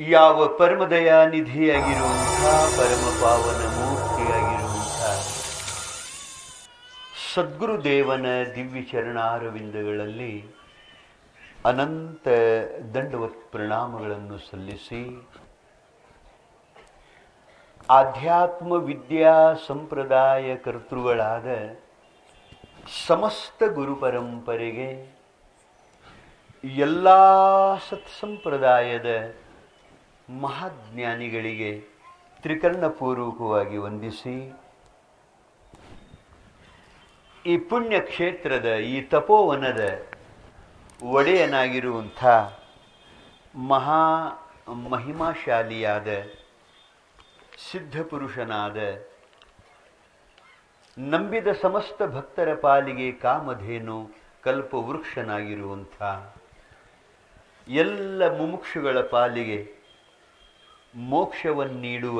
ಯಾವ ಪರಮದಯ ನಿಧಿಯಾಗಿರುವಂಥ ಪರಮ ಪಾವನ ಮೂರ್ತಿಯಾಗಿರುವಂಥ ಸದ್ಗುರುದೇವನ ದಿವ್ಯ ಚರಣಾರವಿಂದಗಳಲ್ಲಿ ಅನಂತ ದಂಡವತ್ ಪ್ರಣಾಮಗಳನ್ನು ಸಲ್ಲಿಸಿ ಆಧ್ಯಾತ್ಮ ವಿದ್ಯಾ ಸಂಪ್ರದಾಯ ಕರ್ತೃಗಳಾದ ಸಮಸ್ತ ಗುರು ಪರಂಪರೆಗೆ ಎಲ್ಲ ಸತ್ಸಂಪ್ರದಾಯದ ಮಹಾಜ್ಞಾನಿಗಳಿಗೆ ತ್ರಿಕರ್ಣಪೂರ್ವಕವಾಗಿ ವಂದಿಸಿ ಈ ಪುಣ್ಯ ಕ್ಷೇತ್ರದ ಈ ತಪೋವನದ ಒಡೆಯನಾಗಿರುವಂಥ ಮಹಾ ಮಹಿಮಾಶಾಲಿಯಾದ ಸಿದ್ಧಪುರುಷನಾದ ನಂಬಿದ ಸಮಸ್ತ ಭಕ್ತರ ಪಾಲಿಗೆ ಕಾಮಧೇನು ಕಲ್ಪವೃಕ್ಷನಾಗಿರುವಂಥ ಎಲ್ಲ ಮುಮುಕ್ಷುಗಳ ಪಾಲಿಗೆ ಮೋಕ್ಷವನ್ನೀಡುವ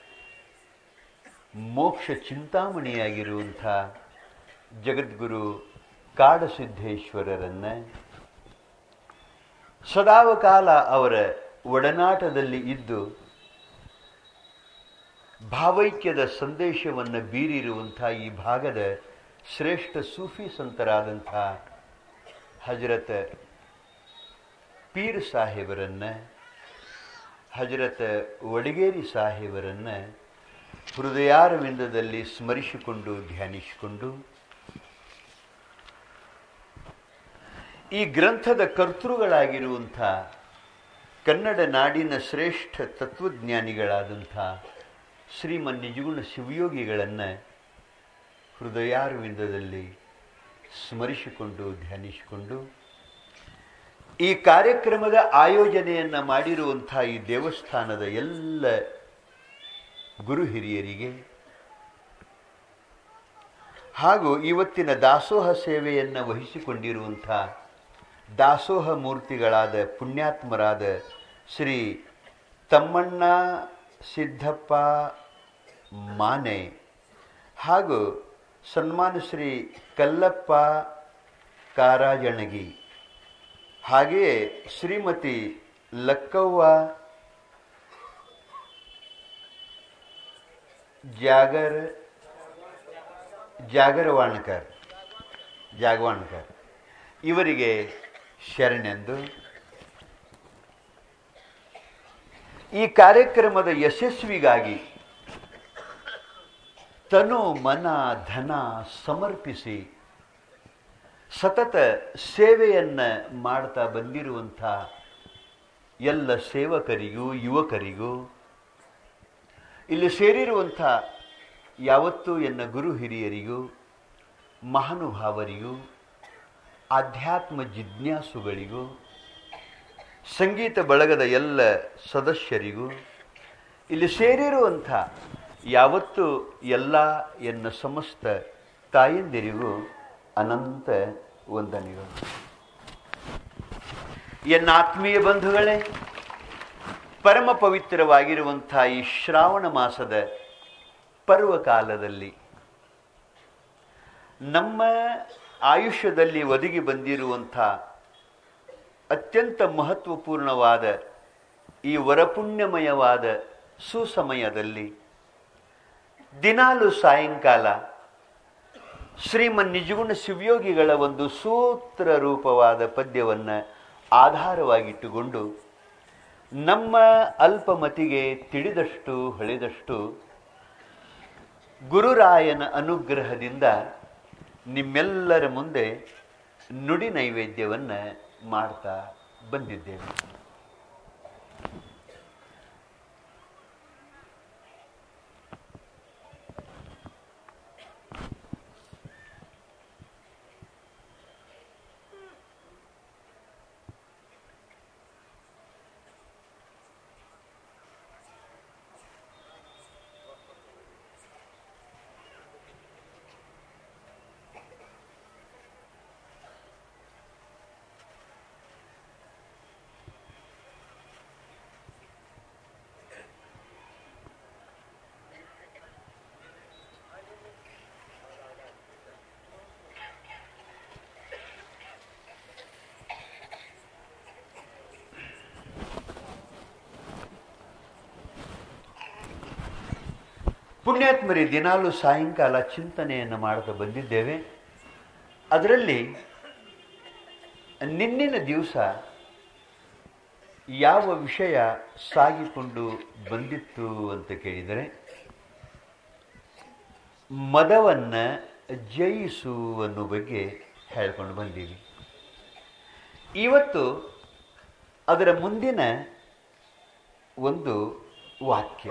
ಮೋಕ್ಷ ಚಿಂತಾಮಣಿಯಾಗಿರುವಂಥ ಜಗದ್ಗುರು ಕಾಡಸಿದ್ದೇಶ್ವರರನ್ನ ಸದಾವಕಾಲ ಅವರ ಒಡನಾಟದಲ್ಲಿ ಇದ್ದು ಭಾವೈಕ್ಯದ ಸಂದೇಶವನ್ನು ಬೀರಿರುವಂಥ ಈ ಭಾಗದ ಶ್ರೇಷ್ಠ ಸೂಫಿ ಸಂತರಾದಂಥ ಹಜರತ್ ಪೀರ್ ಸಾಹೇಬರನ್ನ ಹಜರತ್ ವಡಗೇರಿ ಸಾಹೇಬರನ್ನ ಹೃದಯಾರವಿಂದದಲ್ಲಿ ಸ್ಮರಿಸಿಕೊಂಡು ಧ್ಯಾನಿಸಿಕೊಂಡು ಈ ಗ್ರಂಥದ ಕರ್ತೃಗಳಾಗಿರುವಂಥ ಕನ್ನಡ ನಾಡಿನ ಶ್ರೇಷ್ಠ ತತ್ವಜ್ಞಾನಿಗಳಾದಂಥ ಶ್ರೀಮನ್ ನಿಜಗುಣ ಶಿವಯೋಗಿಗಳನ್ನು ಹೃದಯಾರವಿಂದದಲ್ಲಿ ಸ್ಮರಿಸಿಕೊಂಡು ಧ್ಯಾನಿಸಿಕೊಂಡು ಈ ಕಾರ್ಯಕ್ರಮದ ಆಯೋಜನೆಯನ್ನು ಮಾಡಿರುವಂಥ ಈ ದೇವಸ್ಥಾನದ ಎಲ್ಲ ಗುರು ಹಿರಿಯರಿಗೆ ಹಾಗೂ ಇವತ್ತಿನ ದಾಸೋಹ ಸೇವೆಯನ್ನು ವಹಿಸಿಕೊಂಡಿರುವಂಥ ದಾಸೋಹ ಮೂರ್ತಿಗಳಾದ ಪುಣ್ಯಾತ್ಮರಾದ ಶ್ರೀ ತಮ್ಮಣ್ಣ ಸಿದ್ದಪ್ಪ ಮಾನೆ ಹಾಗೂ ಸನ್ಮಾನ ಶ್ರೀ ಕಲ್ಲಪ್ಪ ಕಾರಾಜಣಗಿ ಹಾಗೆಯೇ ಶ್ರೀಮತಿ ಲಕ್ಕವ್ವ ಜಾಗರ್ ಜಾಗರವಾಣಕರ್ ಜಾಗವಾಣಕರ್ ಇವರಿಗೆ ಶರಣೆಂದು ಈ ಕಾರ್ಯಕ್ರಮದ ಯಶಸ್ವಿಗಾಗಿ ತನು ಮನ ಧನ ಸಮರ್ಪಿಸಿ ಸತತ ಸೇವೆಯನ್ನು ಮಾಡ್ತಾ ಬಂದಿರುವಂಥ ಎಲ್ಲ ಸೇವಕರಿಗೂ ಯುವಕರಿಗೂ ಇಲ್ಲಿ ಸೇರಿರುವಂಥ ಯಾವತ್ತೂ ಎನ್ನ ಗುರು ಹಿರಿಯರಿಗೂ ಮಹಾನುಭಾವರಿಗೂ ಆಧ್ಯಾತ್ಮ ಜಿಜ್ಞಾಸುಗಳಿಗೂ ಸಂಗೀತ ಬಳಗದ ಎಲ್ಲ ಸದಸ್ಯರಿಗೂ ಇಲ್ಲಿ ಸೇರಿರುವಂಥ ಯಾವತ್ತೂ ಎಲ್ಲ ಎನ್ನ ಸಮಸ್ತ ತಾಯಂದಿರಿಗೂ ಅನಂತ ವಂದನೆಗಳು ಎನ್ನ ಆತ್ಮೀಯ ಬಂಧುಗಳೇ ಪರಮ ಪವಿತ್ರವಾಗಿರುವಂಥ ಈ ಶ್ರಾವಣ ಮಾಸದ ಪರ್ವಕಾಲದಲ್ಲಿ ನಮ್ಮ ಆಯುಷ್ಯದಲ್ಲಿ ಒದಗಿ ಬಂದಿರುವಂಥ ಅತ್ಯಂತ ಮಹತ್ವಪೂರ್ಣವಾದ ಈ ವರಪುಣ್ಯಮಯವಾದ ಸುಸಮಯದಲ್ಲಿ ದಿನಾಲು ಸಾಯಂಕಾಲ ಶ್ರೀಮನ್ ನಿಜಗುಣ ಶಿವಯೋಗಿಗಳ ಒಂದು ಸೂತ್ರ ರೂಪವಾದ ಪದ್ಯವನ್ನು ಆಧಾರವಾಗಿಟ್ಟುಕೊಂಡು ನಮ್ಮ ಅಲ್ಪಮತಿಗೆ ತಿಳಿದಷ್ಟು ಹೊಳೆದಷ್ಟು ಗುರುರಾಯನ ಅನುಗ್ರಹದಿಂದ ನಿಮ್ಮೆಲ್ಲರ ಮುಂದೆ ನುಡಿ ನೈವೇದ್ಯವನ್ನು ಮಾಡ್ತಾ ಬಂದಿದ್ದೇವೆ ಪುಣ್ಯಾತ್ಮರಿ ದಿನಾಲು ಸಾಯಂಕಾಲ ಚಿಂತನೆಯನ್ನು ಮಾಡ್ತಾ ಬಂದಿದ್ದೇವೆ ಅದರಲ್ಲಿ ನಿನ್ನಿನ ದಿವಸ ಯಾವ ವಿಷಯ ಸಾಗಿಕೊಂಡು ಬಂದಿತ್ತು ಅಂತ ಕೇಳಿದರೆ ಮದವನ್ನು ಜಯಿಸು ಅನ್ನೋ ಬಗ್ಗೆ ಹೇಳ್ಕೊಂಡು ಬಂದೀವಿ ಇವತ್ತು ಅದರ ಮುಂದಿನ ಒಂದು ವಾಕ್ಯ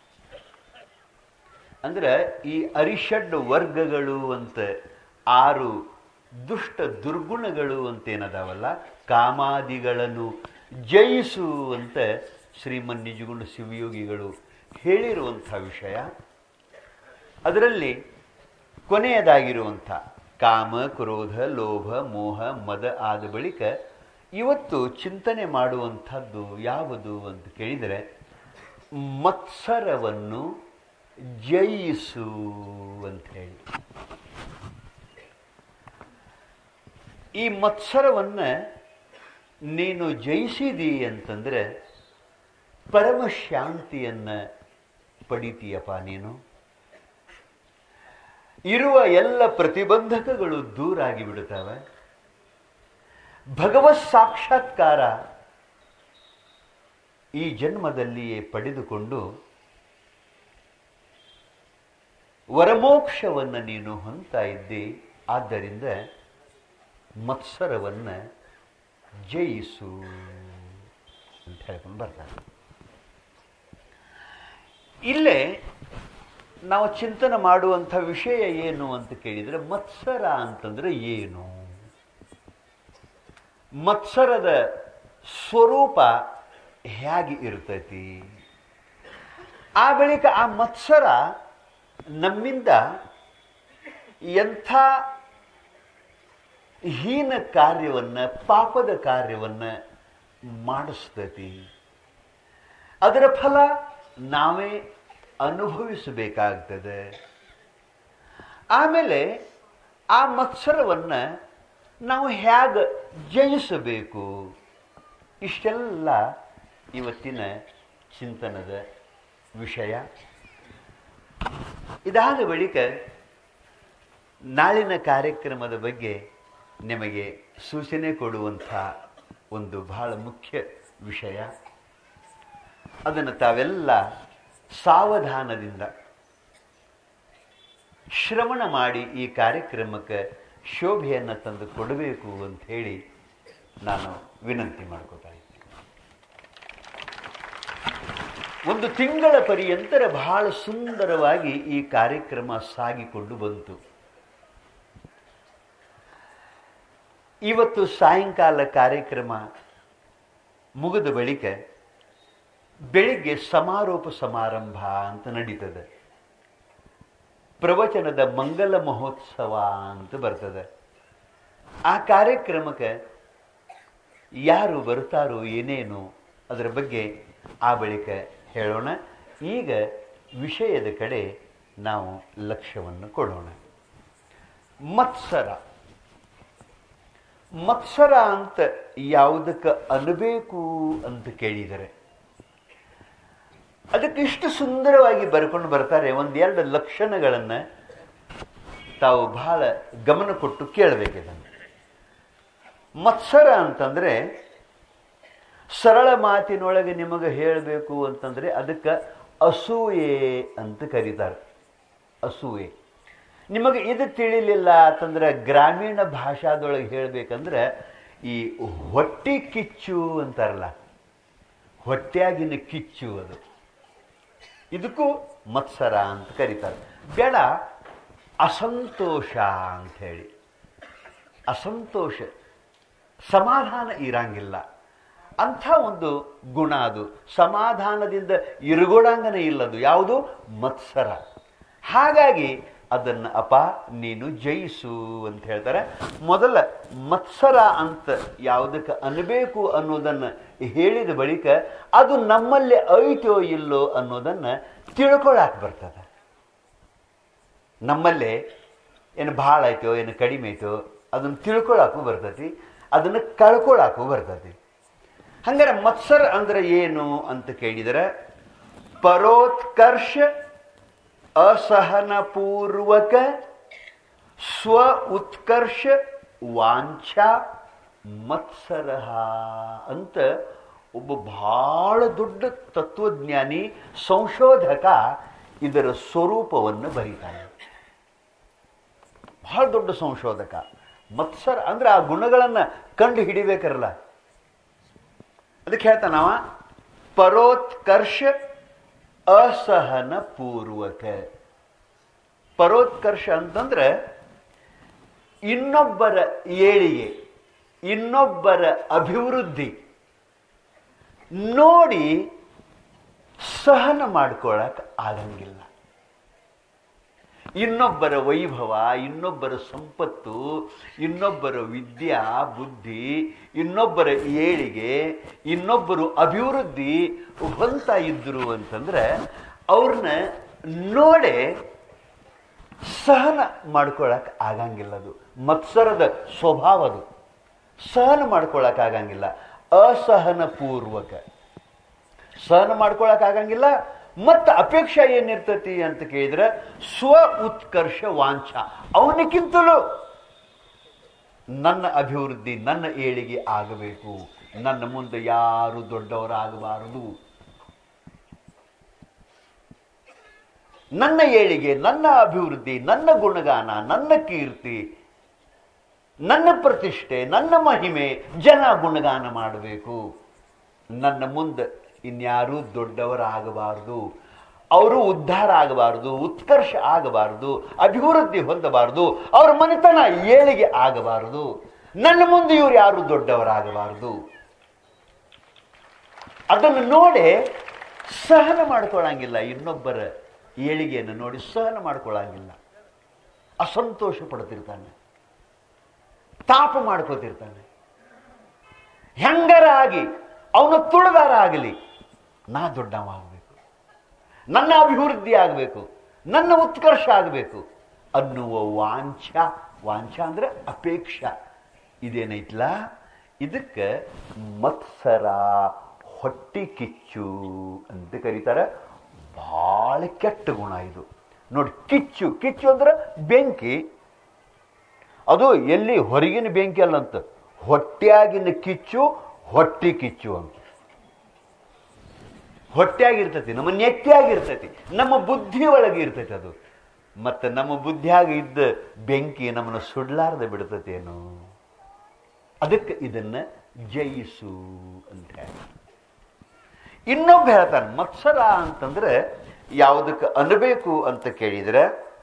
ಅಂದ್ರೆ ಈ ಅರಿಷಡ್ ವರ್ಗಗಳು ಅಂತ ಆರು ದುಷ್ಟ ದುರ್ಗುಣಗಳು ಅಂತ ಏನದಾವಲ್ಲ ಕಾಮಾದಿಗಳನ್ನು ಜಯಿಸು ಅಂತ ಶ್ರೀಮನ್ ನಿಜಗುಣ ಶಿವಯೋಗಿಗಳು ಹೇಳಿರುವಂಥ ವಿಷಯ ಅದರಲ್ಲಿ ಕೊನೆಯದಾಗಿರುವಂಥ ಕಾಮ ಕ್ರೋಧ ಲೋಭ ಮೋಹ ಮದ ಆದ ಬಳಿಕ ಇವತ್ತು ಚಿಂತನೆ ಮಾಡುವಂಥದ್ದು ಯಾವುದು ಅಂತ ಕೇಳಿದರೆ ಮತ್ಸರವನ್ನು ಜಯಿಸು ಅಂತ ಹೇಳಿ ಈ ಮತ್ಸರವನ್ನು ನೀನು ಜಯಿಸಿದಿ ಅಂತಂದ್ರೆ ಪರಮ ಶಾಂತಿಯನ್ನು ಪಡಿತೀಯಪ್ಪ ನೀನು ಇರುವ ಎಲ್ಲ ಪ್ರತಿಬಂಧಕಗಳು ದೂರಾಗಿ ಬಿಡುತ್ತವೆ ಭಗವತ್ ಸಾಕ್ಷಾತ್ಕಾರ ಈ ಜನ್ಮದಲ್ಲಿಯೇ ಪಡೆದುಕೊಂಡು ವರಮೋಕ್ಷವನ್ನು ನೀನು ಹೊಂದ್ತಾ ಇದ್ದಿ ಆದ್ದರಿಂದ ಮತ್ಸರವನ್ನು ಜಯಿಸು ಅಂತ ಹೇಳ್ಕೊಂಡು ಬರ್ತಾರೆ ಇಲ್ಲೇ ನಾವು ಚಿಂತನೆ ಮಾಡುವಂಥ ವಿಷಯ ಏನು ಅಂತ ಕೇಳಿದರೆ ಮತ್ಸರ ಅಂತಂದ್ರೆ ಏನು ಮತ್ಸರದ ಸ್ವರೂಪ ಹೇಗೆ ಇರ್ತೈತಿ ಆ ಬಳಿಕ ಆ ಮತ್ಸರ ನಮ್ಮಿಂದ ಎಂಥ ಹೀನ ಕಾರ್ಯವನ್ನು ಪಾಪದ ಕಾರ್ಯವನ್ನು ಮಾಡಿಸ್ತತಿ ಅದರ ಫಲ ನಾವೇ ಅನುಭವಿಸಬೇಕಾಗ್ತದೆ ಆಮೇಲೆ ಆ ಮತ್ಸರವನ್ನು ನಾವು ಹೇಗೆ ಜಯಿಸಬೇಕು ಇಷ್ಟೆಲ್ಲ ಇವತ್ತಿನ ಚಿಂತನದ ವಿಷಯ ಇದಾದ ಬಳಿಕ ನಾಳಿನ ಕಾರ್ಯಕ್ರಮದ ಬಗ್ಗೆ ನಿಮಗೆ ಸೂಚನೆ ಕೊಡುವಂಥ ಒಂದು ಬಹಳ ಮುಖ್ಯ ವಿಷಯ ಅದನ್ನು ತಾವೆಲ್ಲ ಸಾವಧಾನದಿಂದ ಶ್ರವಣ ಮಾಡಿ ಈ ಕಾರ್ಯಕ್ರಮಕ್ಕೆ ಶೋಭೆಯನ್ನು ತಂದು ಕೊಡಬೇಕು ಅಂತ ಹೇಳಿ ನಾನು ವಿನಂತಿ ಮಾಡ್ಕೋತಾ ಇದ್ದೀನಿ ಒಂದು ತಿಂಗಳ ಪರ್ಯಂತರ ಬಹಳ ಸುಂದರವಾಗಿ ಈ ಕಾರ್ಯಕ್ರಮ ಸಾಗಿಕೊಂಡು ಬಂತು ಇವತ್ತು ಸಾಯಂಕಾಲ ಕಾರ್ಯಕ್ರಮ ಮುಗಿದ ಬಳಿಕ ಬೆಳಿಗ್ಗೆ ಸಮಾರೋಪ ಸಮಾರಂಭ ಅಂತ ನಡೀತದೆ ಪ್ರವಚನದ ಮಂಗಲ ಮಹೋತ್ಸವ ಅಂತ ಬರ್ತದೆ ಆ ಕಾರ್ಯಕ್ರಮಕ್ಕೆ ಯಾರು ಬರ್ತಾರೋ ಏನೇನು ಅದರ ಬಗ್ಗೆ ಆ ಬಳಿಕ ಹೇಳೋಣ ಈಗ ವಿಷಯದ ಕಡೆ ನಾವು ಲಕ್ಷ್ಯವನ್ನು ಕೊಡೋಣ ಮತ್ಸರ ಮತ್ಸರ ಅಂತ ಯಾವುದಕ್ಕೆ ಅನ್ನಬೇಕು ಅಂತ ಕೇಳಿದರೆ ಅದಕ್ಕೆ ಇಷ್ಟು ಸುಂದರವಾಗಿ ಬರ್ಕೊಂಡು ಬರ್ತಾರೆ ಒಂದೆರಡು ಲಕ್ಷಣಗಳನ್ನು ತಾವು ಬಹಳ ಗಮನ ಕೊಟ್ಟು ಕೇಳಬೇಕಿದನ್ನು ಮತ್ಸರ ಅಂತಂದ್ರೆ ಸರಳ ಮಾತಿನೊಳಗೆ ನಿಮಗೆ ಹೇಳಬೇಕು ಅಂತಂದ್ರೆ ಅದಕ್ಕೆ ಅಸೂಯೆ ಅಂತ ಕರೀತಾರೆ ಅಸೂಯೆ ನಿಮಗೆ ಇದು ತಿಳಿಲಿಲ್ಲ ಅಂತಂದ್ರೆ ಗ್ರಾಮೀಣ ಭಾಷಾದೊಳಗೆ ಹೇಳಬೇಕಂದ್ರೆ ಈ ಹೊಟ್ಟೆ ಕಿಚ್ಚು ಅಂತಾರಲ್ಲ ಹೊಟ್ಟೆಯಾಗಿನ ಕಿಚ್ಚು ಅದು ಇದಕ್ಕೂ ಮತ್ಸರ ಅಂತ ಕರೀತಾರೆ ಬೇಡ ಅಸಂತೋಷ ಅಂತ ಹೇಳಿ ಅಸಂತೋಷ ಸಮಾಧಾನ ಇರಂಗಿಲ್ಲ ಅಂಥ ಒಂದು ಗುಣ ಅದು ಸಮಾಧಾನದಿಂದ ಇರುಗೋಡಂಗನೇ ಇಲ್ಲದು ಯಾವುದು ಮತ್ಸರ ಹಾಗಾಗಿ ಅದನ್ನು ಅಪ ನೀನು ಜಯಿಸು ಅಂತ ಹೇಳ್ತಾರೆ ಮೊದಲ ಮತ್ಸರ ಅಂತ ಯಾವುದಕ್ಕೆ ಅನ್ನಬೇಕು ಅನ್ನೋದನ್ನು ಹೇಳಿದ ಬಳಿಕ ಅದು ನಮ್ಮಲ್ಲಿ ಐತೋ ಇಲ್ಲೋ ಅನ್ನೋದನ್ನು ತಿಳ್ಕೊಳಕ್ಕೆ ಬರ್ತದೆ ನಮ್ಮಲ್ಲೇ ಏನು ಭಾಳ ಐತೋ ಏನು ಕಡಿಮೆ ಐತೋ ಅದನ್ನು ತಿಳ್ಕೊಳಕ್ಕೂ ಬರ್ತೈತಿ ಅದನ್ನು ಕಳ್ಕೊಳಕ್ಕೂ ಬರ್ತೈತಿ ಹಂಗಾರೆ ಮತ್ಸರ ಅಂದ್ರೆ ಏನು ಅಂತ ಕೇಳಿದರೆ ಪರೋತ್ಕರ್ಷ ಅಸಹನಪೂರ್ವಕ ಸ್ವ ಉತ್ಕರ್ಷ ವಾಂಛಾ ಮತ್ಸರ ಅಂತ ಒಬ್ಬ ಬಹಳ ದೊಡ್ಡ ತತ್ವಜ್ಞಾನಿ ಸಂಶೋಧಕ ಇದರ ಸ್ವರೂಪವನ್ನು ಬರೀತಾನೆ ಬಹಳ ದೊಡ್ಡ ಸಂಶೋಧಕ ಮತ್ಸರ ಅಂದ್ರೆ ಆ ಗುಣಗಳನ್ನು ಕಂಡು ಹಿಡಿಬೇಕರಲ್ಲ ಅದಕ್ಕೆ ಹೇಳ್ತಾನವ ಪರೋತ್ಕರ್ಷ ಅಸಹನ ಪೂರ್ವಕ ಪರೋತ್ಕರ್ಷ ಅಂತಂದ್ರೆ ಇನ್ನೊಬ್ಬರ ಏಳಿಗೆ ಇನ್ನೊಬ್ಬರ ಅಭಿವೃದ್ಧಿ ನೋಡಿ ಸಹನ ಮಾಡ್ಕೊಳಕ್ ಆಗಂಗಿಲ್ಲ ಇನ್ನೊಬ್ಬರ ವೈಭವ ಇನ್ನೊಬ್ಬರ ಸಂಪತ್ತು ಇನ್ನೊಬ್ಬರ ವಿದ್ಯಾ ಬುದ್ಧಿ ಇನ್ನೊಬ್ಬರ ಏಳಿಗೆ ಇನ್ನೊಬ್ಬರು ಅಭಿವೃದ್ಧಿ ಹೊಂತಾ ಇದ್ರು ಅಂತಂದ್ರೆ ಅವ್ರನ್ನ ನೋಡೇ ಸಹನ ಮಾಡ್ಕೊಳಕ್ ಆಗಂಗಿಲ್ಲ ಅದು ಮತ್ಸರದ ಸ್ವಭಾವ ಅದು ಸಹನ ಮಾಡ್ಕೊಳಕ್ ಆಗಂಗಿಲ್ಲ ಅಸಹನ ಪೂರ್ವಕ ಸಹನ ಮಾಡ್ಕೊಳಕ್ ಆಗಂಗಿಲ್ಲ ಮತ್ತು ಅಪೇಕ್ಷೆ ಏನಿರ್ತತಿ ಅಂತ ಕೇಳಿದ್ರೆ ಸ್ವ ಉತ್ಕರ್ಷ ವಾಂಛ ಅವನಿಗಿಂತಲೂ ನನ್ನ ಅಭಿವೃದ್ಧಿ ನನ್ನ ಏಳಿಗೆ ಆಗಬೇಕು ನನ್ನ ಮುಂದೆ ಯಾರು ದೊಡ್ಡವರಾಗಬಾರದು ನನ್ನ ಏಳಿಗೆ ನನ್ನ ಅಭಿವೃದ್ಧಿ ನನ್ನ ಗುಣಗಾನ ನನ್ನ ಕೀರ್ತಿ ನನ್ನ ಪ್ರತಿಷ್ಠೆ ನನ್ನ ಮಹಿಮೆ ಜನ ಗುಣಗಾನ ಮಾಡಬೇಕು ನನ್ನ ಮುಂದೆ ಇನ್ಯಾರೂ ದೊಡ್ಡವರಾಗಬಾರದು ಅವರು ಉದ್ಧಾರ ಆಗಬಾರದು ಉತ್ಕರ್ಷ ಆಗಬಾರದು ಅಭಿವೃದ್ಧಿ ಹೊಂದಬಾರದು ಅವ್ರ ಮನೆತನ ಏಳಿಗೆ ಆಗಬಾರದು ನನ್ನ ಮುಂದೆ ಇವ್ರು ಯಾರು ದೊಡ್ಡವರಾಗಬಾರದು ಅದನ್ನು ನೋಡಿ ಸಹನ ಮಾಡ್ಕೊಳ್ಳಂಗಿಲ್ಲ ಇನ್ನೊಬ್ಬರ ಏಳಿಗೆಯನ್ನು ನೋಡಿ ಸಹನ ಮಾಡ್ಕೊಳ್ಳಂಗಿಲ್ಲ ಅಸಂತೋಷ ಪಡ್ತಿರ್ತಾನೆ ತಾಪ ಮಾಡ್ಕೋತಿರ್ತಾನೆ ಹೆಂಗರ ಆಗಿ ಅವನು ತುಳಿದಾರ ಆಗಲಿ ನಾ ದೊಡ್ಡವ ಆಗಬೇಕು ನನ್ನ ಅಭಿವೃದ್ಧಿ ಆಗಬೇಕು ನನ್ನ ಉತ್ಕರ್ಷ ಆಗಬೇಕು ಅನ್ನುವ ವಾಂಛ ವಾಂಛ ಅಂದ್ರೆ ಅಪೇಕ್ಷ ಇದೇನೈತ್ಲ ಇದಕ್ಕೆ ಮತ್ಸರ ಹೊಟ್ಟಿ ಕಿಚ್ಚು ಅಂತ ಕರೀತಾರೆ ಭಾಳ ಕೆಟ್ಟ ಗುಣ ಇದು ನೋಡಿ ಕಿಚ್ಚು ಕಿಚ್ಚು ಅಂದ್ರೆ ಬೆಂಕಿ ಅದು ಎಲ್ಲಿ ಹೊರಗಿನ ಬೆಂಕಿ ಅಲ್ಲಂತ ಹೊಟ್ಟೆಯಾಗಿನ ಕಿಚ್ಚು ಹೊಟ್ಟಿ ಕಿಚ್ಚು ಅಂತ ಹೊಟ್ಟೆಯಾಗಿರ್ತೈತಿ ನಮ್ಮ ನೆಟ್ಟಿಯಾಗಿರ್ತೈತಿ ನಮ್ಮ ಬುದ್ಧಿ ಒಳಗೆ ಇರ್ತೈತಿ ಅದು ಮತ್ತು ನಮ್ಮ ಬುದ್ಧಿಯಾಗ ಇದ್ದ ಬೆಂಕಿ ನಮ್ಮನ್ನು ಸುಡ್ಲಾರ್ದೆ ಬಿಡ್ತತೇನು ಅದಕ್ಕೆ ಇದನ್ನ ಜಯಿಸು ಅಂತ ಹೇಳಿ ಇನ್ನೊಬ್ಬ ಹೇಳ್ತಾನೆ ಮತ್ಸರ ಅಂತಂದ್ರೆ ಯಾವುದಕ್ಕೆ ಅನ್ಬೇಕು ಅಂತ ಕೇಳಿದ್ರೆ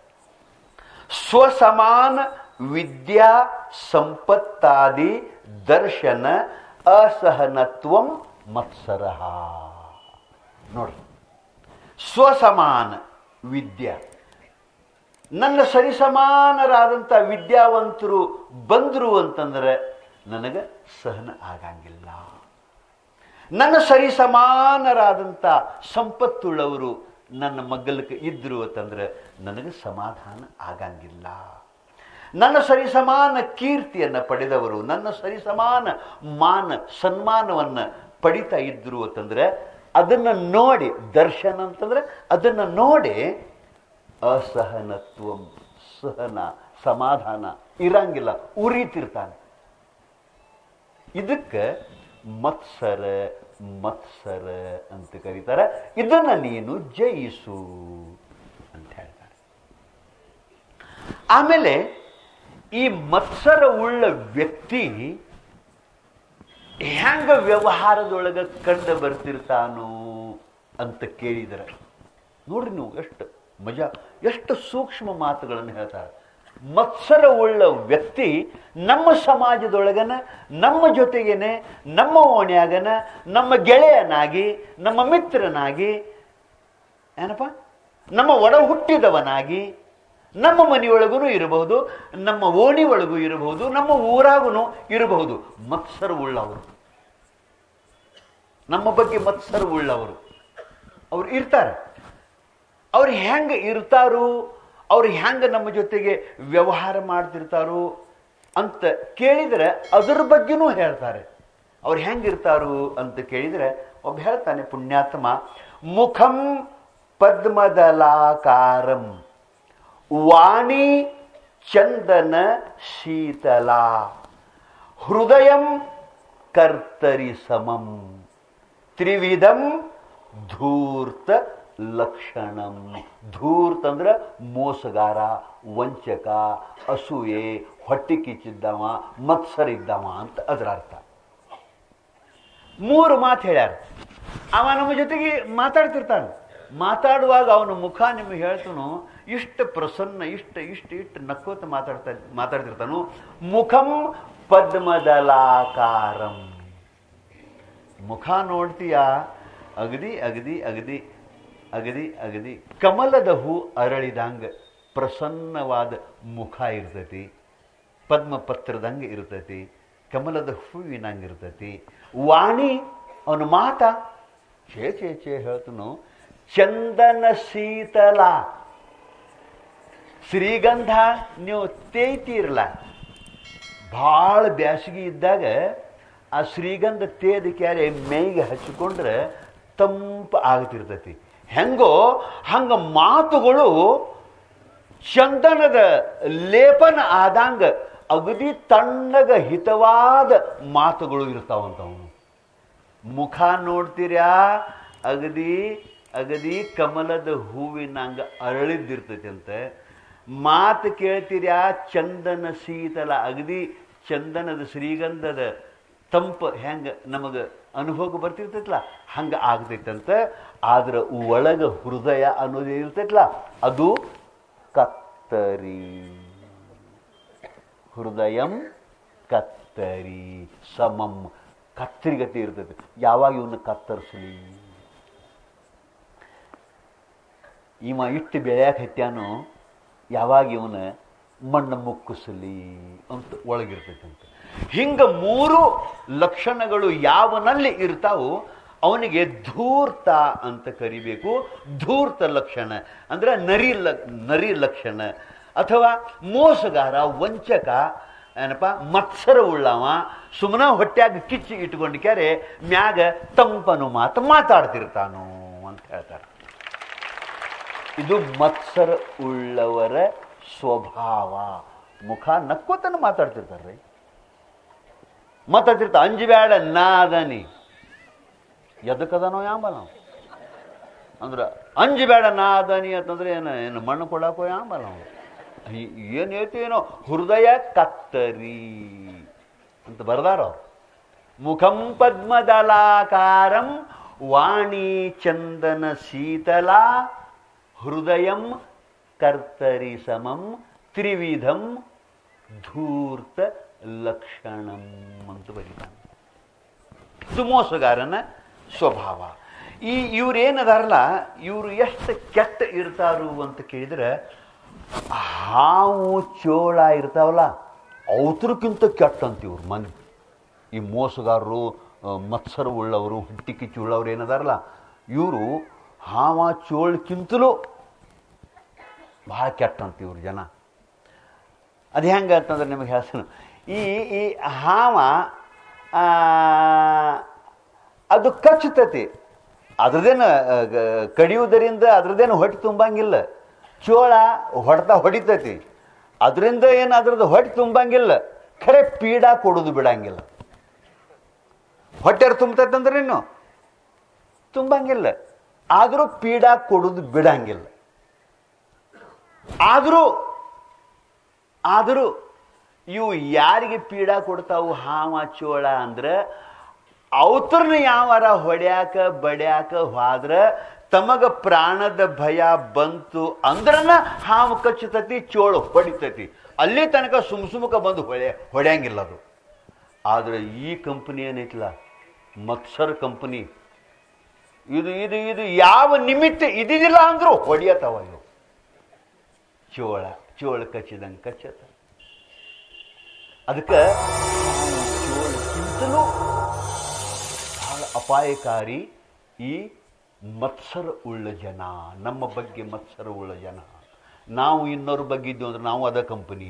ಸ್ವಸಮಾನ ವಿದ್ಯಾ ಸಂಪತ್ತಾದಿ ದರ್ಶನ ಅಸಹನತ್ವಂ ಮತ್ಸರ ನೋಡಿ ಸ್ವಸಮಾನ ವಿದ್ಯಾ ನನ್ನ ಸರಿಸಮಾನರಾದಂಥ ವಿದ್ಯಾವಂತರು ಬಂದರು ಅಂತಂದ್ರೆ ನನಗೆ ಸಹನ ಆಗಂಗಿಲ್ಲ ನನ್ನ ಸರಿ ಸಮಾನರಾದಂಥ ಸಂಪತ್ತುಳ್ಳವರು ನನ್ನ ಮಗ್ಗಲಕ್ಕೆ ಇದ್ರು ಅಂತಂದ್ರೆ ನನಗೆ ಸಮಾಧಾನ ಆಗಂಗಿಲ್ಲ ನನ್ನ ಸರಿ ಸಮಾನ ಕೀರ್ತಿಯನ್ನು ಪಡೆದವರು ನನ್ನ ಸರಿ ಸಮಾನ ಮಾನ ಸನ್ಮಾನವನ್ನು ಪಡಿತಾ ಇದ್ರು ಅಂತಂದ್ರೆ ಅದನ್ನ ನೋಡಿ ದರ್ಶನ ಅಂತಂದ್ರೆ ಅದನ್ನ ನೋಡಿ ಅಸಹನತ್ವ ಸಹನ ಸಮಾಧಾನ ಇರಂಗಿಲ್ಲ ಉರಿತಿರ್ತಾನೆ ಇದಕ್ಕೆ ಮತ್ಸರ ಮತ್ಸರ ಅಂತ ಕರೀತಾರೆ ಇದನ್ನ ನೀನು ಜಯಿಸು ಅಂತ ಹೇಳ್ತಾರೆ ಆಮೇಲೆ ಈ ಮತ್ಸರ ಉಳ್ಳ ವ್ಯಕ್ತಿ ಹೆಂಗ ವ್ಯವಹಾರದೊಳಗ ಕಂಡು ಬರ್ತಿರ್ತಾನು ಅಂತ ಕೇಳಿದರೆ ನೋಡ್ರಿ ನೀವು ಎಷ್ಟು ಮಜಾ ಎಷ್ಟು ಸೂಕ್ಷ್ಮ ಮಾತುಗಳನ್ನು ಹೇಳ್ತಾರೆ ಮತ್ಸರ ಉಳ್ಳ ವ್ಯಕ್ತಿ ನಮ್ಮ ಸಮಾಜದೊಳಗನ ನಮ್ಮ ಜೊತೆಗೇನೆ ನಮ್ಮ ಓಣ್ಯಾಗನ ನಮ್ಮ ಗೆಳೆಯನಾಗಿ ನಮ್ಮ ಮಿತ್ರನಾಗಿ ಏನಪ್ಪ ನಮ್ಮ ಒಡ ಹುಟ್ಟಿದವನಾಗಿ ನಮ್ಮ ಮನೆಯೊಳಗೂ ಇರಬಹುದು ನಮ್ಮ ಓಣಿ ಒಳಗೂ ಇರಬಹುದು ನಮ್ಮ ಊರಾಗೂ ಇರಬಹುದು ಮತ್ಸರ ಉಳ್ಳವರು ನಮ್ಮ ಬಗ್ಗೆ ಮತ್ಸರ ಉಳ್ಳವರು ಅವ್ರು ಇರ್ತಾರೆ ಅವ್ರು ಹೆಂಗೆ ಇರ್ತಾರು ಅವ್ರು ಹೆಂಗೆ ನಮ್ಮ ಜೊತೆಗೆ ವ್ಯವಹಾರ ಮಾಡ್ತಿರ್ತಾರು ಅಂತ ಕೇಳಿದರೆ ಅದ್ರ ಬಗ್ಗೆನೂ ಹೇಳ್ತಾರೆ ಅವ್ರು ಹೆಂಗಿರ್ತಾರು ಅಂತ ಕೇಳಿದರೆ ಒಬ್ಬ ಹೇಳ್ತಾನೆ ಪುಣ್ಯಾತ್ಮ ಮುಖಂ ಪದ್ಮದಲಾಕಾರಂ ವಾಣಿ ಚಂದನ ಶೀತಲ ಹೃದಯಂ ಕರ್ತರಿ ಸಮಂ ತ್ರಿವಿಧಂ ಧೂರ್ತ ಲಕ್ಷಣಂ ಧೂರ್ತ ಅಂದ್ರೆ ಮೋಸಗಾರ ವಂಚಕ ಅಸೂಯೆ ಹೊಟ್ಟೆ ಕಿಚ್ಚಿದ್ದವ ಮತ್ಸರ ಇದ್ದವ ಅಂತ ಅದರ ಅರ್ಥ ಮೂರು ಮಾತು ಹೇಳ್ಯಾರ ಅವ ನಮ್ಮ ಜೊತೆಗೆ ಮಾತಾಡ್ತಿರ್ತಾನೆ ಮಾತಾಡುವಾಗ ಅವನ ಮುಖ ನಿಮಗೆ ಹೇಳ್ತಾನು ಇಷ್ಟು ಪ್ರಸನ್ನ ಇಷ್ಟ ಇಷ್ಟ ಇಷ್ಟು ನಕ್ಕೋತ ಮಾತಾಡ್ತಾ ಮಾತಾಡ್ತಿರ್ತಾನು ಮುಖಂ ಪದ್ಮದಲಾಕಾರಂ ಮುಖ ನೋಡ್ತೀಯ ಅಗದಿ ಅಗದಿ ಅಗದಿ ಅಗದಿ ಅಗದಿ ಕಮಲದ ಹೂ ಅರಳಿದಂಗ ಪ್ರಸನ್ನವಾದ ಮುಖ ಇರ್ತೈತಿ ಪದ್ಮಪತ್ರದಂಗೆ ಇರ್ತೈತಿ ಕಮಲದ ಹೂವಿನಂಗೆ ಇರ್ತೈತಿ ವಾಣಿ ಅವನ ಮಾತ ಚೇ ಚೇ ಚೇ ಹೇಳ್ತನು ಚಂದನ ಶೀತಲ ಶ್ರೀಗಂಧ ನೀವು ತೇಯ್ತಿರಲ್ಲ ಭಾಳ ಬ್ಯಾಸಗಿ ಇದ್ದಾಗ ಆ ಶ್ರೀಗಂಧ ತೇದ ಕ್ಯಾರೆ ಮೈಗೆ ಹಚ್ಚಿಕೊಂಡ್ರೆ ತಂಪು ಆಗ್ತಿರ್ತೈತಿ ಹೆಂಗೋ ಹಂಗ ಮಾತುಗಳು ಚಂದನದ ಲೇಪನ ಆದಂಗ ಅಗದಿ ತಣ್ಣಗ ಹಿತವಾದ ಮಾತುಗಳು ಇರ್ತಾವಂತವನು ಮುಖ ನೋಡ್ತೀರ್ಯಾ ಅಗದಿ ಅಗದಿ ಕಮಲದ ಹೂವಿನಂಗ ಅರಳಿದ್ದಿರ್ತೈತಿ ಅಂತ ಮಾತು ಕೇಳ್ತೀರ್ಯಾ ಚಂದನ ಶೀತಲ ಅಗದಿ ಚಂದನದ ಶ್ರೀಗಂಧದ ತಂಪು ಹೆಂಗ ನಮಗೆ ಅನುಭವ ಬರ್ತಿರ್ತೈತಲ್ಲ ಹಂಗೆ ಆಗ್ತೈತಂತ ಆದ್ರೆ ಒಳಗ ಹೃದಯ ಅನ್ನೋದು ಇರ್ತೈತಲ್ಲ ಅದು ಕತ್ತರಿ ಹೃದಯಂ ಕತ್ತರಿ ಸಮಂ ಕತ್ತರಿಗತಿ ಇರ್ತೈತೆ ಯಾವಾಗ ಇವನ್ನ ಕತ್ತರಿಸಲಿ ಇವ ಇಟ್ಟು ಬೆಳೆಯಕ್ಕೆ ಹತ್ಯಾನು ಯಾವಾಗ ಇವನ ಮಣ್ಣು ಮುಕ್ಕಿಸಲಿ ಅಂತ ಒಳಗಿರ್ತೈತಂತೆ ಹಿಂಗ ಮೂರು ಲಕ್ಷಣಗಳು ಯಾವನಲ್ಲಿ ಇರ್ತಾವೋ ಅವನಿಗೆ ಧೂರ್ತ ಅಂತ ಕರಿಬೇಕು ಧೂರ್ತ ಲಕ್ಷಣ ಅಂದ್ರೆ ನರಿ ಲ ನರಿ ಲಕ್ಷಣ ಅಥವಾ ಮೋಸಗಾರ ವಂಚಕ ಏನಪ್ಪ ಮತ್ಸರ ಉಳ್ಳವ ಸುಮ್ಮನ ಹೊಟ್ಯಾಗ ಕಿಚ್ಚಿ ಇಟ್ಕೊಂಡು ಕ್ಯಾರೆ ಮ್ಯಾಗ ತಂಪನು ಮಾತು ಮಾತಾಡ್ತಿರ್ತಾನು ಅಂತ ಹೇಳ್ತಾರೆ ಇದು ಮತ್ಸರ ಉಳ್ಳವರ ಸ್ವಭಾವ ಮುಖ ನಕ್ಕೋತನ ಮಾತಾಡ್ತಿರ್ತಾರೆ ಮಾತಾಡ್ತಿರ್ತ ಅಂಜಬೇಡ ನಾ ಅದನಿ ಎದಕ್ಕದನೋ ಯಾಂಬಲ್ಲ ನಾವು ಅಂದ್ರೆ ಅಂಜಬೇಡ ನಾ ಅದನಿ ಅಂತಂದ್ರೆ ಏನು ಏನು ಮಣ್ಣು ಕೊಡಾಕೋ ಯಾಂಬಲ್ಲ ನಾವು ಏನು ಹೇಳ್ತೀನೋ ಹೃದಯ ಕತ್ತರಿ ಅಂತ ಬರ್ದಾರ ಅವ್ರು ಮುಖಂ ಪದ್ಮದಲಾಕಾರಂ ವಾಣಿ ಚಂದನ ಶೀತಲ ಹೃದಯಂ ಕರ್ತರಿ ಸಮಂ ತ್ರಿವಿಧಂ ಧೂರ್ತ ಲಕ್ಷಣಂ ಅಂತ ಬರೀತಾನೆ ಇದು ಮೋಸಗಾರನ ಸ್ವಭಾವ ಈ ಇವ್ರೇನದಾರಲ್ಲ ಇವರು ಎಷ್ಟು ಕೆಟ್ಟ ಇರ್ತಾರು ಅಂತ ಕೇಳಿದ್ರೆ ಹಾವು ಚೋಳ ಇರ್ತಾವಲ್ಲ ಅವತ್ರಕ್ಕಿಂತ ಕೆಟ್ಟ ಅಂತ ಇವ್ರು ಮಂದಿ ಈ ಮೋಸಗಾರರು ಆ, ಮತ್ಸರ ಉಳ್ಳವರು ಹುಟ್ಟಿ ಕಿಚ್ಚು ಉಳ್ಳವ್ರು ಏನದಾರಲ್ಲ ಇವರು ಹಾವ ಚೋಳಕ್ಕಿಂತಲೂ ಭಾಳ ಕೆಟ್ಟ ಅಂತ ಇವ್ರು ಜನ ಅದು ಹೆಂಗೆ ಅಂತಂದ್ರೆ ನಿಮಗೆ ಹೇಳ್ತೀನಿ ಈ ಈ ಹಾವ ಆ, ಅದು ಕಚ್ಚುತ್ತತಿ ಅದ್ರದ್ದೇನು ಆ, ಗ- ಕಡಿಯುವುದರಿಂದ ಅದ್ರದ್ದೇನು ಹೊಟ್ಟೆ ತುಂಬಂಗಿಲ್ಲ ಚೋಳ ಹೊಡೆತ ಹೊಡಿತೈತಿ ಅದರಿಂದ ಏನು ಅದ್ರದ್ದು ಹೊಟ್ಟೆ ತುಂಬಂಗಿಲ್ಲ ಖರೆ ಪೀಡ ಕೊಡೋದು ಬಿಡಂಗಿಲ್ಲ ಹೊಟ್ಟೆರು ತುಂಬತೈತೆ ಅಂದ್ರೆ ಇನ್ನು ತುಂಬಂಗಿಲ್ಲ ಆದರೂ ಪೀಡ ಕೊಡೋದು ಬಿಡಂಗಿಲ್ಲ ಆದರೂ ಆದರೂ ಇವು ಯಾರಿಗೆ ಪೀಡ ಕೊಡ್ತಾವು ಹಾವ ಚೋಳ ಅಂದ್ರೆ ಅವತ್ರನ್ನ ಯಾವಾರ ಹೊಡ್ಯಾಕ ಬಡ್ಯಾಕ ಹೋದ್ರ ತಮಗ ಪ್ರಾಣದ ಭಯ ಬಂತು ಅಂದ್ರನ ಹಾವು ಕಚ್ಚತತಿ ಚೋಳು ಹೊಡಿತತಿ ಅಲ್ಲಿ ತನಕ ಸುಮ್ ಸುಮಕ ಬಂದು ಹೊಡೆ ಹೊಡ್ಯಾಂಗಿಲ್ಲ ಅದು ಆದ್ರೆ ಈ ಕಂಪನಿ ಏನೈತಲ್ಲ ಮತ್ಸರ್ ಕಂಪನಿ ಇದು ಇದು ಇದು ಯಾವ ನಿಮಿತ್ತ ಇದಿಲ್ಲ ಅಂದ್ರೂ ಹೊಡಿಯತಾವ ಇವು ಚೋಳ ಚೋಳ ಕಚ್ಚಿದಂಗೆ ಕಚ್ಚತ ಅದಕ್ಕೆ ಚೋಳಕ್ಕಿಂತಲೂ ಬಹಳ ಅಪಾಯಕಾರಿ ಈ ಮತ್ಸರ ಉಳ್ಳ ಜನ ನಮ್ಮ ಬಗ್ಗೆ ಮತ್ಸರ ಉಳ್ಳ ಜನ ನಾವು ಇನ್ನೊರ ಬಗ್ಗೆ ಇದ್ದೀವಿ ಅಂದ್ರೆ ನಾವು ಅದ ಕಂಪನಿ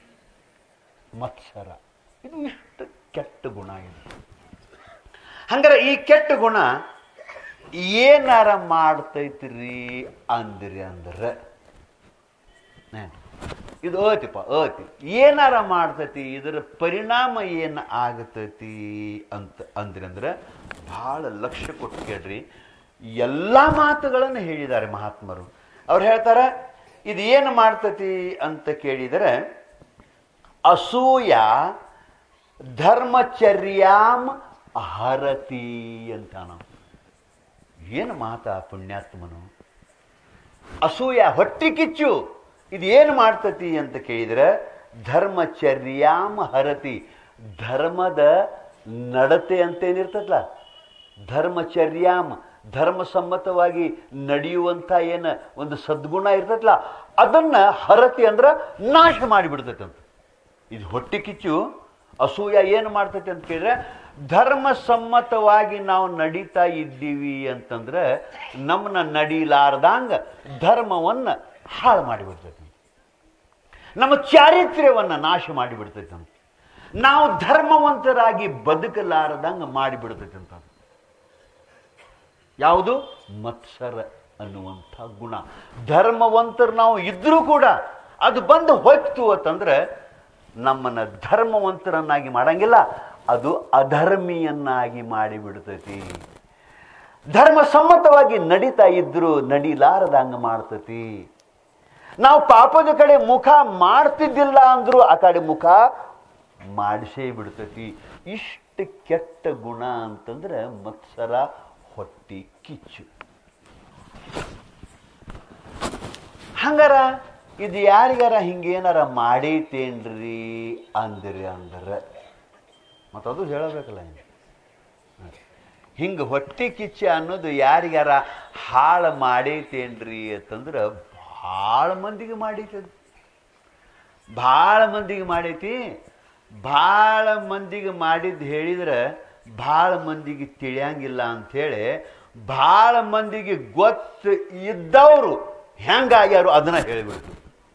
ಮತ್ಸರ ಇದು ಇಷ್ಟು ಕೆಟ್ಟ ಗುಣ ಇದು ಹಂಗಾರೆ ಈ ಕೆಟ್ಟ ಗುಣ ಏನಾರ ಮಾಡ್ತೈತ್ರಿ ಅಂದ್ರಿ ಅಂದ್ರೆ ಹ. ಇದು ಅತಿಪ್ಪ ಅತಿ ಏನಾರ ಮಾಡ್ತೈತಿ ಇದರ ಪರಿಣಾಮ ಏನು ಆಗತೈತಿ ಅಂತ ಅಂದ್ರಿ ಅಂದ್ರೆ ಬಹಳ ಲಕ್ಷ್ಯ ಕೊಟ್ಟು ಕೇಳ್ರಿ ಎಲ್ಲ ಮಾತುಗಳನ್ನು ಹೇಳಿದ್ದಾರೆ ಮಹಾತ್ಮರು ಅವ್ರು ಹೇಳ್ತಾರೆ ಇದು ಏನು ಮಾಡ್ತೈತಿ ಅಂತ ಕೇಳಿದರೆ ಅಸೂಯ ಧರ್ಮಚರ್ಯಾಂ ಹರತಿ ಅಂತ ನಾವು ಏನು ಮಾತಾ ಪುಣ್ಯಾತ್ಮನು ಅಸೂಯ ಹೊಟ್ಟೆ ಕಿಚ್ಚು ಇದು ಏನು ಮಾಡ್ತತಿ ಅಂತ ಕೇಳಿದ್ರೆ ಧರ್ಮಚರ್ಯಾಂ ಹರತಿ ಧರ್ಮದ ನಡತೆ ಅಂತೇನಿರ್ತದಲ್ಲ ಧರ್ಮಚರ್ಯಾಂ ಧರ್ಮಸಮ್ಮತವಾಗಿ ನಡೆಯುವಂಥ ಏನು ಒಂದು ಸದ್ಗುಣ ಇರ್ತದಲ್ಲ ಅದನ್ನ ಹರತಿ ಅಂದ್ರೆ ನಾಶ ಮಾಡಿಬಿಡ್ತೈತೆ ಅಂತ ಇದು ಹೊಟ್ಟೆ ಕಿಚ್ಚು ಅಸೂಯ ಏನು ಮಾಡ್ತೈತೆ ಅಂತ ಕೇಳಿದ್ರೆ ಧರ್ಮಸಮ್ಮತವಾಗಿ ನಾವು ನಡೀತಾ ಇದ್ದೀವಿ ಅಂತಂದ್ರೆ ನಮ್ಮನ್ನ ನಡೀಲಾರ್ದಂಗ ಧರ್ಮವನ್ನ ಹಾಳು ಮಾಡಿಬಿಡ್ತೈತೆ ನಮ್ಮ ಚಾರಿತ್ರ್ಯವನ್ನ ನಾಶ ಮಾಡಿಬಿಡ್ತೈತೆ ಅಂತ ನಾವು ಧರ್ಮವಂತರಾಗಿ ಬದುಕಲಾರದಂಗ ಮಾಡಿಬಿಡ್ತೈತೆ ಅಂತ ಯಾವುದು ಮತ್ಸರ ಅನ್ನುವಂಥ ಗುಣ ಧರ್ಮವಂತರು ನಾವು ಇದ್ರೂ ಕೂಡ ಅದು ಬಂದು ಹೋಯ್ತು ಅಂತಂದ್ರೆ ನಮ್ಮನ್ನ ಧರ್ಮವಂತರನ್ನಾಗಿ ಮಾಡಂಗಿಲ್ಲ ಅದು ಅಧರ್ಮಿಯನ್ನಾಗಿ ಮಾಡಿಬಿಡ್ತೈತಿ ಧರ್ಮ ಸಮ್ಮತವಾಗಿ ನಡೀತಾ ಇದ್ರು ನಡಿಲಾರದಂಗ ಮಾಡ್ತತಿ ನಾವು ಪಾಪದ ಕಡೆ ಮುಖ ಮಾಡ್ತಿದ್ದಿಲ್ಲ ಅಂದ್ರು ಆ ಕಡೆ ಮುಖ ಮಾಡಿಸೇ ಬಿಡ್ತತಿ ಇಷ್ಟು ಕೆಟ್ಟ ಗುಣ ಅಂತಂದ್ರೆ ಮತ್ಸರ ಹೊಟ್ಟಿ ಕಿಚ್ಚು ಹಂಗಾರ ಇದು ಯಾರಿಗಾರ ಹಿಂಗೇನಾರ ಮಾಡೈತೇನ್ರಿ ಅಂದ್ರಿ ಅಂದ್ರೆ ಮತ್ತದು ಹೇಳಬೇಕಲ್ಲ ಹಿಂಗೆ ಹಿಂಗೆ ಹೊಟ್ಟೆ ಕಿಚ್ಚ ಅನ್ನೋದು ಯಾರಿಗಾರ ಹಾಳು ಮಾಡೈತೇನ್ರಿ ಅಂತಂದ್ರೆ ಭಾಳ ಮಂದಿಗೆ ಮಾಡೈತದು ಭಾಳ ಮಂದಿಗೆ ಮಾಡೈತಿ ಭಾಳ ಮಂದಿಗೆ ಮಾಡಿದ್ದು ಹೇಳಿದ್ರೆ ಭಾಳ ಮಂದಿಗೆ ತಿಳಿಯಂಗಿಲ್ಲ ಅಂಥೇಳಿ ಭಾಳ ಮಂದಿಗೆ ಗೊತ್ತು ಇದ್ದವರು ಹೆಂಗಾಗ್ಯಾರು ಅದನ್ನ ಹೇಳಿಬಿಡ್ತು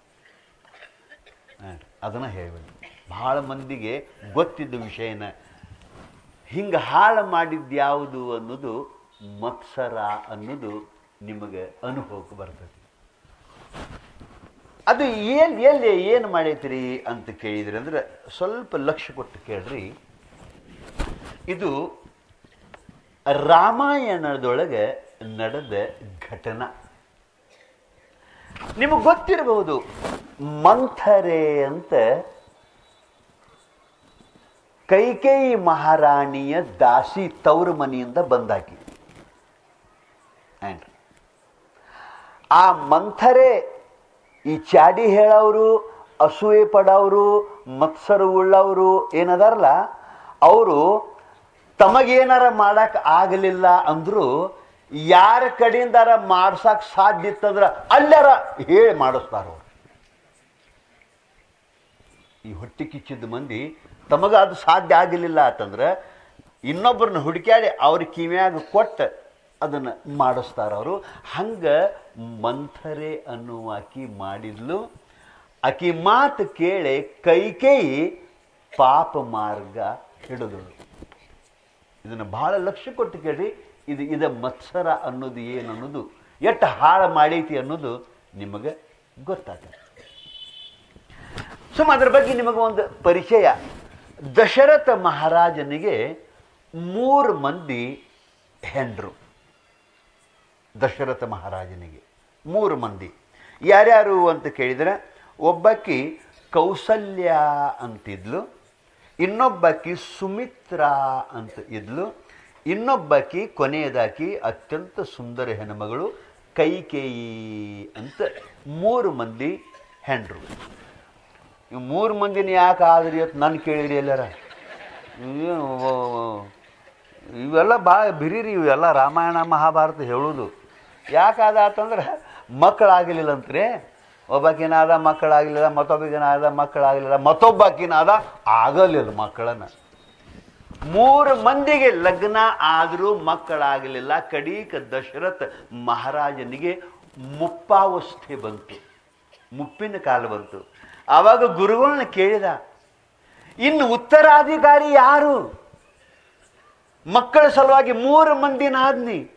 ಹ, ಅದನ್ನ ಹೇಳಿಬಿಡ್ತು ಭಾಳ ಮಂದಿಗೆ ಗೊತ್ತಿದ್ದ ವಿಷಯನ ಹಿಂಗೆ ಹಾಳು ಮಾಡಿದ್ದು ಯಾವುದು ಅನ್ನೋದು ಮತ್ಸರ ಅನ್ನೋದು ನಿಮಗೆ ಅನುಭವಕ್ಕೆ ಬರ್ತದೆ ಅದು ಎಲ್ಲಿ ಎಲ್ಲಿ ಏನು ಮಾಡೈತ್ರಿ ಅಂತ ಕೇಳಿದ್ರಿ ಅಂದ್ರೆ ಸ್ವಲ್ಪ ಲಕ್ಷ್ಯ ಕೊಟ್ಟು ಕೇಳ್ರಿ ಇದು ರಾಮಾಯಣದೊಳಗೆ ನಡೆದ ಘಟನಾ ನಿಮಗೆ ಗೊತ್ತಿರಬಹುದು ಮಂಥರೆ ಅಂತ ಕೈಕೇಯಿ ಮಹಾರಾಣಿಯ ದಾಸಿ ತವ್ರ ಮನೆಯಿಂದ ಬಂದಾಕಿ ಏನ್ರಿ? ಆ ಮಂಥರೆ ಈ ಚಾಡಿ ಹೇಳೋರು ಅಸೂಯೆ ಪಡೋರು ಮತ್ಸರ ಉಳ್ಳವರು ಏನದಾರಲ್ಲ ಅವರು ತಮಗೇನಾರ ಮಾಡಕ್ ಆಗಲಿಲ್ಲ ಅಂದ್ರು ಯಾರ ಕಡೆಯಿಂದಾರ ಮಾಡ್ಸಕ್ ಸಾಧ್ಯ ಇತ್ತಂದ್ರ ಅಲ್ಲಾರ ಹೇಳಿ ಮಾಡಿಸ್ತಾರ ಅವ್ರು ಈ ಹೊಟ್ಟೆ ಕಿಚ್ಚಿದ ಮಂದಿ ತಮಗ ಅದು ಸಾಧ್ಯ ಆಗಲಿಲ್ಲ ಅಂತಂದ್ರೆ ಇನ್ನೊಬ್ಬರನ್ನ ಹುಡುಕ್ಯಾಡಿ ಅವ್ರ ಕಿವ್ಯಾಗ ಕೊಟ್ಟು ಅದನ್ನ ಮಾಡಿಸ್ತಾರ ಅವರು ಹಂಗ ಮಂಥರೆ ಅನ್ನುವ ಆಕಿ ಮಾಡಿದ್ಲು ಆಕಿ ಮಾತು ಕೇಳಿ ಕೈಕೇಯಿ ಪಾಪ ಮಾರ್ಗ ಹಿಡಿದಳು ಇದನ್ನು ಬಹಳ ಲಕ್ಷ್ಯ ಕೊಟ್ಟು ಕೇಳಿ ಇದು ಇದ ಮತ್ಸರ ಅನ್ನೋದು ಏನು ಅನ್ನೋದು ಎಷ್ಟು ಹಾಳು ಮಾಡೈತಿ ಅನ್ನೋದು ನಿಮಗೆ ಗೊತ್ತಾಗ್ತದೆ ಸುಮ್ಮ ಅದ್ರ ಬಗ್ಗೆ ನಿಮಗೆ ಒಂದು ಪರಿಚಯ ದಶರಥ ಮಹಾರಾಜನಿಗೆ ಮೂರು ಮಂದಿ ಹೆಂಡ್ರು ದಶರಥ ಮಹಾರಾಜನಿಗೆ ಮೂರು ಮಂದಿ ಯಾರ್ಯಾರು ಅಂತ ಕೇಳಿದರೆ ಒಬ್ಬಾಕಿ ಕೌಸಲ್ಯ ಅಂತಿದ್ಲು ಇನ್ನೊಬ್ಬಾಕಿ ಸುಮಿತ್ರಾ ಅಂತ ಇದ್ಲು ಇನ್ನೊಬ್ಬಾಕಿ ಕೊನೆಯದಾಕಿ ಅತ್ಯಂತ ಸುಂದರ ಹೆಣ್ಮಗಳು ಕೈಕೇಯಿ ಅಂತ ಮೂರು ಮಂದಿ ಹೆಂಡ್ರು ಇವ್ ಮೂರು ಮಂದಿನ ಯಾಕೆ ಆದ್ರಿ ಅಂತ ನಾನು ಕೇಳಿರಿ ಎಲ್ಲಾರ ಏನು ಇವೆಲ್ಲ ಭಾಳ ಬಿರಿರಿ ಇವೆಲ್ಲ ರಾಮಾಯಣ ಮಹಾಭಾರತ ಹೇಳೋದು ಯಾಕಾದ ಆತಂದ್ರೆ ಮಕ್ಕಳಾಗಲಿಲ್ಲ ಅಂತ್ರಿ ಒಬ್ಬಾಕಿನಾದ ಮಕ್ಕಳಾಗಲಿಲ್ಲ ಮತ್ತೊಬ್ಬಕಿನಾದ ಮಕ್ಕಳಾಗಲಿಲ್ಲ ಮತ್ತೊಬ್ಬಾಕಿನಾದ ಆಗಲಿಲ್ಲ ಮಕ್ಕಳನ್ನ ಮೂರು ಮಂದಿಗೆ ಲಗ್ನ ಆದರೂ ಮಕ್ಕಳಾಗಲಿಲ್ಲ ಕಡೀಕ ದಶರಥ ಮಹಾರಾಜನಿಗೆ ಮುಪ್ಪಾವಸ್ಥೆ ಬಂತು ಮುಪ್ಪಿನ ಕಾಲ ಬಂತು ಆವಾಗ ಗುರುಗಳನ್ನ ಕೇಳಿದ ಇನ್ನು ಉತ್ತರಾಧಿಕಾರಿ ಯಾರು ಮಕ್ಕಳ ಸಲುವಾಗಿ ಮೂರು ಮಂದಿನ ಆದ್ನಿ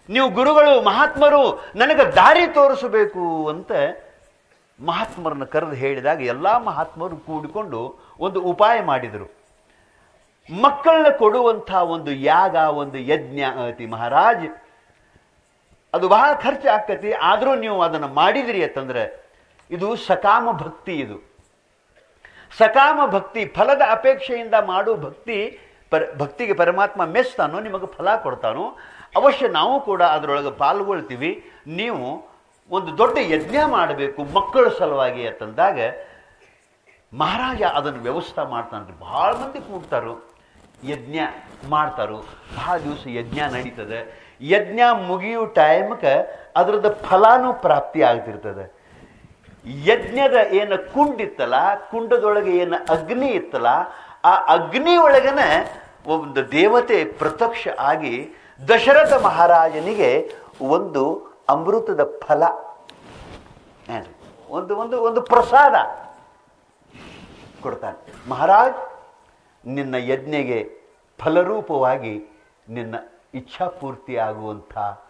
ನೀವು ಗುರುಗಳು ಮಹಾತ್ಮರು ನನಗೆ ದಾರಿ ತೋರಿಸಬೇಕು ಅಂತ ಮಹಾತ್ಮರನ್ನ ಕರೆದು ಹೇಳಿದಾಗ ಎಲ್ಲ ಮಹಾತ್ಮರು ಕೂಡಿಕೊಂಡು ಒಂದು ಉಪಾಯ ಮಾಡಿದರು ಮಕ್ಕಳನ್ನ ಕೊಡುವಂಥ ಒಂದು ಯಾಗ ಒಂದು ಯಜ್ಞ ಐತಿ ಮಹಾರಾಜ್ ಅದು ಬಹಳ ಖರ್ಚು ಆಕತಿ ಆದರೂ ನೀವು ಅದನ್ನು ಮಾಡಿದಿರಿ ಅಂತಂದ್ರೆ ಇದು ಸಕಾಮ ಭಕ್ತಿ ಇದು ಸಕಾಮ ಭಕ್ತಿ ಫಲದ ಅಪೇಕ್ಷೆಯಿಂದ ಮಾಡೋ ಭಕ್ತಿ ಪರ ಭಕ್ತಿಗೆ ಪರಮಾತ್ಮ ಮೆಸ್ತಾನೋ ನಿಮಗೆ ಫಲ ಕೊಡ್ತಾನೋ ಅವಶ್ಯ ನಾವು ಕೂಡ ಅದರೊಳಗೆ ಪಾಲ್ಗೊಳ್ತೀವಿ ನೀವು ಒಂದು ದೊಡ್ಡ ಯಜ್ಞ ಮಾಡಬೇಕು ಮಕ್ಕಳ ಸಲುವಾಗಿ ಅಂತಂದಾಗ ಮಹಾರಾಜ ಅದನ್ನು ವ್ಯವಸ್ಥೆ ಮಾಡ್ತಾನ್ರಿ ಭಾಳ ಮಂದಿ ಕೂಡ್ತಾರು ಯಜ್ಞ ಮಾಡ್ತಾರು ಭಾಳ ದಿವಸ ಯಜ್ಞ ನಡೀತದೆ ಯಜ್ಞ ಮುಗಿಯೋ ಟೈಮ್ಗೆ ಅದ್ರದ್ದು ಫಲಾನು ಪ್ರಾಪ್ತಿ ಆಗ್ತಿರ್ತದೆ ಯಜ್ಞದ ಏನು ಕುಂಡಿತ್ತಲ್ಲ ಕುಂಡದೊಳಗೆ ಏನು ಅಗ್ನಿ ಇತ್ತಲ್ಲ ಆ ಅಗ್ನಿ ಒಳಗನ ಒಂದು ದೇವತೆ ಪ್ರತ್ಯಕ್ಷ ಆಗಿ ದಶರಥ ಮಹಾರಾಜನಿಗೆ ಒಂದು ಅಮೃತದ ಫಲ ಏನ್ರಿ? ಒಂದು ಒಂದು ಒಂದು ಪ್ರಸಾದ ಕೊಡ್ತಾನೆ ಮಹಾರಾಜ್ ನಿನ್ನ ಯಜ್ಞೆಗೆ ಫಲರೂಪವಾಗಿ ನಿನ್ನ ಇಚ್ಛಾಪೂರ್ತಿ ಆಗುವಂಥ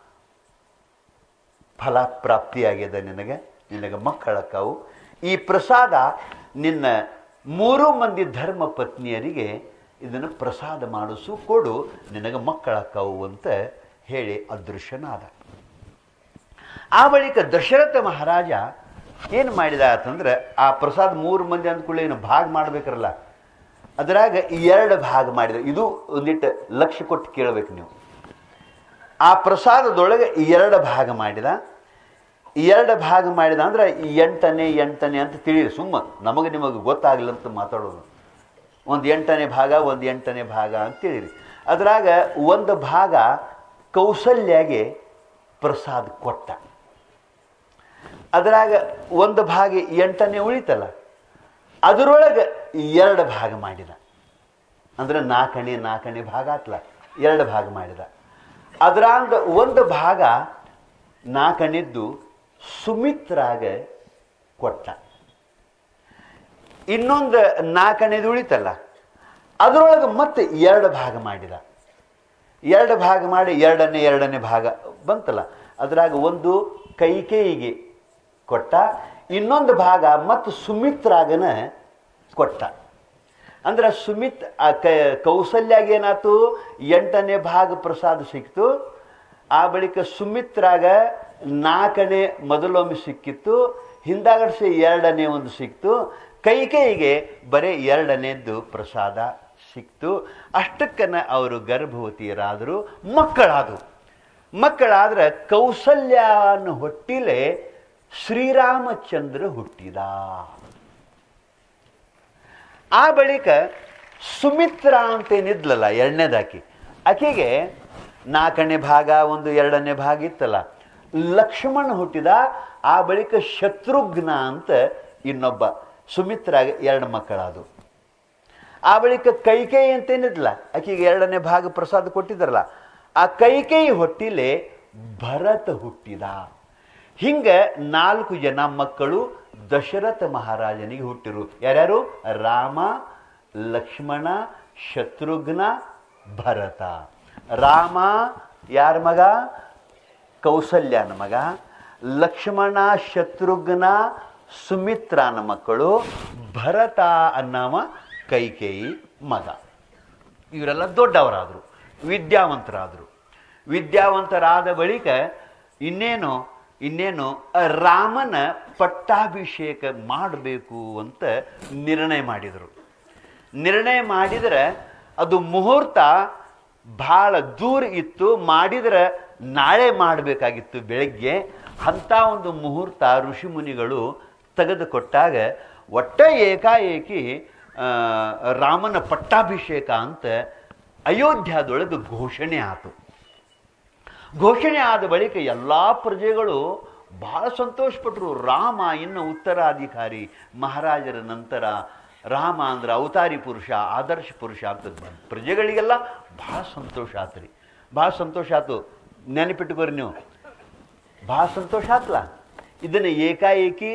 ಫಲ ಪ್ರಾಪ್ತಿಯಾಗಿದೆ ನಿನಗೆ ನಿನಗೆ ಮಕ್ಕಳಕ್ಕವು ಈ ಪ್ರಸಾದ ನಿನ್ನ ಮೂರು ಮಂದಿ ಧರ್ಮ ಪತ್ನಿಯರಿಗೆ ಇದನ್ನು ಪ್ರಸಾದ ಮಾಡಿಸು ಕೊಡು ನಿನಗೆ ಮಕ್ಕಳಕ್ಕವು ಅಂತ ಹೇಳಿ ಅದೃಶ್ಯನಾದ ಆ ಬಳಿಕ ದಶರಥ ಮಹಾರಾಜ ಏನು ಮಾಡಿದ ಅಂತಂದ್ರೆ ಆ ಪ್ರಸಾದ ಮೂರು ಮಂದಿ ಅಂದ್ಕೊಳ್ಳಿ ಏನು ಭಾಗ ಮಾಡ್ಬೇಕರಲ್ಲ ಅದರಾಗ ಎರಡು ಭಾಗ ಮಾಡಿದ ಇದು ಒಂದಿಟ್ಟು ಲಕ್ಷ ಕೊಟ್ಟು ಕೇಳಬೇಕು ನೀವು ಆ ಪ್ರಸಾದದೊಳಗೆ ಎರಡು ಭಾಗ ಮಾಡಿದ ಎರಡು ಭಾಗ ಮಾಡಿದ ಅಂದ್ರೆ ಎಂಟನೇ ಎಂಟನೇ ಅಂತ ತಿಳಿಯಿರಿ ಸುಮ್ಮ ನಮಗೆ ನಿಮಗೆ ಗೊತ್ತಾಗಲಿಲ್ಲ ಅಂತ ಮಾತಾಡೋದು ಒಂದು ಎಂಟನೇ ಭಾಗ ಒಂದು ಎಂಟನೇ ಭಾಗ ಅಂತ ತಿಳಿರಿ ಅದ್ರಾಗ ಒಂದು ಭಾಗ ಕೌಸಲ್ಯಗೆ ಪ್ರಸಾದ ಕೊಟ್ಟ ಅದ್ರಾಗ ಒಂದು ಭಾಗ ಎಂಟನೇ ಉಳಿತಲ್ಲ ಅದರೊಳಗೆ ಎರಡು ಭಾಗ ಮಾಡಿದ ಅಂದ್ರೆ ನಾಲ್ಕನೇ ನಾಲ್ಕನೇ ಭಾಗ ಆತ್ಲ ಎರಡು ಭಾಗ ಮಾಡಿದ ಅದರಾಗ ಒಂದು ಭಾಗ ನಾಲ್ಕನೇದ್ದು ಸುಮಿತ್ರಾಗ ಕೊಟ್ಟ ಇನ್ನೊಂದು ನಾಲ್ಕನೇದು ಉಳಿತಲ್ಲ ಅದರೊಳಗೆ ಮತ್ತೆ ಎರಡು ಭಾಗ ಮಾಡಿದ ಎರಡು ಭಾಗ ಮಾಡಿ ಎರಡನೇ ಎರಡನೇ ಭಾಗ ಬಂತಲ್ಲ ಅದ್ರಾಗ ಒಂದು ಕೈಕೇಯಿಗೆ ಕೊಟ್ಟ ಇನ್ನೊಂದು ಭಾಗ ಮತ್ತು ಸುಮಿತ್ರಾಗನ ಕೊಟ್ಟ ಅಂದ್ರೆ ಸುಮಿತ್ ಆ ಕ ಕೌಸಲ್ಯಾಗ ಏನಾಯ್ತು ಎಂಟನೇ ಭಾಗ ಪ್ರಸಾದ ಸಿಕ್ತು ಆ ಬಳಿಕ ಸುಮಿತ್ರಾಗ ನಾಲ್ಕನೇ ಮೊದಲೊಮ್ಮೆ ಸಿಕ್ಕಿತ್ತು ಹಿಂದಾಗಡಿಸಿ ಎರಡನೇ ಒಂದು ಸಿಕ್ತು ಕೈಕೇಯಿಗೆ ಬರೀ ಎರಡನೇದ್ದು ಪ್ರಸಾದ ಸಿಕ್ತು ಅಷ್ಟಕ್ಕನ ಅವರು ಗರ್ಭವತಿಯರಾದರು ಮಕ್ಕಳಾದವು ಮಕ್ಕಳಾದ್ರೆ ಕೌಸಲ್ಯನ ಹೊಟ್ಟಿಲೆ ಶ್ರೀರಾಮಚಂದ್ರ ಹುಟ್ಟಿದ ಆ ಬಳಿಕ ಸುಮಿತ್ರ ಅಂತೇನಿದ್ಲಲ್ಲ ಎರಡನೇದಾಕಿ ಆಕೆಗೆ ನಾಲ್ಕನೇ ಭಾಗ ಒಂದು ಎರಡನೇ ಭಾಗ ಇತ್ತಲ್ಲ ಲಕ್ಷ್ಮಣ ಹುಟ್ಟಿದ ಆ ಬಳಿಕ ಶತ್ರುಘ್ನ ಅಂತ ಇನ್ನೊಬ್ಬ ಸುಮಿತ್ರಾಗ ಎರಡು ಮಕ್ಕಳಾದವು ಆ ಬಳಿಕ ಕೈಕೇಯಿ ಅಂತೇನಿದ್ಲ ಆಕೆಗೆ ಎರಡನೇ ಭಾಗ ಪ್ರಸಾದ ಕೊಟ್ಟಿದ್ರಲ್ಲ ಆ ಕೈಕೇಯಿ ಹೊಟ್ಟಿಲೆ ಭರತ ಹುಟ್ಟಿದ ಹಿಂಗ ನಾಲ್ಕು ಜನ ಮಕ್ಕಳು ದಶರಥ ಮಹಾರಾಜನಿಗೆ ಹುಟ್ಟಿರು ಯಾರ್ಯಾರು ರಾಮ ಲಕ್ಷ್ಮಣ ಶತ್ರುಘ್ನ ಭರತ ರಾಮ ಯಾರ ಮಗ ಕೌಸಲ್ಯನ ಮಗ ಲಕ್ಷ್ಮಣ ಶತ್ರುಘ್ನ ಸುಮಿತ್ರನ ಮಕ್ಕಳು ಭರತ ಅನ್ನವ ಕೈಕೇಯಿ ಮಗ ಇವರೆಲ್ಲ ದೊಡ್ಡವರಾದರು ವಿದ್ಯಾವಂತರಾದರು ವಿದ್ಯಾವಂತರಾದ ಬಳಿಕ ಇನ್ನೇನು ಇನ್ನೇನು ರಾಮನ ಪಟ್ಟಾಭಿಷೇಕ ಮಾಡಬೇಕು ಅಂತ ನಿರ್ಣಯ ಮಾಡಿದರು ನಿರ್ಣಯ ಮಾಡಿದರೆ ಅದು ಮುಹೂರ್ತ ಭಾಳ ದೂರ ಇತ್ತು ಮಾಡಿದರೆ ನಾಳೆ ಮಾಡಬೇಕಾಗಿತ್ತು ಬೆಳಗ್ಗೆ ಅಂಥ ಒಂದು ಮುಹೂರ್ತ ಋಷಿಮುನಿಗಳು ತೆಗೆದುಕೊಟ್ಟಾಗ ಒಟ್ಟ ಏಕಾಏಕಿ ಆ, ರಾಮನ ಪಟ್ಟಾಭಿಷೇಕ ಅಂತ ಅಯೋಧ್ಯದೊಳಗೆ ಘೋಷಣೆ ಆಯಿತು ಘೋಷಣೆ ಆದ ಬಳಿಕ ಎಲ್ಲ ಪ್ರಜೆಗಳು ಬಹಳ ಸಂತೋಷಪಟ್ಟರು ರಾಮ ಇನ್ನು ಉತ್ತರಾಧಿಕಾರಿ ಮಹಾರಾಜರ ನಂತರ ರಾಮ ಅಂದ್ರೆ ಅವತಾರಿ ಪುರುಷ ಆದರ್ಶ ಪುರುಷ ಅಂತ ಪ್ರಜೆಗಳಿಗೆಲ್ಲ ಭಾಳ ಸಂತೋಷ ಆತ್ರಿ ಭಾಳ ಸಂತೋಷ ಆಯ್ತು ನೆನಪಿಟ್ಟುಕೋರಿ ನೀವು ಭಾಳ ಸಂತೋಷ ಆತ್ಲ ಇದನ್ನು ಏಕಾಏಕಿ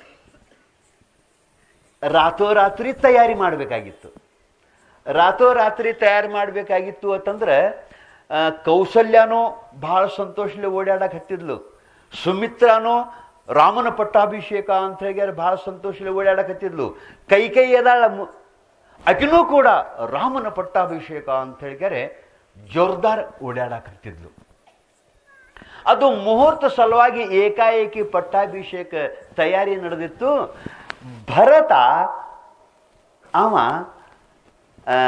ರಾತ್ರೋರಾತ್ರಿ ತಯಾರಿ ಮಾಡಬೇಕಾಗಿತ್ತು ರಾತ್ರೋರಾತ್ರಿ ತಯಾರಿ ಮಾಡಬೇಕಾಗಿತ್ತು ಅಂತಂದ್ರೆ ಆ, ಕೌಸಲ್ಯನೂ ಬಹಳ ಸಂತೋಷಲಿ ಓಡಾಡಕ್ ಹತ್ತಿದ್ಲು ಸುಮಿತ್ರನೂ ರಾಮನ ಪಟ್ಟಾಭಿಷೇಕ ಅಂತ ಹೇಳಿ ಬಹಳ ಸಂತೋಷಲಿ ಓಡಾಡಕ್ ಹತ್ತಿದ್ಲು ಕೈ ಕೈ ಎದಾಳ ಮು- ಆಕಿನೂ ಕೂಡ ರಾಮನ ಪಟ್ಟಾಭಿಷೇಕ ಅಂತ ಹೇಳಿದರೆ ಜೋರ್ದಾರ್ ಓಡಾಡಕ್ ಹತ್ತಿದ್ಲು ಅದು ಮುಹೂರ್ತ ಸಲುವಾಗಿ ಏಕಾಏಕಿ ಪಟ್ಟಾಭಿಷೇಕ ತಯಾರಿ ನಡೆದಿತ್ತು ಭರತ ಅವ ಆ,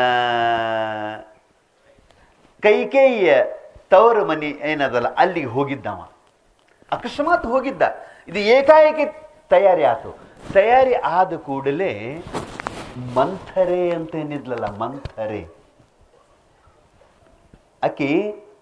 ಕೈಕೇಯಿಯ ತವರು ಮನಿ ಏನದಲ್ಲ ಅಲ್ಲಿಗೆ ಹೋಗಿದ್ದವ ಅಕಸ್ಮಾತ್ ಹೋಗಿದ್ದ ಇದು ಏಕಾಏಕಿ ತಯಾರಿ ಆತು ತಯಾರಿ ಆದ ಕೂಡಲೇ ಮಂಥರೆ ಅಂತ ಏನಿದ್ಲಲ್ಲ ಮಂಥರೆ ಆಕಿ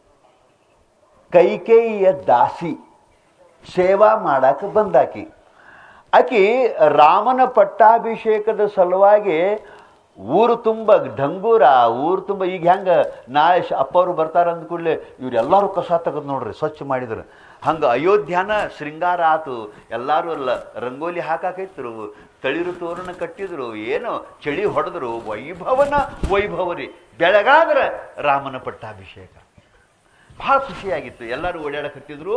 ಕೈಕೇಯಿಯ ದಾಸಿ ಸೇವಾ ಮಾಡಾಕ ಬಂದಾಕಿ ಆಕಿ ರಾಮನ ಪಟ್ಟಾಭಿಷೇಕದ ಸಲುವಾಗಿ ಊರು ತುಂಬ ಢಂಗೂರ ಊರು ತುಂಬ ಈಗ ಹೆಂಗೆ ನಾಳೆ ಶ- ಅಪ್ಪವ್ರು ಬರ್ತಾರ ಅಂದ ಕೂಡಲೇ ಇವರೆಲ್ಲರೂ ಕಸ ತೆಗೆದು ನೋಡ್ರಿ ಸ್ವಚ್ಛ ಮಾಡಿದ್ರು ಹಂಗೆ ಅಯೋಧ್ಯಾನ ಶೃಂಗಾರ ಆತು ಎಲ್ಲರೂ ಅಲ್ಲ ರಂಗೋಲಿ ಹಾಕಾಕೈತ್ರು ತಳಿರು ತೋರಣ ಕಟ್ಟಿದ್ರು ಏನೋ ಚಳಿ ಹೊಡೆದ್ರು ವೈಭವನ ವೈಭವರಿ ಬೆಳಗಾದ್ರೆ ರಾಮನ ಪಟ್ಟಾಭಿಷೇಕ ಬಹಳ ಖುಷಿಯಾಗಿತ್ತು ಎಲ್ಲರೂ ಓಡಾಡಕತ್ತಿದ್ರು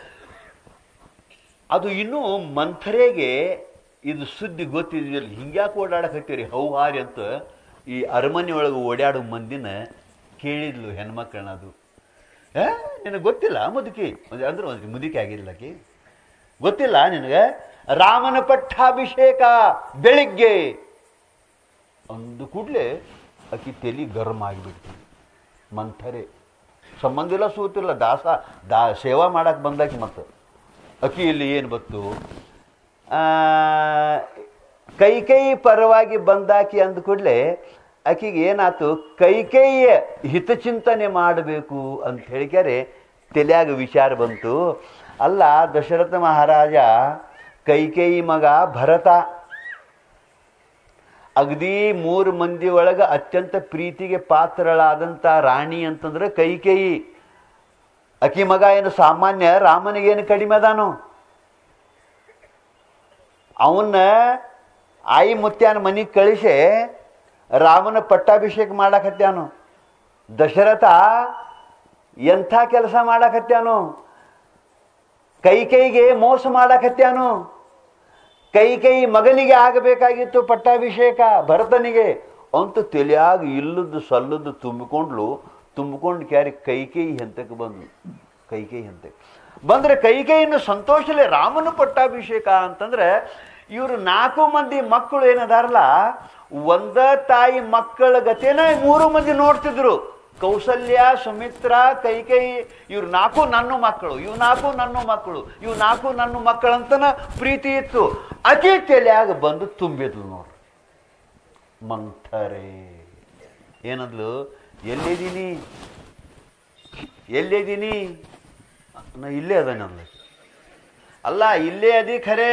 ಅದು ಇನ್ನೂ ಮಂಥರೆಗೆ ಇದು ಸುದ್ದಿ ಗೊತ್ತಿದ್ದಿಲ್ಲ ಹಿಂಗ್ಯಾಕೆ ಓಡಾಡಕತ್ತೀರಿ ಹೌಹಾರಿ ಅಂತ ಈ ಅರಮನೆ ಒಳಗೆ ಓಡಾಡೋ ಮಂದಿನ ಕೇಳಿದ್ಲು ಹೆಣ್ಮಕ್ಳನ್ನ ಅದು ಏ ನಿನಗೆ ಗೊತ್ತಿಲ್ಲ ಮುದುಕಿ ಒಂದ್- ಅಂದ್ರೆ ಒಂದು ಮುದುಕಿ ಆಗಿಲ್ಲ ಆಕಿ ಗೊತ್ತಿಲ್ಲ ನಿನಗೆ ರಾಮನ ಪಟ್ಟಾಭಿಷೇಕ ಬೆಳಿಗ್ಗೆ ಅಂದು ಕೂಡಲೇ ಆಕಿ ತಲೆ ಗರಂ ಆಗಿಬಿಡ್ತು ಮಂಥರೆ ಸಂಬಂಧ ಇಲ್ಲ ಸೂತಿಲ್ಲ ದಾಸ ದಾ ಸೇವಾ ಮಾಡಕ್ಕೆ ಬಂದಾಕಿ ಮತ್ತು ಅಕ್ಕಿ ಇಲ್ಲಿ ಏನು ಬತ್ತು ಆ, ಕೈ ಕೈ ಪರವಾಗಿ ಬಂದಾಕಿ ಅಂದ ಕೂಡಲೇ ಆಕಿಗೆ ಏನಾತು ಕೈ ಕೈಯ ಹಿತಚಿಂತನೆ ಮಾಡಬೇಕು ಅಂತ ಹೇಳಿಕ್ಯಾರೆ ತಲೆಯಾಗ ವಿಚಾರ ಬಂತು ಅಲ್ಲ ದಶರಥ ಮಹಾರಾಜ ಕೈಕೇಯಿ ಮಗ ಭರತ ಅಗದಿ ಮೂರು ಮಂದಿ ಒಳಗೆ ಅತ್ಯಂತ ಪ್ರೀತಿಗೆ ಪಾತ್ರಳಾದಂಥ ರಾಣಿ ಅಂತಂದ್ರೆ ಕೈಕೇಯಿ ಅಕಿ ಮಗ ಏನು ಸಾಮಾನ್ಯ ರಾಮನಿಗೇನು ಕಡಿಮೆ ಅದಾನು ಅವನ್ನ ಆಯಿ ಮುತ್ಯಾನ ಮನೆಗೆ ಕಳಿಸಿ ರಾಮನ ಪಟ್ಟಾಭಿಷೇಕ ಮಾಡಕತ್ಯಾನು ದಶರಥ ಎಂಥ ಕೆಲಸ ಮಾಡಕತ್ಯಾನು ಕೈ ಕೈಗೆ ಮೋಸ ಮಾಡಕತ್ಯಾನು ಕೈ ಕೈ ಮಗನಿಗೆ ಆಗಬೇಕಾಗಿತ್ತು ಪಟ್ಟಾಭಿಷೇಕ ಭರತನಿಗೆ ಅಂತ ತಲೆಯಾಗ ಇಲ್ಲದ್ದು ಸಲ್ಲದ್ದು ತುಂಬಿಕೊಂಡ್ಲು ತುಂಬಿಕೊಂಡು ಕ್ಯಾರಿ ಕೈ ಕೈ ಹಂತಕ್ಕೆ ಬಂದ್ಲು ಕೈ ಕೈ ಹಂತಕ್ಕೆ ಬಂದ್ರೆ ಕೈ ಕೈಯನ್ನು ಸಂತೋಷಲೇ ರಾಮನ ಪಟ್ಟಾಭಿಷೇಕ ಅಂತಂದ್ರೆ ಇವರು ನಾಲ್ಕು ಮಂದಿ ಮಕ್ಕಳು ಏನದಾರಲ್ಲ ಒಂದ ತಾಯಿ ಮಕ್ಕಳ ಗತಿನ ಮೂರು ಮಂದಿ ನೋಡ್ತಿದ್ರು ಕೌಸಲ್ಯ ಸುಮಿತ್ರ ಕೈಕೈ ಇವ್ರು ನಾಲ್ಕು ನನ್ನ ಮಕ್ಕಳು ಇವ್ ನಾಲ್ಕು ನನ್ನ ಮಕ್ಕಳು ಇವ್ ನಾಲ್ಕು ನನ್ನ ಮಕ್ಕಳಂತನ ಪ್ರೀತಿ ಇತ್ತು ಅತಿ ತಲೆಯಾಗ ಬಂದು ತುಂಬಿದ್ಲು ನೋಡ್ರಿ ಮಂಥರೆ ಏನಂದ್ಲು ಎಲ್ಲಿದ್ದೀನಿ ಎಲ್ಲಿದ್ದೀನಿ ನಾ ಇಲ್ಲೇ ಅದ ನಂದು ಅಲ್ಲ ಇಲ್ಲೇ ಅದಿ ಖರೆ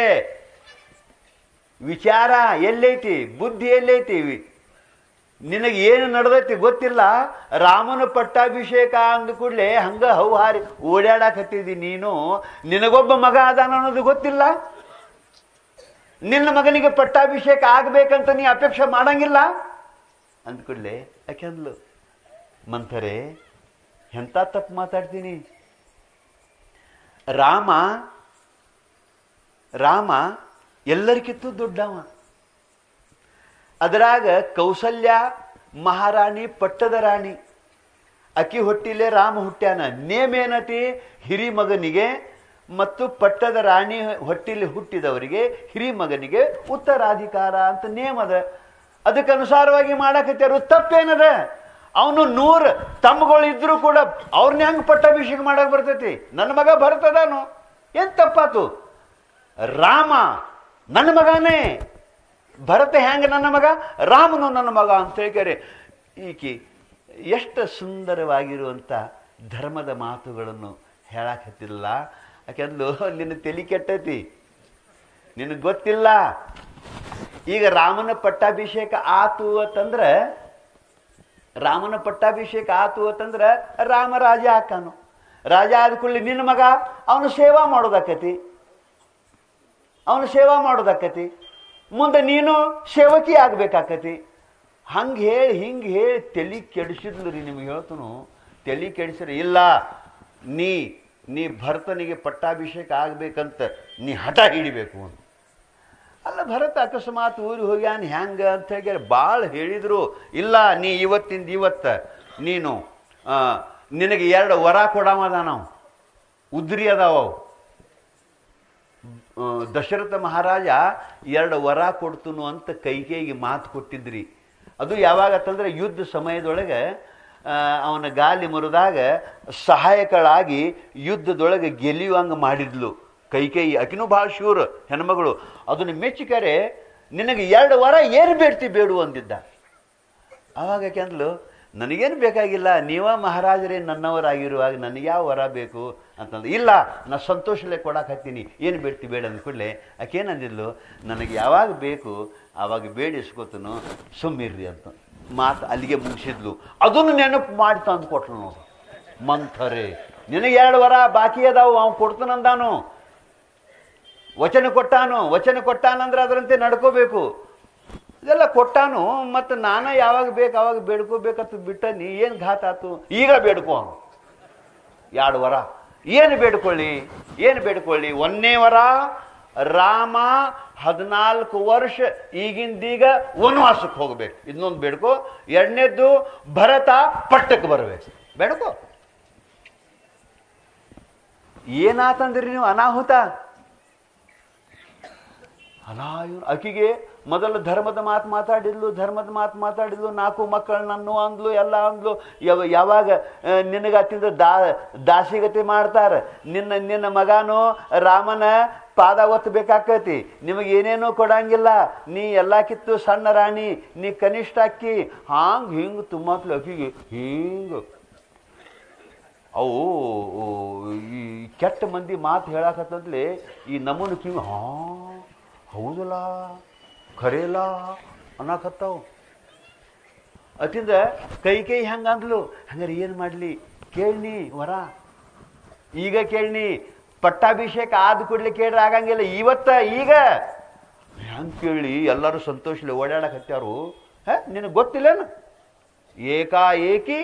ವಿಚಾರ ಎಲ್ಲೈತಿ ಬುದ್ಧಿ ಎಲ್ಲೈತಿ ನಿನಗೆ ಏನು ನಡೆದೈತಿ ಗೊತ್ತಿಲ್ಲ ರಾಮನ ಪಟ್ಟಾಭಿಷೇಕ ಅಂದ ಕೂಡಲೇ ಹಂಗ ಹೌಹಾರಿ ಓಡಾಡಕತ್ತಿದ್ದಿ ನೀನು ನಿನಗೊಬ್ಬ ಮಗ ಅದಾನ ಅನ್ನೋದು ಗೊತ್ತಿಲ್ಲ ನಿನ್ನ ಮಗನಿಗೆ ಪಟ್ಟಾಭಿಷೇಕ ಆಗ್ಬೇಕಂತ ನೀ ಅಪೇಕ್ಷೆ ಮಾಡಂಗಿಲ್ಲ ಅಂದ್ಕೂಡ್ಲೆ ಯಾಕೆ ಅಂದ್ಲು ಮಂಥರೆ ಎಂಥ ತಪ್ಪು ಮಾತಾಡ್ತೀನಿ ರಾಮ ರಾಮ ಎಲ್ಲರಿಗಿಂತೂ ದೊಡ್ಡವ ಅದರಾಗ ಕೌಸಲ್ಯ ಮಹಾರಾಣಿ ಪಟ್ಟದ ರಾಣಿ ಅಕ್ಕಿ ಹೊಟ್ಟಿಲೆ ರಾಮ ಹುಟ್ಟ್ಯಾನ ನೇಮ್ ಏನತಿ ಹಿರಿ ಮಗನಿಗೆ ಮತ್ತು ಪಟ್ಟದ ರಾಣಿ ಹೊಟ್ಟಿಲಿ ಹುಟ್ಟಿದವರಿಗೆ ಹಿರಿ ಮಗನಿಗೆ ಉತ್ತರಾಧಿಕಾರ ಅಂತ ನೇಮ್ ಅದ ಅದಕ್ಕೆ ಅನುಸಾರವಾಗಿ ಮಾಡಕತ್ಯಾರು ತಪ್ಪೇನದ ಅವನು ನೂರು ತಮ್ಮಗಳು ಇದ್ರು ಕೂಡ ಅವ್ರನ್ನ ಹೆಂಗ್ ಪಟ್ಟಾಭಿಷೇಕ ಮಾಡಕ್ ಬರ್ತೈತಿ ನನ್ನ ಮಗ ಬರ್ತದಾನು ಏನ್ ತಪ್ಪಾತು ರಾಮ ನನ್ನ ಮಗನೇ ಭರತ ಹೆಂಗ ನನ್ನ ಮಗ ರಾಮನು ನನ್ನ ಮಗ ಅಂತ ಹೇಳ್ತಾರೆ ಈಕೆ ಎಷ್ಟು ಸುಂದರವಾಗಿರುವಂಥ ಧರ್ಮದ ಮಾತುಗಳನ್ನು ಹೇಳಕತ್ತಿಲ್ಲ ಯಾಕೆಂದ್ಲು ನಿನ್ನ ತಲೆ ಕೆಟ್ಟೈತಿ ನಿನಗೆ ಗೊತ್ತಿಲ್ಲ ಈಗ ರಾಮನ ಪಟ್ಟಾಭಿಷೇಕ ಆತು ಅಂತಂದ್ರೆ ರಾಮನ ಪಟ್ಟಾಭಿಷೇಕ ಆತು ಅಂತಂದ್ರೆ ರಾಮ ರಾಜ ಹಾಕಾನು ರಾಜ ಆದ ಕೂಡಲೇ ನಿನ್ನ ಮಗ ಅವನು ಸೇವಾ ಮಾಡೋದಾಕತಿ ಅವನು ಸೇವಾ ಮಾಡೋದಾಕತಿ ಮುಂದೆ ನೀನು ಸೇವಕಿ ಆಗ್ಬೇಕಾಕತಿ ಹಂಗೆ ಹೇಳಿ ಹಿಂಗೆ ಹೇಳಿ ತಲೆ ಕೆಡಿಸಿದ್ಲು ರೀ ನಿಮ್ಗೆ ಹೇಳ್ತನು ತಲೆ ಕೆಡಿಸಿದ್ರೆ ಇಲ್ಲ ನೀ ನೀ ಭರತನಿಗೆ ಪಟ್ಟಾಭಿಷೇಕ ಆಗ್ಬೇಕಂತ ನೀ ಹಠ ಹಿಡಿಬೇಕು ಅಂತ ಅಲ್ಲ ಭರತ ಅಕಸ್ಮಾತ್ ಊರಿಗೆ ಹೋಗ್ಯಾನ ಹ್ಯಾಂಗ ಅಂತ ಹೇಳಿ ಭಾಳ ಹೇಳಿದ್ರು ಇಲ್ಲ ನೀ ಇವತ್ತಿಂದ ಇವತ್ತ ನೀನು ಆ, ನಿನಗೆ ಎರಡು ವರ ಕೊಡಮದ ನಾವು ಉದ್ರಿ ಅದಾವ ಅವು. ಆ, ದಶರಥ ಮಹಾರಾಜ ಎರಡು ವರ ಕೊಡ್ತನು ಅಂತ ಕೈಕೇಯಿಗೆ ಮಾತು ಕೊಟ್ಟಿದ್ರಿ ಅದು ಯಾವಾಗ ಅಂತಂದ್ರೆ ಯುದ್ಧ ಸಮಯದೊಳಗೆ ಆ, ಅವನ ಗಾಲಿ ಮುರಿದಾಗ ಸಹಾಯಕಳಾಗಿ ಯುದ್ಧದೊಳಗೆ ಗೆಲ್ಲಿಯುವಂಗೆ ಮಾಡಿದ್ಲು ಕೈಕೇಯಿ ಆಕಿನೂ ಭಾಳ ಶೂರ್ ಹೆಣ್ಮಗಳು ಅದನ್ನು ಮೆಚ್ಚಿಕರೆ ನಿನಗೆ ಎರಡು ವರ ಏನು ಬೇಡ್ತಿ ಬೇಡು ಅಂದಿದ್ದ ಆವಾಗ ಆಕೆ ಅಂದ್ಲು ನನಗೇನು ಬೇಕಾಗಿಲ್ಲ ನೀವ ಮಹಾರಾಜರೇ ನನ್ನವರಾಗಿರುವಾಗ ನನಗೆ ಯಾವ ವರ ಬೇಕು ಅಂತಂದು ಇಲ್ಲ ನಾ ಸಂತೋಷಲೇ ಕೊಡಾಕತ್ತೀನಿ ಏನು ಬೇಡ್ತಿ ಬೇಡ ಅಂದ್ಕೂಡಲೇ ಆಕೆ ಏನಂದಿದ್ಲು ನನಗೆ ಯಾವಾಗ ಬೇಕು ಆವಾಗ ಬೇಡಿ ಇಸ್ಕೊತನು ಸುಮ್ಮಿರ್ರಿ ಅಂತ ಮಾತು ಅಲ್ಲಿಗೆ ಮುಗಿಸಿದ್ಲು ಅದನ್ನು ನೆನಪು ಮಾಡಿ ತಂದು ಕೊಟ್ಲು ನೋಡು ಮಂಥರೆ ನಿನಗೆ ಎರಡು ವರ ಬಾಕಿ ಅದಾವು ಅವ್ನು ಕೊಡ್ತಾನಂದಾನು ವಚನ ಕೊಟ್ಟಾನು ವಚನ ಕೊಟ್ಟಾನಂದ್ರೆ ಅದರಂತೆ ನಡ್ಕೋಬೇಕು ಇದೆಲ್ಲ ಕೊಟ್ಟಾನು ಮತ್ತು ನಾನು ಯಾವಾಗ ಬೇಕು ಅವಾಗ ಬೇಡ್ಕೋಬೇಕಂತ ಬಿಟ್ಟ ನೀ ಏನು ಘಾತ ಆತು ಈಗ ಬೇಡ್ಕೋ ಅವನು ಎರಡು ವರ ಏನು ಬೇಡ್ಕೊಳ್ಳಿ ಏನು ಬೇಡ್ಕೊಳ್ಳಿ ಒಂದನೇ ವರ ರಾಮ ಹದಿನಾಲ್ಕು ವರ್ಷ ಈಗಿಂದೀಗ ವನವಾಸಕ್ಕೆ ಹೋಗ್ಬೇಕು ಇನ್ನೊಂದು ಬೇಡ್ಕೋ ಎರಡನೇದ್ದು ಭರತ ಪಟ್ಟಕ್ಕೆ ಬರಬೇಕು ಬೇಡ್ಕೋ ಏನಾತಂದ್ರಿ ನೀವು ಅನಾಹುತ ಅನಾಯು ಆಕಿಗೆ ಮೊದಲು ಧರ್ಮದ ಮಾತು ಮಾತಾಡಿದ್ಲು ಧರ್ಮದ ಮಾತು ಮಾತಾಡಿದ್ಲು ನಾಲ್ಕು ಮಕ್ಕಳು ನನ್ನು ಅಂದ್ಲು ಎಲ್ಲ ಅಂದ್ಲು ಯಾವ ಯಾವಾಗ ಆ, ನಿನಗೆ ಅತ್ತಿಂದ ದಾ ದಾಸಿಗತಿ ಮಾಡ್ತಾರೆ ನಿನ್ನ ನಿನ್ನ ಮಗನು ರಾಮನ ಪಾದ ಒತ್ತಬೇಕಾಕತಿ ನಿಮಗೆ ಏನೇನೂ ಕೊಡಂಗಿಲ್ಲ ನೀ ಎಲ್ಲ ಕಿತ್ತು ಸಣ್ಣ ರಾಣಿ ನೀ ಕನಿಷ್ಠ ಅಕ್ಕಿ ಹಾಂಗ್ ಹಿಂಗೆ ತುಂಬತ್ಲು ಅಕ್ಕಿಗೆ ಹಿಂಗೆ ಅವು ಓ, ಈ ಕೆಟ್ಟ ಮಂದಿ ಮಾತು ಹೇಳಕತ್ತಂದ್ಲೆ ಈ ನಮೂನು ಕಿವಿ ಹಾ ಹೌದಲ್ಲ ಖರೇಲ ಅನ್ನಕತ್ತಾವು ಅತಿಂದ ಕೈ ಕೈ ಹೆಂಗಂದ್ಲು ಹಂಗಾರೆ ಏನು ಮಾಡಲಿ ಕೇಳ್ನಿ ವರ ಈಗ ಕೇಳ್ನಿ ಪಟ್ಟಾಭಿಷೇಕ ಆದ ಕೂಡಲೇ ಕೇಳ್ರೆ ಆಗಂಗಿಲ್ಲ ಇವತ್ತ ಈಗ ಹೆಂಗೆ ಕೇಳಿ ಎಲ್ಲರೂ ಸಂತೋಷಲಿ ಓಡಾಡಕತ್ಯಾರು ಹ ನಿನಗೆ ಗೊತ್ತಿಲ್ಲೇನು ಏಕಾಏಕಿ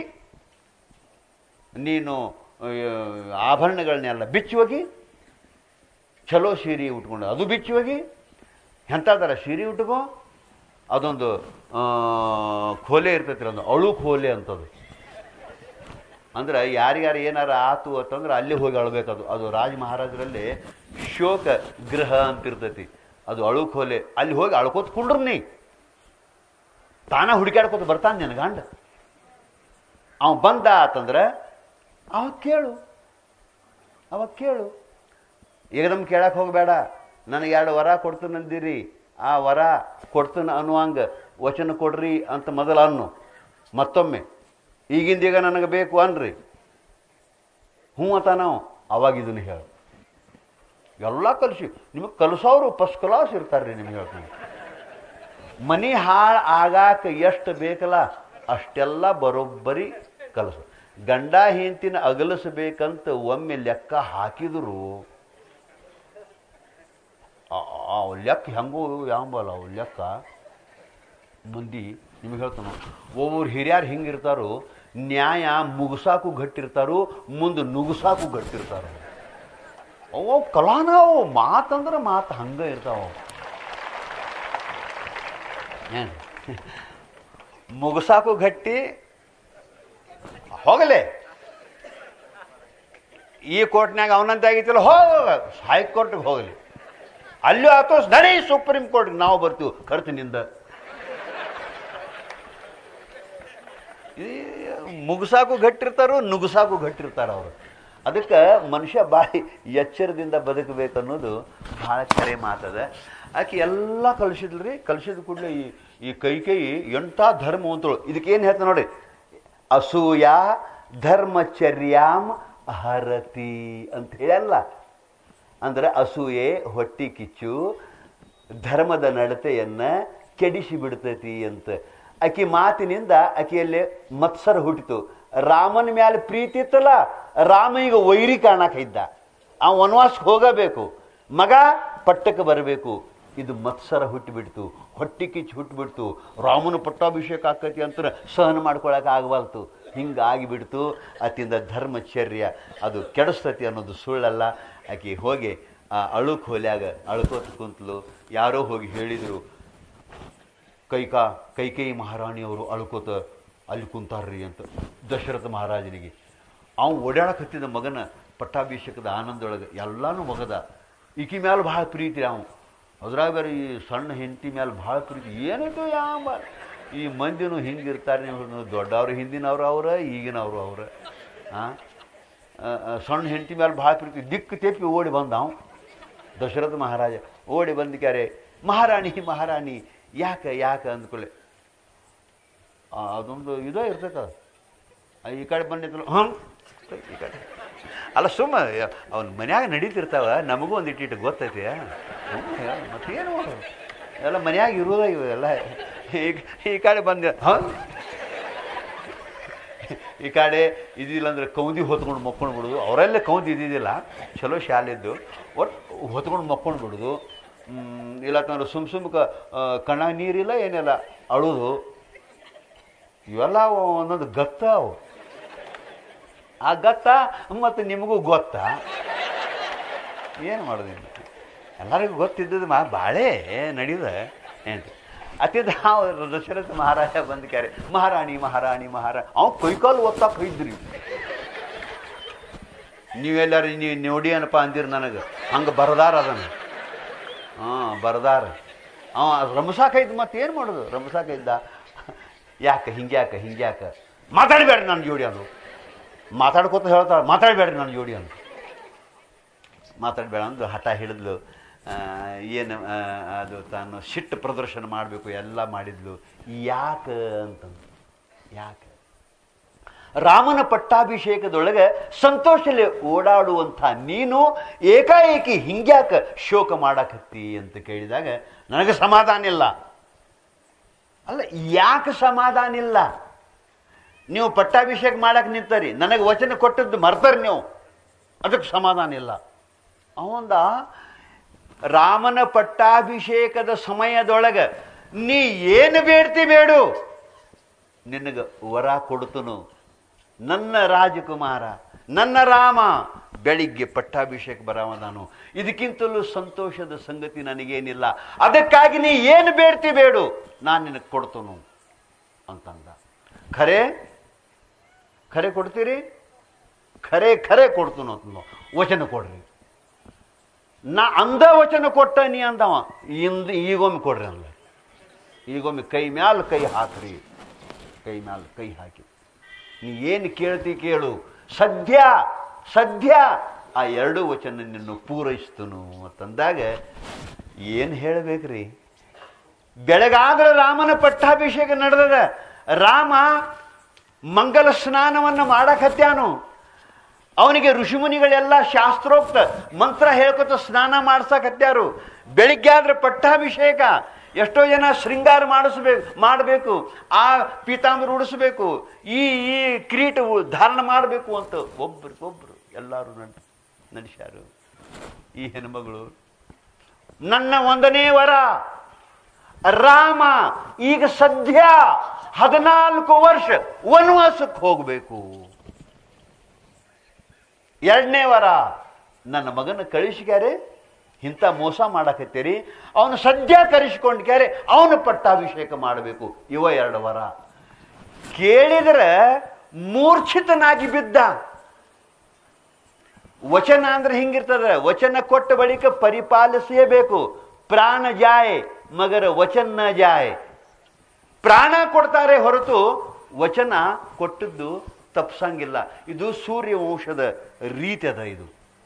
ನೀನು ಆ, ಆಭರಣಗಳನ್ನೆಲ್ಲ ಬಿಚ್ಚಿ ಹೋಗಿ ಚಲೋ ಸೀರೆ ಉಟ್ಕೊಂಡು ಅದು ಬಿಚ್ಚಿ ಹೋಗಿ ಎಂಥದರ ಸೀರೆ ಉಟ್ಕೋ ಅದೊಂದು ಆ, ಖೋಲೆ ಇರ್ತೈತಿ ಒಂದು ಅಳು ಖೋಲೆ ಅಂತದು ಅಂದ್ರೆ ಯಾರ್ಯಾರು ಏನಾರ ಆತು ಅಂತಂದ್ರೆ ಅಲ್ಲಿ ಹೋಗಿ ಅಳ್ಬೇಕದು ಅದು ರಾಜ ಮಹಾರಾಜರಲ್ಲಿ ಶೋಕ ಗೃಹ ಅಂತ ಇರ್ತೈತಿ ಅದು ಅಳು ಖೋಲೆ ಅಲ್ಲಿ ಹೋಗಿ ಅಳ್ಕೋತ ಕುಂಡ್ರು ನೀ ತಾನ ಹುಡುಕ್ಯಾಡ್ಕೋತ ಬರ್ತಾನೆ ನಿನ್ನ ಗಂಡ ಅವ ಬಂದ ಆತಂದ್ರೆ ಅವಾಗ ಕೇಳು ಅವಾಗ ಕೇಳು ಏಕದಮ್ ಕೇಳಕ್ಕೆ ಹೋಗಬೇಡ ನನಗೆ ಎರಡು ವರ ಕೊಡ್ತೀನಂದಿರಿ ಆ ವರ ಕೊಡ್ತೀನಿ ಅನ್ನುವಂಗೆ ವಚನ ಕೊಡ್ರಿ ಅಂತ ಮೊದಲು ಅನ್ನು ಮತ್ತೊಮ್ಮೆ ಈಗಿಂದೀಗ ನನಗೆ ಬೇಕು ಅನ್ರಿ ಹ್ಞೂ ಅಂತ ನಾವು ಅವಾಗ ಇದನ್ನು ಹೇಳು ಎಲ್ಲ ಕಲಿಸಿ ನಿಮಗೆ ಕಲಿಸೋರು ಫಸ್ಟ್ ಕ್ಲಾಸ್ ಇರ್ತಾರೆ ನಿಮ್ಗೆ ಹೇಳ್ತೀನಿ ಮನಿ ಹಾಳು ಆಗಾಕ ಎಷ್ಟು ಬೇಕಲ್ಲ ಅಷ್ಟೆಲ್ಲ ಬರೋಬ್ಬರಿ ಕಲಸು ಗಂಡ ಹೆಂಡತಿನ ಅಗಲಿಸ್ಬೇಕಂತ ಒಮ್ಮೆ ಲೆಕ್ಕ ಹಾಕಿದ್ರು ಆ- ಆ ಲೆಕ್ಕ ಹೆಂಗೋ ಯಾಂಬಲ್ಲ ಅವು ಲೆಕ್ಕ ಮಂದಿ ನಿಮಗೆ ಹೇಳ್ತಾನೆ ಒಬ್ಬರು ಹಿರಿಯರು ಹಿಂಗಿರ್ತಾರೋ ನ್ಯಾಯ ಮುಗಿಸಾಕು ಗಟ್ಟಿರ್ತಾರೋ ಮುಂದೆ ನುಗ್ಸಾಕು ಗಟ್ಟಿರ್ತಾರೋ ಅವು ಕಲಾನ ಅವು ಮಾತಂದ್ರೆ ಮಾತು ಹಂಗೆ ಇರ್ತಾವ ಏನು ಮುಗಿಸಾಕು ಗಟ್ಟಿ ಹೋಗಲೇ ಈ ಕೋರ್ಟ್ನಾಗ ಅವನಂತ ಆಗಿತ್ತಲ್ಲ ಹೋಗ ಹೈಕೋರ್ಟ್ಗೆ ಹೋಗಲಿ ಅಲ್ಲೂ ಆತೋ ನಡೀ ಸುಪ್ರೀಂ ಕೋರ್ಟ್ಗೆ ನಾವು ಬರ್ತೀವಿ ಖರ್ಚಿನಿಂದ ಈ ಮುಗಿಸಾಕು ಗಟ್ಟಿರ್ತಾರೋ ನುಗ್ಸಾಕು ಗಟ್ಟಿರ್ತಾರ ಅವರು ಅದಕ್ಕೆ ಮನುಷ್ಯ ಬಾಯಿ ಎಚ್ಚರದಿಂದ ಬದುಕಬೇಕನ್ನೋದು ಭಾಳ ಕರೆ ಮಾತದ ಆಕೆ ಎಲ್ಲ ಕಲಿಸಿದ್ರಿ ಕಲಿಸಿದ ಕೂಡಲೇ ಈ ಈ ಕೈ ಕೈ ಎಂಥ ಧರ್ಮವಂತಳು ಇದಕ್ಕೇನು ಹೇಳ್ತಾ ನೋಡಿ ಅಸೂಯ ಧರ್ಮಚರ್ಯಾಂ ಹರತಿ ಅಂತ ಹೇಳಲ್ಲ ಅಂದ್ರೆ ಅಸೂಯೆ ಹೊಟ್ಟಿ ಕಿಚ್ಚು ಧರ್ಮದ ನಡತೆಯನ್ನ ಕೆಡಿಸಿ ಬಿಡ್ತೈತಿ ಅಂತ ಆಕಿ ಮಾತಿನಿಂದ ಆಕೆಯಲ್ಲಿ ಮತ್ಸರ ಹುಟ್ಟಿತು ರಾಮನ ಮ್ಯಾಲೆ ಪ್ರೀತಿ ಇತ್ತಲ್ಲ ರಾಮ ಈಗ ವೈರಿ ಕಾಣಕ ಇದ್ದ ಆ ವನವಾಸಕ್ಕೆ ಹೋಗಬೇಕು ಮಗ ಪಟ್ಟಕ್ಕೆ ಬರಬೇಕು ಇದು ಮತ್ಸರ ಹುಟ್ಟಿಬಿಡ್ತು ಹೊಟ್ಟಿ ಕಿಚ್ಚು ಹುಟ್ಟಿಬಿಡ್ತು ರಾಮನ ಪಟ್ಟಾಭಿಷೇಕ ಆಕತಿ ಅಂತ ಸಹನ ಮಾಡ್ಕೊಳಕ್ ಆಗವಲ್ತು ಹಿಂಗಾಗಿಬಿಡ್ತು ಅತಿಂದ ಧರ್ಮಚರ್ಯ ಅದು ಕೆಡಿಸ್ತತಿ ಅನ್ನೋದು ಸುಳ್ಳಲ್ಲ ಆಕೆ ಹೋಗಿ ಆ ಅಳುಕ್ ಹೋಲ್ಯಾಗ ಅಳ್ಕೋತ ಕುಂತಲು ಯಾರೋ ಹೋಗಿ ಹೇಳಿದರು ಕೈಕಾ ಕೈಕೇಯಿ ಮಹಾರಾಣಿಯವರು ಅಳ್ಕೋತ ಅಲ್ಲಿ ಕುಂತಾರ್ರಿ ಅಂತ ದಶರಥ ಮಹಾರಾಜನಿಗೆ ಅವ ಓಡಾಡಕತ್ತಿದ್ದ ಮಗನ ಪಟ್ಟಾಭಿಷೇಕದ ಆನಂದೊಳಗೆ ಎಲ್ಲಾನು ಮಗದ ಈಕಿ ಮ್ಯಾಲ ಭಾಳ ಪ್ರೀತಿ ಅವ ಅದ್ರಾಗ ಬೇರೆ ಈ ಸಣ್ಣ ಹೆಂಡತಿ ಮ್ಯಾಲ ಭಾಳ ಪ್ರೀತಿ ಏನಿತ್ತು ಯಾವ ಈ ಮಂದಿನೂ ಹಿಂಗಿರ್ತಾರೆ ನೀವು ದೊಡ್ಡವ್ರು ಹಿಂದಿನವ್ರು ಅವ್ರ ಈಗಿನವ್ರು ಅವ್ರ ಆ? ಆ, ಆ, ಸಣ್ಣ ಹೆಂಡತಿ ಮ್ಯಾಲ ಭಾಳ ಪ್ರೀತಿ ದಿಕ್ಕು ತೆಪ್ಪಿ ಓಡಿ ಬಂದ ಅವ ದಶರಥ ಮಹಾರಾಜ ಓಡಿ ಬಂದಿಕ್ಯಾರೆ ಮಹಾರಾಣಿ ಮಹಾರಾಣಿ ಯಾಕೆ ಯಾಕೆ ಅಂದ್ಕೊಳ್ಳೆ ಆ, ಅದೊಂದು ಇದೇ ಇರ್ತೈತೆ ಅದು. ಆ, ಈ ಕಡೆ ಬಂದಿದ್ದಲ್ಲ ಹಾಂ ಈ ಕಡೆ ಅಲ್ಲ ಸುಮ್ಮ ಅವ್ನ ಮನ್ಯಾಗ ನಡೀತಿರ್ತಾವ ನಮಗೂ ಒಂದು ಇಟ್ಟಿಟ್ಟು ಗೊತ್ತೈತಿ ಹ್ಞೂ, ಮತ್ತೇನು ಮಾಡೋದು? ಎಲ್ಲ ಮನ್ಯಾಗ ಇರೋದ ಇವೆಲ್ಲ ಈ ಈ ಕಡೆ ಬಂದ ಹಾಂ ಈ ಕಡೆ ಇದಿಲ್ಲ ಅಂದ್ರೆ ಕೌದಿ ಹೊತ್ಕೊಂಡು ಮಕ್ಕೊಂಡು ಬಿಡೋದು ಅವರಲ್ಲೇ ಕೌದಿ ಇದ್ದಿದ್ದಿಲ್ಲ ಚಲೋ ಶಾಲೆದ್ದು ಒಟ್ಟು ಹೊತ್ಕೊಂಡು ಮಕ್ಕೊಂಡು ಬಿಡೋದು ಹ್ಮ್, ಇಲ್ಲತ್ತಂದ್ರೆ ಸುಮ್ ಸುಮ್ಕ ಕಣ್ಣ ನೀರಿಲ್ಲ ಏನಿಲ್ಲ ಅಳುದು ಇವೆಲ್ಲ ಒಂದೊಂದು ಗತ್ತ ಅವು ಆ ಗತ್ತ ಮತ್ತು ನಿಮಗೂ ಗೊತ್ತಾ ಏನು ಮಾಡೋದು ಇನ್ನು? ಎಲ್ಲರಿಗೂ ಗೊತ್ತಿದ್ದದ್ದು ಮಾ ಬಾಳೆ ನಡೆಯುದ ಏನು ಅತಿದ ದಶರಥ ಮಹಾರಾಜ ಬಂದ ಕ್ಯಾರೆ ಮಹಾರಾಣಿ ಮಹಾರಾಣಿ ಮಹಾರಾಣಿ ಅವ್ ಕೈಕಾಲು ಒತ್ತಾಕ ಇದ್ರಿ ನೀವೆಲ್ಲರೂ ನೀವು ನೋಡಿ ಏನಪ್ಪ ಅಂದಿರಿ ನನಗೆ ಹಂಗೆ ಬರದಾರ ಅದನ್ನು ಹಾಂ ಬರದಾರ ಅವ ರಮಸಾಕೈದ್ ಮತ್ತೆ ಏನು ಮಾಡೋದು ರಮಸಾಕೈದ್ದ ಯಾಕೆ ಹಿಂಗ್ಯಾಕೆ ಹಿಂಗ್ಯಾಕೆ ಮಾತಾಡಬೇಡ್ರಿ ನನ್ನ ಜೋಡಿ ಅದು ಮಾತಾಡ್ಕೊತ ಹೇಳ್ತಾಳೆ ಮಾತಾಡಬೇಡ್ರಿ ನನ್ನ ಜೋಡಿ ಅಂತ ಮಾತಾಡಬೇಡ ಅಂದು ಹಠ ಹಿಡಿದ್ಲು ಆ, ಏನು ಆ, ಅದು ತಾನು ಸಿಟ್ಟು ಪ್ರದರ್ಶನ ಮಾಡಬೇಕು ಎಲ್ಲ ಮಾಡಿದ್ಲು ಯಾಕೆ ಅಂತಂದು ಯಾಕೆ ರಾಮನ ಪಟ್ಟಾಭಿಷೇಕದೊಳಗೆ ಸಂತೋಷದಲ್ಲಿ ಓಡಾಡುವಂಥ ನೀನು ಏಕಾಏಕಿ ಹಿಂಗ್ಯಾಕ ಶೋಕ ಮಾಡಕತ್ತಿ ಅಂತ ಕೇಳಿದಾಗ ನನಗೆ ಸಮಾಧಾನ ಇಲ್ಲ ಅಲ್ಲ ಯಾಕೆ ಸಮಾಧಾನ ಇಲ್ಲ ನೀವು ಪಟ್ಟಾಭಿಷೇಕ ಮಾಡಕ್ಕೆ ನಿಂತರಿ ನನಗೆ ವಚನ ಕೊಟ್ಟದ್ದು ಮರ್ತರಿ ನೀವು ಅದಕ್ಕೆ ಸಮಾಧಾನ ಇಲ್ಲ ಅವಂದ ರಾಮನ ಪಟ್ಟಾಭಿಷೇಕದ ಸಮಯದೊಳಗೆ ನೀ ಏನು ಬೇಡ್ತಿ ಬೇಡು ನಿನಗೆ ವರ ಕೊಡ್ತನು ನನ್ನ ರಾಜಕುಮಾರ ನನ್ನ ರಾಮ ಬೆಳಿಗ್ಗೆ ಪಟ್ಟಾಭಿಷೇಕ ಬರವ ನಾನು ಇದಕ್ಕಿಂತಲೂ ಸಂತೋಷದ ಸಂಗತಿ ನನಗೇನಿಲ್ಲ ಅದಕ್ಕಾಗಿ ನೀ ಏನು ಬೇಡ್ತಿ ಬೇಡು ನಾನು ನಿನಗೆ ಕೊಡ್ತನು ಅಂತಂದ ಖರೆ ಖರೆ ಕೊಡ್ತೀರಿ ಖರೆ ಖರೆ ಕೊಡ್ತನು ಅಂತ ವಚನ ಕೊಡ್ರಿ ನಾ ಅಂದ ವಚನ ಕೊಟ್ಟ ನೀ ಅಂದವ ಇಂದ ಈಗೊಮ್ಮೆ ಕೊಡ್ರಿ ಅಂದ ಈಗೊಮ್ಮೆ ಕೈ ಮ್ಯಾಲ ಕೈ ಹಾಕ್ರಿ ಕೈ ಮ್ಯಾಲ ಕೈ ಹಾಕಿ ನೀ ಏನು ಕೇಳ್ತಿ ಕೇಳು ಸದ್ಯ ಸದ್ಯ ಆ ಎರಡು ವಚನ ನಿನ್ನು ಪೂರೈಸ್ತನು ಅಂತಂದಾಗ ಏನು ಹೇಳಬೇಕ್ರಿ ಬೆಳಗಾದ್ರೆ ರಾಮನ ಪಟ್ಟಾಭಿಷೇಕ ನಡೆದದ ರಾಮ ಮಂಗಲ ಸ್ನಾನವನ್ನು ಮಾಡಕತ್ಯಾನು ಅವನಿಗೆ ಋಷಿಮುನಿಗಳೆಲ್ಲ ಶಾಸ್ತ್ರೋಕ್ತ ಮಂತ್ರ ಹೇಳ್ಕೊತ ಸ್ನಾನ ಮಾಡ್ಸಕತ್ಯಾರು ಬೆಳಿಗ್ಗೆ ಆದ್ರೆ ಪಟ್ಟಾಭಿಷೇಕ ಎಷ್ಟೋ ಜನ ಶೃಂಗಾರ ಮಾಡಿಸ್ಬೇಕು ಮಾಡಬೇಕು ಆ ಪೀತಾಂಬರ ಉಡಿಸ್ಬೇಕು ಈ ಈ ಕಿರೀಟ ಉ- ಧಾರಣ ಮಾಡಬೇಕು ಅಂತ ಒಬ್ರಿಗೊಬ್ರು ಎಲ್ಲರೂ ನಡ್ ನಡೆಸ್ಯಾರು ಈ ಹೆಣ್ಮಗಳು ನನ್ನ ಒಂದನೇ ವರ ರಾಮ ಈಗ ಸದ್ಯ ಹದಿನಾಲ್ಕು ವರ್ಷ ವನವಾಸಕ್ಕೆ ಹೋಗಬೇಕು ಎರಡನೇ ವರ ನನ್ನ ಮಗನ ಕಳಿಸ್ಕ್ಯಾರೆ ಇಂಥ ಮೋಸ ಮಾಡಕತ್ತೀರಿ ಅವನು ಸದ್ಯ ಕರೆಸಿಕೊಂಡ್ಕ್ಯಾರೆ ಅವನ ಪಟ್ಟಾಭಿಷೇಕ ಮಾಡಬೇಕು ಇವ ಎರಡು ವರ ಕೇಳಿದ್ರೆ ಮೂರ್ಛಿತನಾಗಿ ಬಿದ್ದ ವಚನ ಅಂದ್ರೆ ಹಿಂಗಿರ್ತದ ವಚನ ಕೊಟ್ಟ ಬಳಿಕ ಪರಿಪಾಲಿಸಲೇಬೇಕು ಪ್ರಾಣ ಜಾಯ್ ಮಗರ ವಚನ ಜಾಯ್ ಪ್ರಾಣ ಕೊಡ್ತಾರೆ ಹೊರತು ವಚನ ಕೊಟ್ಟದ್ದು ತಪ್ಸಂಗಿಲ್ಲ ಇದು ಸೂರ್ಯ ವಂಶದ ರೀತಿ ಅದ ಇದು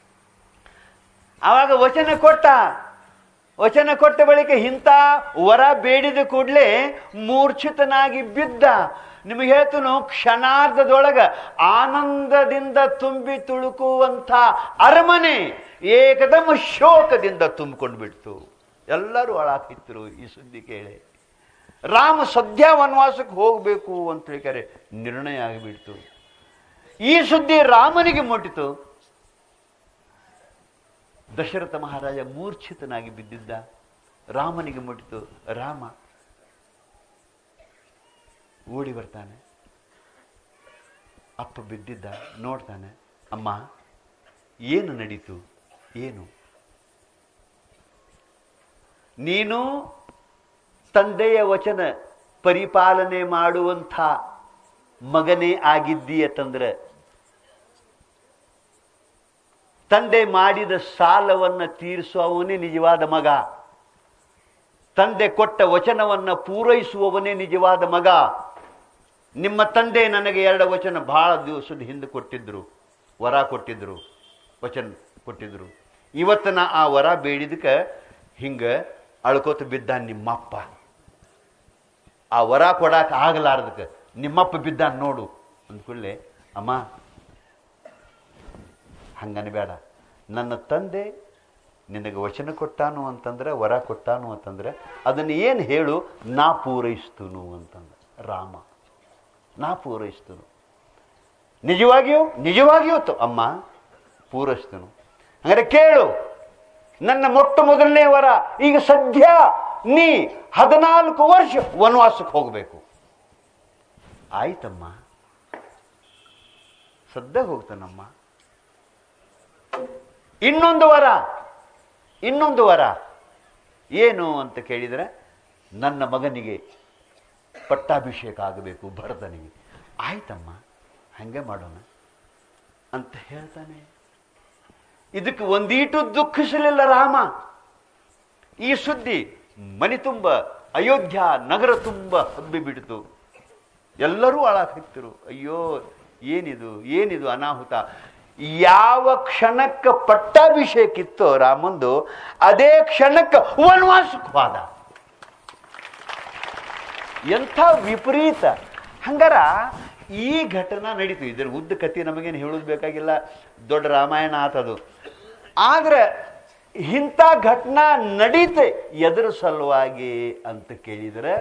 ಆವಾಗ ವಚನ ಕೊಟ್ಟ ವಚನ ಕೊಟ್ಟ ಬಳಿಕ ಇಂಥ ವರ ಬೇಡಿದ ಕೂಡಲೇ ಮೂರ್ಛಿತನಾಗಿ ಬಿದ್ದ ನಿಮಗೆ ಹೇಳ್ತನು ಕ್ಷಣಾರ್ಧದೊಳಗ ಆನಂದದಿಂದ ತುಂಬಿ ತುಳುಕುವಂಥ ಅರಮನೆ ಏಕದಮ ಶೋಕದಿಂದ ತುಂಬಿಕೊಂಡು ಬಿಡ್ತು ಎಲ್ಲರೂ ಅಳಾಕಿತ್ತರು ಈ ಸುದ್ದಿ ಕೇಳಿ ರಾಮ ಸದ್ಯ ವನವಾಸಕ್ಕೆ ಹೋಗಬೇಕು ಅಂತ ಹೇಳ್ತಾರೆ ನಿರ್ಣಯ ಆಗಿಬಿಡ್ತು ಈ ಸುದ್ದಿ ರಾಮನಿಗೆ ಮುಟ್ಟಿತು ದಶರಥ ಮಹಾರಾಜ ಮೂರ್ಛಿತನಾಗಿ ಬಿದ್ದಿದ್ದ ರಾಮನಿಗೆ ಮುಟ್ಟಿತು ರಾಮ ಓಡಿ ಬರ್ತಾನೆ ಅಪ್ಪ ಬಿದ್ದಿದ್ದ ನೋಡ್ತಾನೆ ಅಮ್ಮ ಏನು ನಡೀತು ಏನು ನೀನು ತಂದೆಯ ವಚನ ಪರಿಪಾಲನೆ ಮಾಡುವಂಥ ಮಗನೇ ಆಗಿದ್ದೀಯತಂದ್ರೆ ತಂದೆ ಮಾಡಿದ ಸಾಲವನ್ನು ತೀರಿಸುವವನೇ ನಿಜವಾದ ಮಗ ತಂದೆ ಕೊಟ್ಟ ವಚನವನ್ನು ಪೂರೈಸುವವನೇ ನಿಜವಾದ ಮಗ ನಿಮ್ಮ ತಂದೆ ನನಗೆ ಎರಡು ವಚನ ಬಹಳ ದಿವಸದ ಹಿಂದೆ ಕೊಟ್ಟಿದ್ರು ವರ ಕೊಟ್ಟಿದ್ರು ವಚನ ಕೊಟ್ಟಿದ್ರು ಇವತ್ತು ನಾ ಆ ವರ ಬೇಡಿದಕ್ಕೆ ಹಿಂಗೆ ಅಳ್ಕೋತ ಬಿದ್ದ ನಿಮ್ಮಪ್ಪ ಆ ವರ ಕೊಡಾಕ ಆಗಲಾರ್ದಕ್ಕೆ ನಿಮ್ಮಪ್ಪ ಬಿದ್ದ ನೋಡು ಅಂದ್ಕೊಳ್ಳೆ ಅಮ್ಮ ಹಂಗನ್ಬೇಡ ನನ್ನ ತಂದೆ ನಿನಗೆ ವಚನ ಕೊಟ್ಟಾನು ಅಂತಂದ್ರೆ ವರ ಕೊಟ್ಟಾನು ಅಂತಂದ್ರೆ ಅದನ್ನು ಏನು ಹೇಳು ನಾ ಪೂರೈಸ್ತನು ಅಂತಂದ ರಾಮ ನಾ ಪೂರೈಸ್ತನು ನಿಜವಾಗಿಯೂ ನಿಜವಾಗಿಯೂ ತ- ಅಮ್ಮ ಪೂರೈಸ್ತನು ಹಂಗಾರೆ ಕೇಳು ನನ್ನ ಮೊಟ್ಟ ಮೊದಲನೇ ವರ ಈಗ ಸದ್ಯ ನೀ ಹದಿನಾಲ್ಕು ವರ್ಷ ವನವಾಸಕ್ಕೆ ಹೋಗಬೇಕು ಆಯ್ತಮ್ಮ ಸದ್ಯ ಹೋಗ್ತಾನಮ್ಮ ಇನ್ನೊಂದು ವರ ಇನ್ನೊಂದು ವರ ಏನು ಅಂತ ಕೇಳಿದರೆ ನನ್ನ ಮಗನಿಗೆ ಪಟ್ಟಾಭಿಷೇಕ ಆಗಬೇಕು ಭರತನಿಗೆ ಆಯ್ತಮ್ಮ ಹಂಗೆ ಮಾಡೋಣ ಅಂತ ಹೇಳ್ತಾನೆ ಇದಕ್ಕೆ ಒಂದೀಟು ದುಃಖಿಸಲಿಲ್ಲ ರಾಮ ಈ ಸುದ್ದಿ ಮನೆ ತುಂಬ ಅಯೋಧ್ಯ ನಗರ ತುಂಬ ಹಬ್ಬಿ ಬಿಡ್ತು ಎಲ್ಲರೂ ಹಾಕ್ತಿರು ಅಯ್ಯೋ ಏನಿದು ಏನಿದು ಅನಾಹುತ ಯಾವ ಕ್ಷಣಕ್ಕೆ ಪಟ್ಟಾಭಿಷೇಕ ಇತ್ತೋ ರಾಮಂದು ಅದೇ ಕ್ಷಣಕ್ಕೆ ವನವಾಸಕ್ಕೆ ಹೋದ ಎಂಥ ವಿಪರೀತ ಹಂಗಾರ ಈ ಘಟನಾ ನಡೀತು ಇದರ ಉದ್ದ ಕಥೆ ನಮಗೇನು ಹೇಳೋದು ಬೇಕಾಗಿಲ್ಲ ದೊಡ್ಡ ರಾಮಾಯಣ ಆತದು ಆದ್ರೆ ಇಂಥ ಘಟನಾ ನಡೀತೆ ಎದರ ಸಲುವಾಗಿ ಅಂತ ಕೇಳಿದರೆ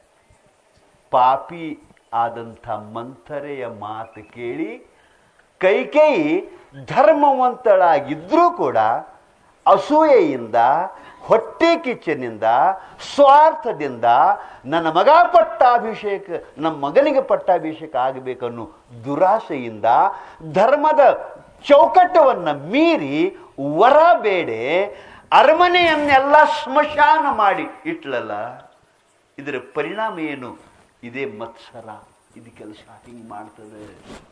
ಪಾಪಿ ಆದಂಥ ಮಂಥರೆಯ ಮಾತು ಕೇಳಿ ಕೈಕೇಯಿ ಧರ್ಮವಂತಳಾಗಿದ್ರೂ ಕೂಡ ಅಸೂಯೆಯಿಂದ ಹೊಟ್ಟೆ ಕಿಚ್ಚನಿಂದ ಸ್ವಾರ್ಥದಿಂದ ನನ್ನ ಮಗ ಪಟ್ಟಾಭಿಷೇಕ ನಮ್ಮ ಮಗನಿಗೆ ಪಟ್ಟಾಭಿಷೇಕ ಆಗಬೇಕನ್ನೋ ದುರಾಸೆಯಿಂದ ಧರ್ಮದ ಚೌಕಟ್ಟವನ್ನು ಮೀರಿ ವರ ಬೇಡೆ ಅರಮನೆಯನ್ನೆಲ್ಲ ಸ್ಮಶಾನ ಮಾಡಿ ಇಟ್ಲಲ್ಲ ಇದರ ಪರಿಣಾಮ ಏನು ಇದೇ ಮತ್ಸರ ಇದು ಕೆಲಸ ಹಿಂಗೆ ಮಾಡ್ತದೆ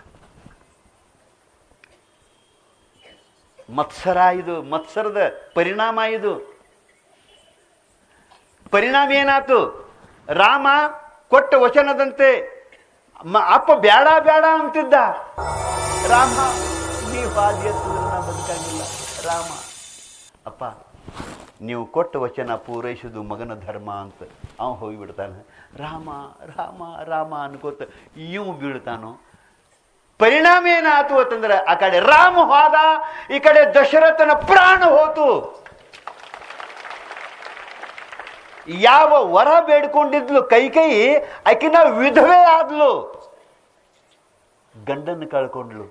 ಮತ್ಸರ ಇದು ಮತ್ಸರದ ಪರಿಣಾಮ ಇದು ಪರಿಣಾಮ ಏನಾತು ರಾಮ ಕೊಟ್ಟ ವಚನದಂತೆ ಮ- ಅಪ್ಪ ಬೇಡ ಬೇಡ ಅಂತಿದ್ದ ರಾಮ ನೀವು ಹಾದಿ ಎತ್ತಿದ್ರೆ ನಾ ಬದುಕಾಗಿಲ್ಲ ರಾಮ ಅಪ್ಪ ನೀವು ಕೊಟ್ಟ ವಚನ ಪೂರೈಸುವುದು ಮಗನ ಧರ್ಮ ಅಂತ ಅವ ಹೋಗಿಬಿಡ್ತಾನೆ ರಾಮ ರಾಮ ರಾಮ ಅನ್ಕೋತ ಇವು ಬೀಳ್ತಾನೋ ಪರಿಣಾಮ ಏನಾಯ್ತು ಅಂತಂದ್ರೆ ಆ ಕಡೆ ರಾಮ ಹೋದ ಈ ಕಡೆ ದಶರಥನ ಪ್ರಾಣ ಹೋತು ಯಾವ ವರ ಬೇಡ್ಕೊಂಡಿದ್ಲು ಕೈ ಕೈ ಆಕಿನ ವಿಧವೆ ಆದ್ಲು ಗಂಡನ್ನು ಕಳ್ಕೊಂಡ್ಲು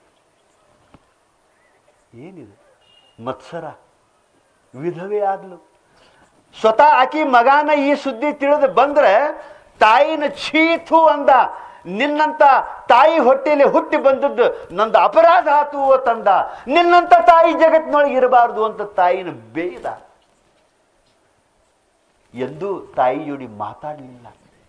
ಏನಿದು ಮತ್ಸರ ವಿಧವೆ ಆದ್ಲು ಸ್ವತಃ ಆಕಿ ಮಗಾನ ಈ ಸುದ್ದಿ ತಿಳಿದು ಬಂದ್ರೆ ತಾಯಿನ ಚೀತು ಅಂದ ನಿನ್ನಂತ ತಾಯಿ ಹೊಟ್ಟೆಯಲ್ಲಿ ಹುಟ್ಟಿ ಬಂದದ್ದು ನಂದು ಅಪರಾಧ ಆತು ತಂದ ನಿನ್ನಂತ ತಾಯಿ ಜಗತ್ತಿನೊಳಗೆ ಇರಬಾರ್ದು ಅಂತ ತಾಯಿನ ಬೇಯ್ದ ಎಂದು ತಾಯಿ ಜೋಡಿ ಮಾತಾಡಲಿಲ್ಲ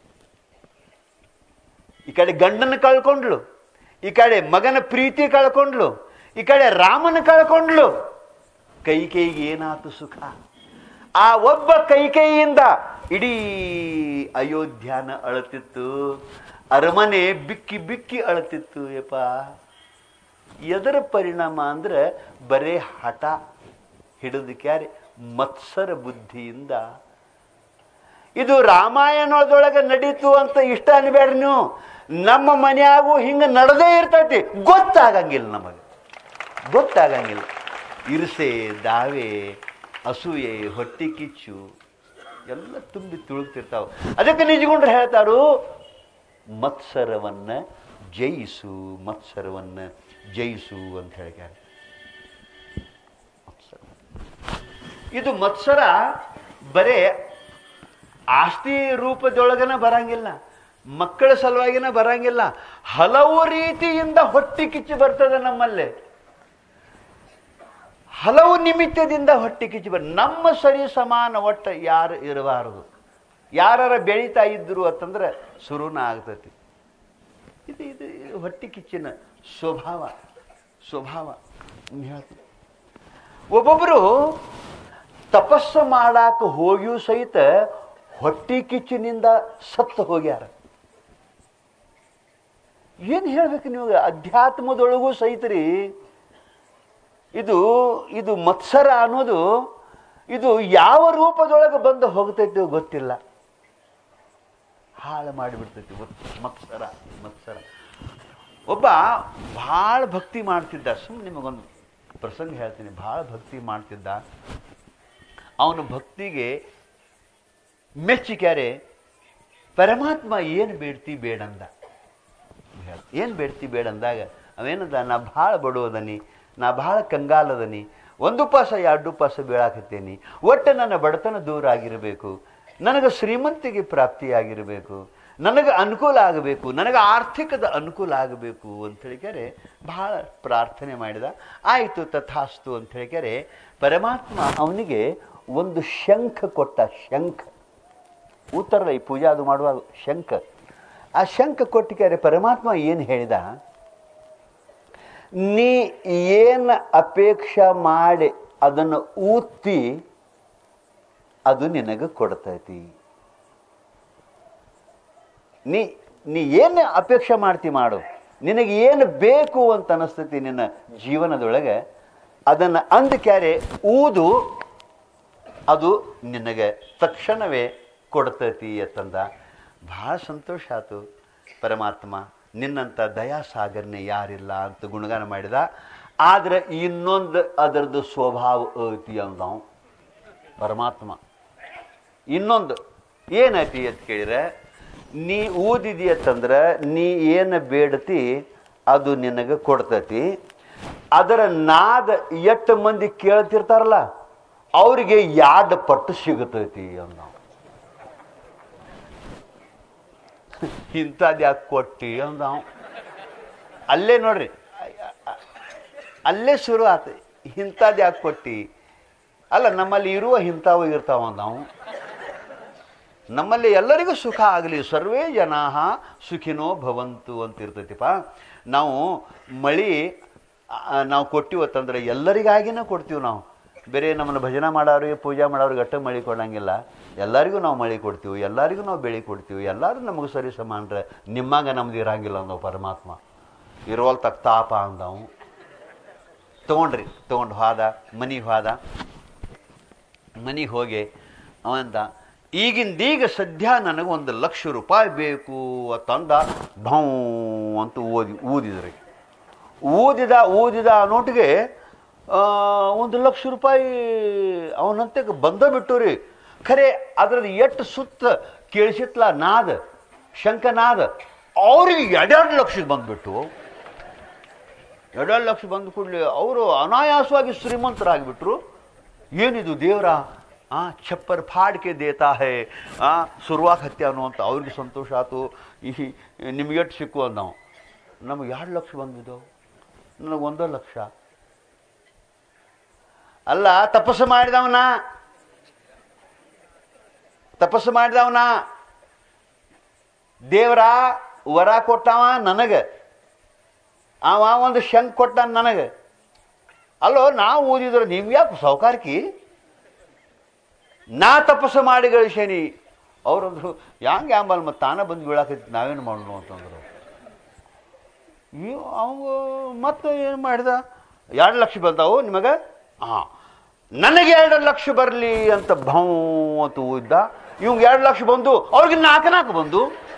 ಈ ಕಡೆ ಗಂಡನ ಕಳ್ಕೊಂಡ್ಲು ಈ ಕಡೆ ಮಗನ ಪ್ರೀತಿ ಕಳ್ಕೊಂಡ್ಲು ಈ ಕಡೆ ರಾಮನ ಕಳ್ಕೊಂಡ್ಲು ಕೈಕೈಗೆ ಏನಾತು ಸುಖ ಆ ಒಬ್ಬ ಕೈಕೈಯಿಂದ ಇಡೀ ಅಯೋಧ್ಯಾನ ಅಳತಿತ್ತು ಅರಮನೆ ಬಿಕ್ಕಿ ಬಿಕ್ಕಿ ಅಳತಿತ್ತು ಯಪ್ಪ ಎದರ ಪರಿಣಾಮ ಅಂದ್ರೆ ಬರೇ ಹಠ ಹಿಡಿದಕ್ಯಾರೆ ಮತ್ಸರ ಬುದ್ಧಿಯಿಂದ ಇದು ರಾಮಾಯಣದೊಳಗೆ ನಡೀತು ಅಂತ ಇಷ್ಟ ಅನ್ಬೇಡ್ರಿ ನೀವು ನಮ್ಮ ಮನ್ಯಾಗೂ ಹಿಂಗೆ ನಡೆದೇ ಇರ್ತೈತಿ ಗೊತ್ತಾಗಂಗಿಲ್ಲ ನಮಗೆ ಗೊತ್ತಾಗಂಗಿಲ್ಲ ಇರ್ಸೆ ದಾವೆ ಅಸೂಯೆ ಹೊಟ್ಟೆ ಕಿಚ್ಚು ಎಲ್ಲ ತುಂಬಿ ತುಳುಕ್ತಿರ್ತಾವ ಅದಕ್ಕೆ ನಿಜಗೊಂಡ್ರೆ ಹೇಳ್ತಾರು ಮತ್ಸರವನ್ನ ಜಯಿಸು ಮತ್ಸರವನ್ನ ಜಯಿಸು ಅಂತ ಹೇಳ್ತಾರೆ ಮತ್ಸರ ಇದು ಮತ್ಸರ ಬರೇ ಆಸ್ತಿ ರೂಪದೊಳಗನ ಬರಂಗಿಲ್ಲ ಮಕ್ಕಳ ಸಲುವಾಗಿನ ಬರಂಗಿಲ್ಲ ಹಲವು ರೀತಿಯಿಂದ ಹೊಟ್ಟಿ ಕಿಚ್ಚು ಬರ್ತದೆ ನಮ್ಮಲ್ಲಿ ಹಲವು ನಿಮಿತ್ತದಿಂದ ಹೊಟ್ಟಿ ಕಿಚ್ಚು ಬರ್ ನಮ್ಮ ಸರಿ ಸಮಾನ ಒಟ್ಟ ಯಾರು ಇರಬಾರದು ಯಾರ ಬೆಳೀತಾ ಇದ್ರು ಅಂತಂದ್ರೆ ಶುರುನ ಆಗ್ತತಿ ಇದು ಇದು ಇದು ಹೊಟ್ಟಿ ಕಿಚ್ಚಿನ ಸ್ವಭಾವ ಸ್ವಭಾವ ಹ್ಮ್ ಹೇಳ್ತೀನಿ. ಒಬ್ಬೊಬ್ಬರು ತಪಸ್ಸು ಮಾಡಾಕ ಹೋಗಿಯೂ ಸಹಿತ ಹೊಟ್ಟಿ ಕಿಚ್ಚಿನಿಂದ ಸತ್ತು ಹೋಗ್ಯಾರ ಏನು ಹೇಳ್ಬೇಕು ನೀವು ಅಧ್ಯಾತ್ಮದೊಳಗೂ ಸಹಿತ ರೀ ಇದು ಇದು ಮತ್ಸರ ಅನ್ನೋದು ಇದು ಯಾವ ರೂಪದೊಳಗೆ ಬಂದು ಹೋಗ್ತೈತೆ ಗೊತ್ತಿಲ್ಲ ಹಾಳು ಮಾಡಿಬಿಡ್ತೈತಿ ಮತ್- ಮತ್ಸರ ಮತ್ಸರ ಒಬ್ಬ ಭಾಳ ಭಕ್ತಿ ಮಾಡ್ತಿದ್ದ ಸುಮ್ಮನೆ ನಿಮಗೊಂದು ಪ್ರಸಂಗ ಹೇಳ್ತೀನಿ ಭಾಳ ಭಕ್ತಿ ಮಾಡ್ತಿದ್ದ ಅವನ ಭಕ್ತಿಗೆ ಮೆಚ್ಚಿಕ್ಯಾರೆ ಪರಮಾತ್ಮ ಏನು ಬೇಡ್ತಿ ಬೇಡಂದ ಏನು ಬೇಡ್ತಿ ಬೇಡ ಅಂದಾಗ ಅವೇನದ ನಾ ಭಾಳ ಬಡವದನಿ ನಾ ಭಾಳ ಕಂಗಾಲದನಿ ಒಂದು ಉಪವಾಸ ಎರಡು ಉಪವಾಸ ಬೀಳಾಕತ್ತೇನಿ ಒಟ್ಟು ನನ್ನ ಬಡತನ ದೂರ ಆಗಿರಬೇಕು ನನಗೆ ಶ್ರೀಮಂತಿಗೆ ಪ್ರಾಪ್ತಿಯಾಗಿರಬೇಕು ನನಗೆ ಅನುಕೂಲ ಆಗಬೇಕು ನನಗೆ ಆರ್ಥಿಕದ ಅನುಕೂಲ ಆಗಬೇಕು ಅಂತ ಹೇಳಿಕೆರೆ ಭಾಳ ಪ್ರಾರ್ಥನೆ ಮಾಡಿದ ಆಯಿತು ತಥಾಸ್ತು ಅಂತ ಹೇಳಿಕೆರೆ ಪರಮಾತ್ಮ ಅವನಿಗೆ ಒಂದು ಶಂಖ ಕೊಟ್ಟ ಶಂಖ ಉತ್ತರದ ಈ ಪೂಜಾ ಅದು ಮಾಡುವಾಗ ಶಂಖ ಆ ಶಂಖ ಕೊಟ್ಟಿದ್ದಾರೆ ಪರಮಾತ್ಮ ಏನು ಹೇಳಿದ ನೀ ಏನು ಅಪೇಕ್ಷೆ ಮಾಡಿ ಅದನ್ನು ಊತಿ ಅದು ನಿನಗೆ ಕೊಡ್ತೈತಿ ನೀ ನೀ ಏನು ಅಪೇಕ್ಷೆ ಮಾಡ್ತಿ ಮಾಡು ನಿನಗೆ ಏನು ಬೇಕು ಅಂತ ಅನಿಸ್ತೈತಿ ನಿನ್ನ ಜೀವನದೊಳಗೆ ಅದನ್ನು ಅಂದ ಕ್ಯಾರೆ ಊದು ಅದು ನಿನಗೆ ತಕ್ಷಣವೇ ಕೊಡ್ತೈತಿ ಅಂತಂದ ಭಾಳ ಸಂತೋಷ ಆಯ್ತು ಪರಮಾತ್ಮ ನಿನ್ನಂಥ ದಯಾಸಾಗರನೆ ಯಾರಿಲ್ಲ ಅಂತ ಗುಣಗಾನ ಮಾಡಿದ ಆದರೆ ಇನ್ನೊಂದು ಅದರದ್ದು ಸ್ವಭಾವ ಐತಿ ಅಂದವು ಪರಮಾತ್ಮ ಇನ್ನೊಂದು ಏನೈತಿ ಅಂತ ಕೇಳಿದ್ರೆ ನೀ ಊದಿದೀಯತ್ತಂದ್ರೆ ನೀ ಏನು ಬೇಡತಿ ಅದು ನಿನಗೆ ಕೊಡ್ತೈತಿ ಅದರ ನಾದ ಎಷ್ಟು ಮಂದಿ ಕೇಳ್ತಿರ್ತಾರಲ್ಲ ಅವರಿಗೆ ಯಾಡ್ ಪಟ್ಟು ಸಿಗುತ್ತೈತಿ ಅಂದ ಇಂಥದ್ದು ಯಾಕೆ ಕೊಟ್ಟಿ ಅಂದ ಅಲ್ಲೇ ನೋಡ್ರಿ ಅಲ್ಲೇ ಶುರು ಆತ ಇಂಥದ್ದು ಯಾಕೆ ಕೊಟ್ಟಿ ಅಲ್ಲ ನಮ್ಮಲ್ಲಿ ಇರುವ ಇಂಥವು ಇರ್ತಾವ ನಾವು ನಮ್ಮಲ್ಲಿ ಎಲ್ಲರಿಗೂ ಸುಖ ಆಗಲಿ ಸರ್ವೇ ಜನಾ ಸುಖಿನೋ ಭವಂತು ಅಂತ ಇರ್ತೈತಿಪ್ಪ ನಾವು ಮಳಿ ಆ, ನಾವು ಕೊಟ್ಟಿವತ್ತಂದ್ರೆ ಎಲ್ಲರಿಗಾಗಿನೇ ಕೊಡ್ತೀವಿ ನಾವು ಬೇರೆ ನಮ್ಮನ್ನು ಭಜನೆ ಮಾಡೋರಿಗೆ ಪೂಜೆ ಮಾಡೋರಿಗೆ ಅಟ್ಟ ಮಳಿ ಕೊಡಂಗಿಲ್ಲ ಎಲ್ಲರಿಗೂ ನಾವು ಮಳಿ ಕೊಡ್ತೀವಿ ಎಲ್ಲರಿಗೂ ನಾವು ಬೆಳೆ ಕೊಡ್ತೀವಿ ಎಲ್ಲರೂ ನಮಗೆ ಸರಿ ಸಮಾನ್ರೆ ನಿಮ್ಮಂಗ ನಮ್ದು ಇರಂಗಿಲ್ಲ ಅಂದವು ಪರಮಾತ್ಮ ಇರೋಲ್ ತಕ್ಕ ತಾಪ ಅಂದವು ತೊಗೊಂಡ್ರಿ ತೊಗೊಂಡು ಹೋದ ಮನೆಗೆ ಹೋದ ಮನೆಗೆ ಹೋಗಿ ಅವಂದ ಈಗಿಂದೀಗ ಸದ್ಯ ನನಗೆ ಒಂದು ಲಕ್ಷ ರೂಪಾಯಿ ಬೇಕು ಅಂತಂದ ಭೌ ಅಂತ ಓದಿ ಊದಿದ್ರಿ ಊದಿದ ಊದಿದ ನೋಟಿಗೆ ಆ, ಒಂದು ಲಕ್ಷ ರೂಪಾಯಿ ಅವನಂತೆ ಬಂದ ಬಿಟ್ಟು ರೀ ಖರೆ ಅದ್ರದ್ದು ಎಷ್ಟು ಸುತ್ತ ಕೇಳಿಸಿತ್ಲ ನಾದ ಶಂಕನಾದ ಅವ್ರಿಗೆ ಎರಡೆರಡು ಲಕ್ಷಕ್ಕೆ ಬಂದ್ಬಿಟ್ಟು ಎರಡೆರಡು ಲಕ್ಷ ಬಂದ ಕೂಡಲೇ ಅವರು ಅನಾಯಾಸವಾಗಿ ಶ್ರೀಮಂತರಾಗಿಬಿಟ್ರು ಏನಿದು ದೇವರ ಆ ಛಪ್ಪರ್ ಫಾಡ್ಕೆ ದೇತಾ ಹೇ ಆ ಸುರ್ವಾಕ್ ಹತ್ಯ ಅನ್ನುವಂಥ ಅವ್ರಿಗೆ ಸಂತೋಷ ಆಯ್ತು ಈ ನಿಮ್ಗೆ ಎಷ್ಟು ಸಿಕ್ಕು ಅಂದ ನಾವು ನಮಗೆ ಎರಡು ಲಕ್ಷ ಬಂದಿದ್ದವು ನನಗೆ ಒಂದೋ ಲಕ್ಷ ಅಲ್ಲ ತಪಸ್ಸು ಮಾಡಿದವನ ತಪಸ್ಸು ಮಾಡಿದವನ ದೇವರ ವರ ಕೊಟ್ಟವ ನನಗೆ ಅವ ಒಂದು ಶಂಕ್ ಕೊಟ್ಟ ನನಗೆ ಅಲ್ಲೋ ನಾವು ಓದಿದ್ರೆ ನೀವು ಯಾಕೆ ಸಾವುಕಾರಕಿ ನಾ ತಪಸ್ಸು ಮಾಡಿ ಗಳಿಸೇನಿ ಅವ್ರಂದ್ರು ಹ್ಯಾಂಗೆ ಆಂಬಲ್ ಮತ್ತು ತಾನ ಬಂದು ಬೀಳಾಕೈತಿ ನಾವೇನು ಮಾಡೋಣ ಅಂತಂದ್ರು ಇವ್ ಅವ ಮತ್ತೆ ಏನು ಮಾಡಿದ ಎರಡು ಲಕ್ಷ ಬಂದಾವು ನಿಮಗೆ ಹಾಂ ನನಗೆ ಎರಡು ಲಕ್ಷ ಬರಲಿ ಅಂತ ಭೌ ಅಂತ ಇದ್ದ ಇವಂಗೆ ಎರಡು ಲಕ್ಷ ಬಂದು ಅವ್ರಿಗೆ ನಾಲ್ಕು ನಾಲ್ಕು ಬಂದು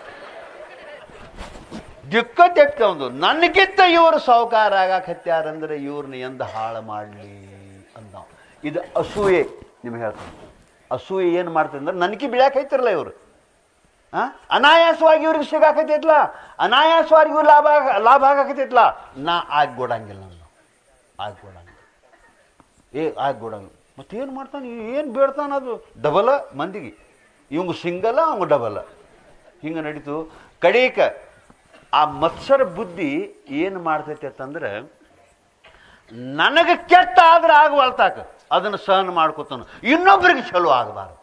ದಿಕ್ಕ ತೆಕ್ಕ ಒಂದು ನನಗಿಂತ ಇವರು ಸಾವುಕಾರ ಆಗಾಕತ್ಯಾರಂದ್ರೆ ಇವ್ರನ್ನ ಎಂದ ಹಾಳು ಮಾಡಲಿ ಅಂದ ಇದು ಅಸೂಯೆ ನಿಮ್ಗೆ ಹೇಳ್ತೀನಿ ಅಸೂಯೆ ಏನು ಮಾಡ್ತದೆ ಅಂದ್ರೆ ನನಗೆ ಬೀಳಾಕೈತಿರಲ್ಲ ಇವರು ಆ? ಅನಾಯಾಸವಾಗಿ ಇವ್ರಿಗೆ ಸಿಗಾಕತೈತ್ಲ ಅನಾಯಾಸವಾಗಿ ಇವ್ರು ಲಾಭ ಆಗ- ಲಾಭ ಆಗಾಕತೈತ್ಲ ನಾ ಆಗ್ಕೊಡಂಗಿಲ್ಲ ನಾನು ಆಗ್ಕೊಡಂಗಿಲ್ಲ ಏ ಆಗ್ಕೊಡಂಗಿಲ್ಲ ಮತ್ತೇನು ಮಾಡ್ತಾನೆ ಏನು ಬೇಡ್ತಾನೆ ಅದು ಡಬಲ ಮಂದಿಗೆ ಇವಂಗ ಸಿಂಗಲ ಅವಂಗ ಡಬಲ ಹಿಂಗೆ ನಡೀತು ಕಡೀಕ ಆ ಮತ್ಸರ ಬುದ್ಧಿ ಏನು ಮಾಡ್ತೈತೆ ಅಂತಂದ್ರೆ ನನಗೆ ಕೆಟ್ಟ ಆದ್ರೆ ಆಗವಲ್ತಾಕ ಅದನ್ನು ಸಹನ ಮಾಡ್ಕೊತಾನ ಇನ್ನೊಬ್ಬರಿಗೆ ಚಲೋ ಆಗಬಾರ್ದು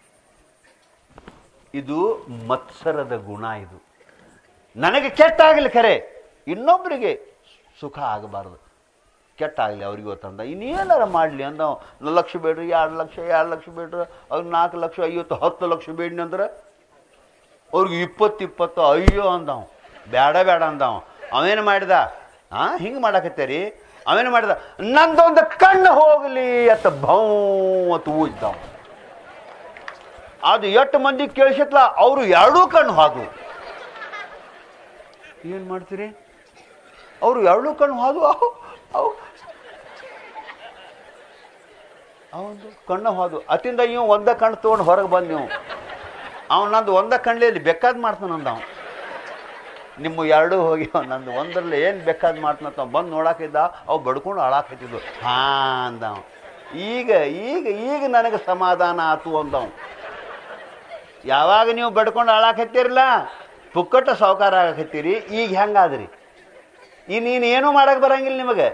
ಇದು ಮತ್ಸರದ ಗುಣ ಇದು ನನಗೆ ಕೆಟ್ಟ ಆಗಲಿ ಖರೆ ಇನ್ನೊಬ್ಬರಿಗೆ ಸುಖ ಆಗಬಾರ್ದು ಕೆಟ್ಟ ಆಗಲಿ ಅವ್ರಿಗೆ ಗೊತ್ತಂದ ಇನ್ನೇನಾರ ಮಾಡಲಿ ಅಂದ ಒಂದು ಲಕ್ಷ ಬೇಡ್ರಿ ಎರಡು ಲಕ್ಷ ಎರಡು ಲಕ್ಷ ಬೇಡ್ರಿ ಅವ್ರಿಗೆ ನಾಲ್ಕು ಲಕ್ಷ ಐವತ್ತು ಹತ್ತು ಲಕ್ಷ ಬೇಡ್ನಿ ಅಂದ್ರೆ ಅವ್ರಿಗೆ ಇಪ್ಪತ್ತು ಇಪ್ಪತ್ತು ಅಯ್ಯೋ ಅಂದವ ಬೇಡ ಬೇಡ ಅಂದವ ಅವೇನು ಮಾಡಿದ ಆ ಹಿಂಗೆ ಮಾಡಕತ್ತೇರಿ ಅವೇನು ಮಾಡಿದ ನಂದೊಂದು ಕಣ್ಣು ಹೋಗಲಿ ಅತ್ತ ಭೌ ಅಂತ ಊಜ್ದವ ಅದು ಎಷ್ಟು ಮಂದಿ ಕೇಳಿಸತ್ಲ ಅವರು ಎರಡೂ ಕಣ್ಣು ಹಾದು ಏನು ಮಾಡ್ತೀರಿ ಅವರು ಎರಡೂ ಕಣ್ಣು ಹಾದು ಅವು ಅವು ಅವನು ಕಣ್ಣು ಹೋದು ಅತಿಂದ ಇವ್ ಒಂದ ಕಣ್ಣು ತೊಗೊಂಡು ಹೊರಗೆ ಬಂದ್ ನೀವು ಅವ್ನು ನಂದು ಒಂದ ಕಣ್ಲೇಲಿ ಬೇಕಾದ್ ಮಾಡ್ತಾನಂದ ಅವ ನಿಮ್ಮ ಎರಡೂ ಹೋಗಿ ನಂದು ಒಂದರಲ್ಲಿ ಏನು ಬೇಕಾದ್ ಮಾಡ್ತಾನಂತ ಬಂದು ನೋಡಾಕಿದ್ದ ಅವು ಬಡ್ಕೊಂಡು ಅಳಾಕತ್ತಿದ್ವು ಹಾ ಅಂದ ಅವ. ಈಗ ಈಗ ಈಗ ನನಗೆ ಸಮಾಧಾನ ಆತು ಅಂದವ್ ಯಾವಾಗ ನೀವು ಬಡ್ಕೊಂಡು ಅಳಾಕತ್ತೀರಲ್ಲ ಪುಕ್ಕಟ್ಟ ಸಾವುಕಾರ ಆಗಕತ್ತೀರಿ ಈಗ ಹೆಂಗಾದ್ರಿ ಈ ನೀನು ಏನೂ ಮಾಡಕ್ ಬರಂಗಿಲ್ಲ ನಿಮಗೆ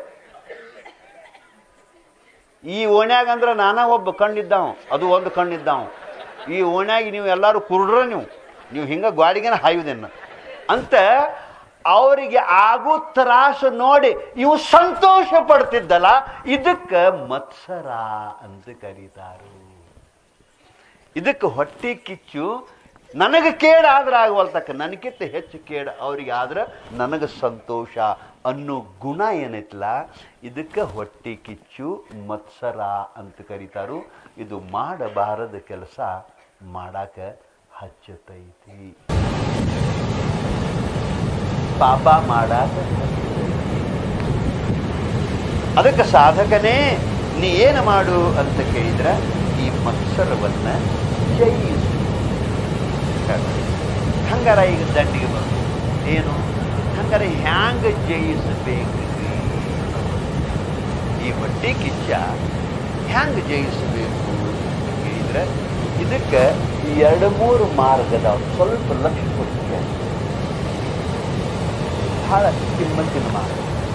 ಈ ಓಣ್ಯಾಗ ಅಂದ್ರೆ ನಾನಾ ಒಬ್ಬ ಕಣ್ಣಿದ್ದಾವ ಅದು ಒಂದು ಕಣ್ಣಿದ್ದಾವ ಈ ಓಣ್ಯಾಗ ನೀವು ಎಲ್ಲರೂ ಕುರುಡ್ರ ನೀವು ನೀವು ಹಿಂಗೆ ಗಾಡಿಗೆನ ಹಾಯುವುದೇನ ಅಂತ ಅವರಿಗೆ ಆಗೋ ತ್ರಾಸು ನೋಡಿ ಇವು ಸಂತೋಷ ಪಡ್ತಿದ್ದಲ್ಲ ಇದಕ್ಕೆ ಮತ್ಸರ ಅಂತ ಕರೀತಾರು ಇದಕ್ಕೆ ಹೊಟ್ಟೆ ಕಿಚ್ಚು ನನಗೆ ಕೇಡ ಆದ್ರೆ ಆಗವಲ್ತಕ್ಕ ನನಗಿಂತ ಹೆಚ್ಚು ಕೇಡ ಅವರಿಗೆ ಆದ್ರೆ ನನಗೆ ಸಂತೋಷ ಅನ್ನೋ ಗುಣ ಏನೈತಲ್ಲ ಇದಕ್ಕೆ ಹೊಟ್ಟೆ ಕಿಚ್ಚು ಮತ್ಸರ ಅಂತ ಕರೀತಾರು ಇದು ಮಾಡಬಾರದ ಕೆಲಸ ಮಾಡಾಕ ಹಚ್ಚತೈತಿ ಪಾಪ ಮಾಡಾಕ ಅದಕ್ಕೆ ಸಾಧಕನೇ ನೀ ಏನು ಮಾಡು ಅಂತ ಕೇಳಿದ್ರೆ ಈ ಮತ್ಸರವನ್ನ ಜಯಿಸು ಹಂಗಾರ ಈಗ ದಂಡಿಗೆ ಬಂದು ಏನು ಹಂಗಾರೆ ಹ್ಯಾಂಗ ಜಯಿಸಬೇಕು ಈ ಹೊಟ್ಟೆ ಕಿಚ್ಚ ಹ್ಯಾಂಗ ಜಯಿಸಬೇಕು ಅಂತ ಕೇಳಿದ್ರೆ ಇದಕ್ಕೆ ಎರಡು ಮೂರು ಮಾರ್ಗದ ಸ್ವಲ್ಪ ಲಕ್ಷ್ಯ ಕೊಡ್ತೀವಿ ಬಹಳ ಕಿಮ್ಮತ್ತಿನ ಮಾರ್ಗ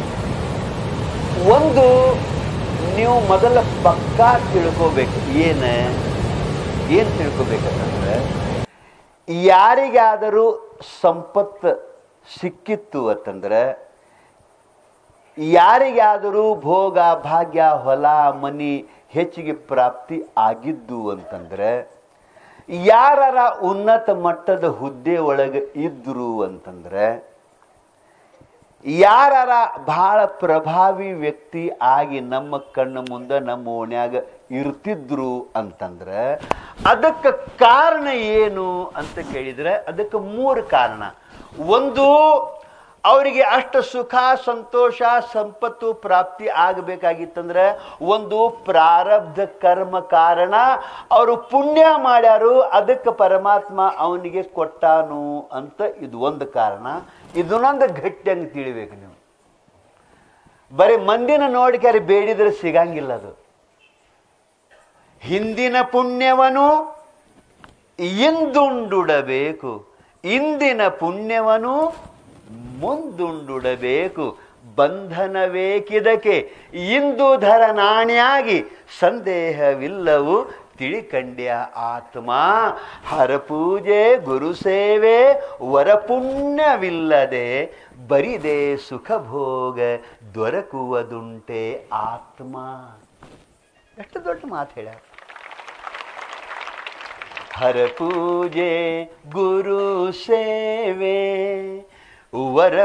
ಒಂದು ನೀವು ಮೊದಲ ಪಕ್ಕಾ ತಿಳ್ಕೋಬೇಕು ಏನ ಏನು ತಿಳ್ಕೋಬೇಕಂತಂದ್ರೆ ಯಾರಿಗಾದರೂ ಸಂಪತ್ತು ಸಿಕ್ಕಿತ್ತು ಅಂತಂದ್ರೆ ಯಾರಿಗಾದರೂ ಭೋಗ ಭಾಗ್ಯ ಹೊಲ ಮನಿ ಹೆಚ್ಚಿಗೆ ಪ್ರಾಪ್ತಿ ಆಗಿದ್ದು ಅಂತಂದ್ರೆ ಯಾರ ಉನ್ನತ ಮಟ್ಟದ ಹುದ್ದೆ ಒಳಗೆ ಇದ್ರು ಅಂತಂದ್ರೆ ಯಾರ ಬಹಳ ಪ್ರಭಾವಿ ವ್ಯಕ್ತಿ ಆಗಿ ನಮ್ಮ ಕಣ್ಣ ಮುಂದೆ ನಮ್ಮ ಓಣ್ಯಾಗ ಇರ್ತಿದ್ರು ಅಂತಂದ್ರೆ ಅದಕ್ಕೆ ಕಾರಣ ಏನು ಅಂತ ಕೇಳಿದ್ರೆ ಅದಕ್ಕೆ ಮೂರು ಕಾರಣ ಒಂದು ಅವರಿಗೆ ಅಷ್ಟು ಸುಖ ಸಂತೋಷ ಸಂಪತ್ತು ಪ್ರಾಪ್ತಿ ಆಗಬೇಕಾಗಿತ್ತಂದ್ರೆ ಒಂದು ಪ್ರಾರಬ್ಧ ಕರ್ಮ ಕಾರಣ ಅವರು ಪುಣ್ಯ ಮಾಡ್ಯಾರು ಅದಕ್ಕೆ ಪರಮಾತ್ಮ ಅವನಿಗೆ ಕೊಟ್ಟಾನು ಅಂತ ಇದು ಒಂದು ಕಾರಣ ಇದನ್ನೊಂದು ಗಟ್ಟಿಯಂಗೆ ತಿಳಿಬೇಕು ನೀವು ಬರೀ ಮಂದಿನ ನೋಡಿಕ್ಯಾರೆ ಬೇಡಿದ್ರೆ ಸಿಗಂಗಿಲ್ಲ ಅದು ಹಿಂದಿನ ಪುಣ್ಯವನು ಇಂದುಂಡುಡಬೇಕು ಇಂದಿನ ಪುಣ್ಯವನು ಮುಂದುಂಡುಡಬೇಕು ಬಂಧನವೇಕಿದಕ್ಕೆ ಇಂದು ಧರ ನಾಣ್ಯಾಗಿ ಸಂದೇಹವಿಲ್ಲವು ತಿಳಿಕಂಡ್ಯ ಆತ್ಮ ಹರಪೂಜೆ ಗುರು ಸೇವೆ ವರಪುಣ್ಯವಿಲ್ಲದೆ ಬರಿದೆ ಸುಖ ಭೋಗ ದೊರಕುವುದುಂಟೆ ಆತ್ಮ ಎಷ್ಟು ದೊಡ್ಡ ಮಾತು ಹೇಳ್ಯಾರ ಹರ ಪೂಜೆ ಗುರು ಸೇವೆ ವರ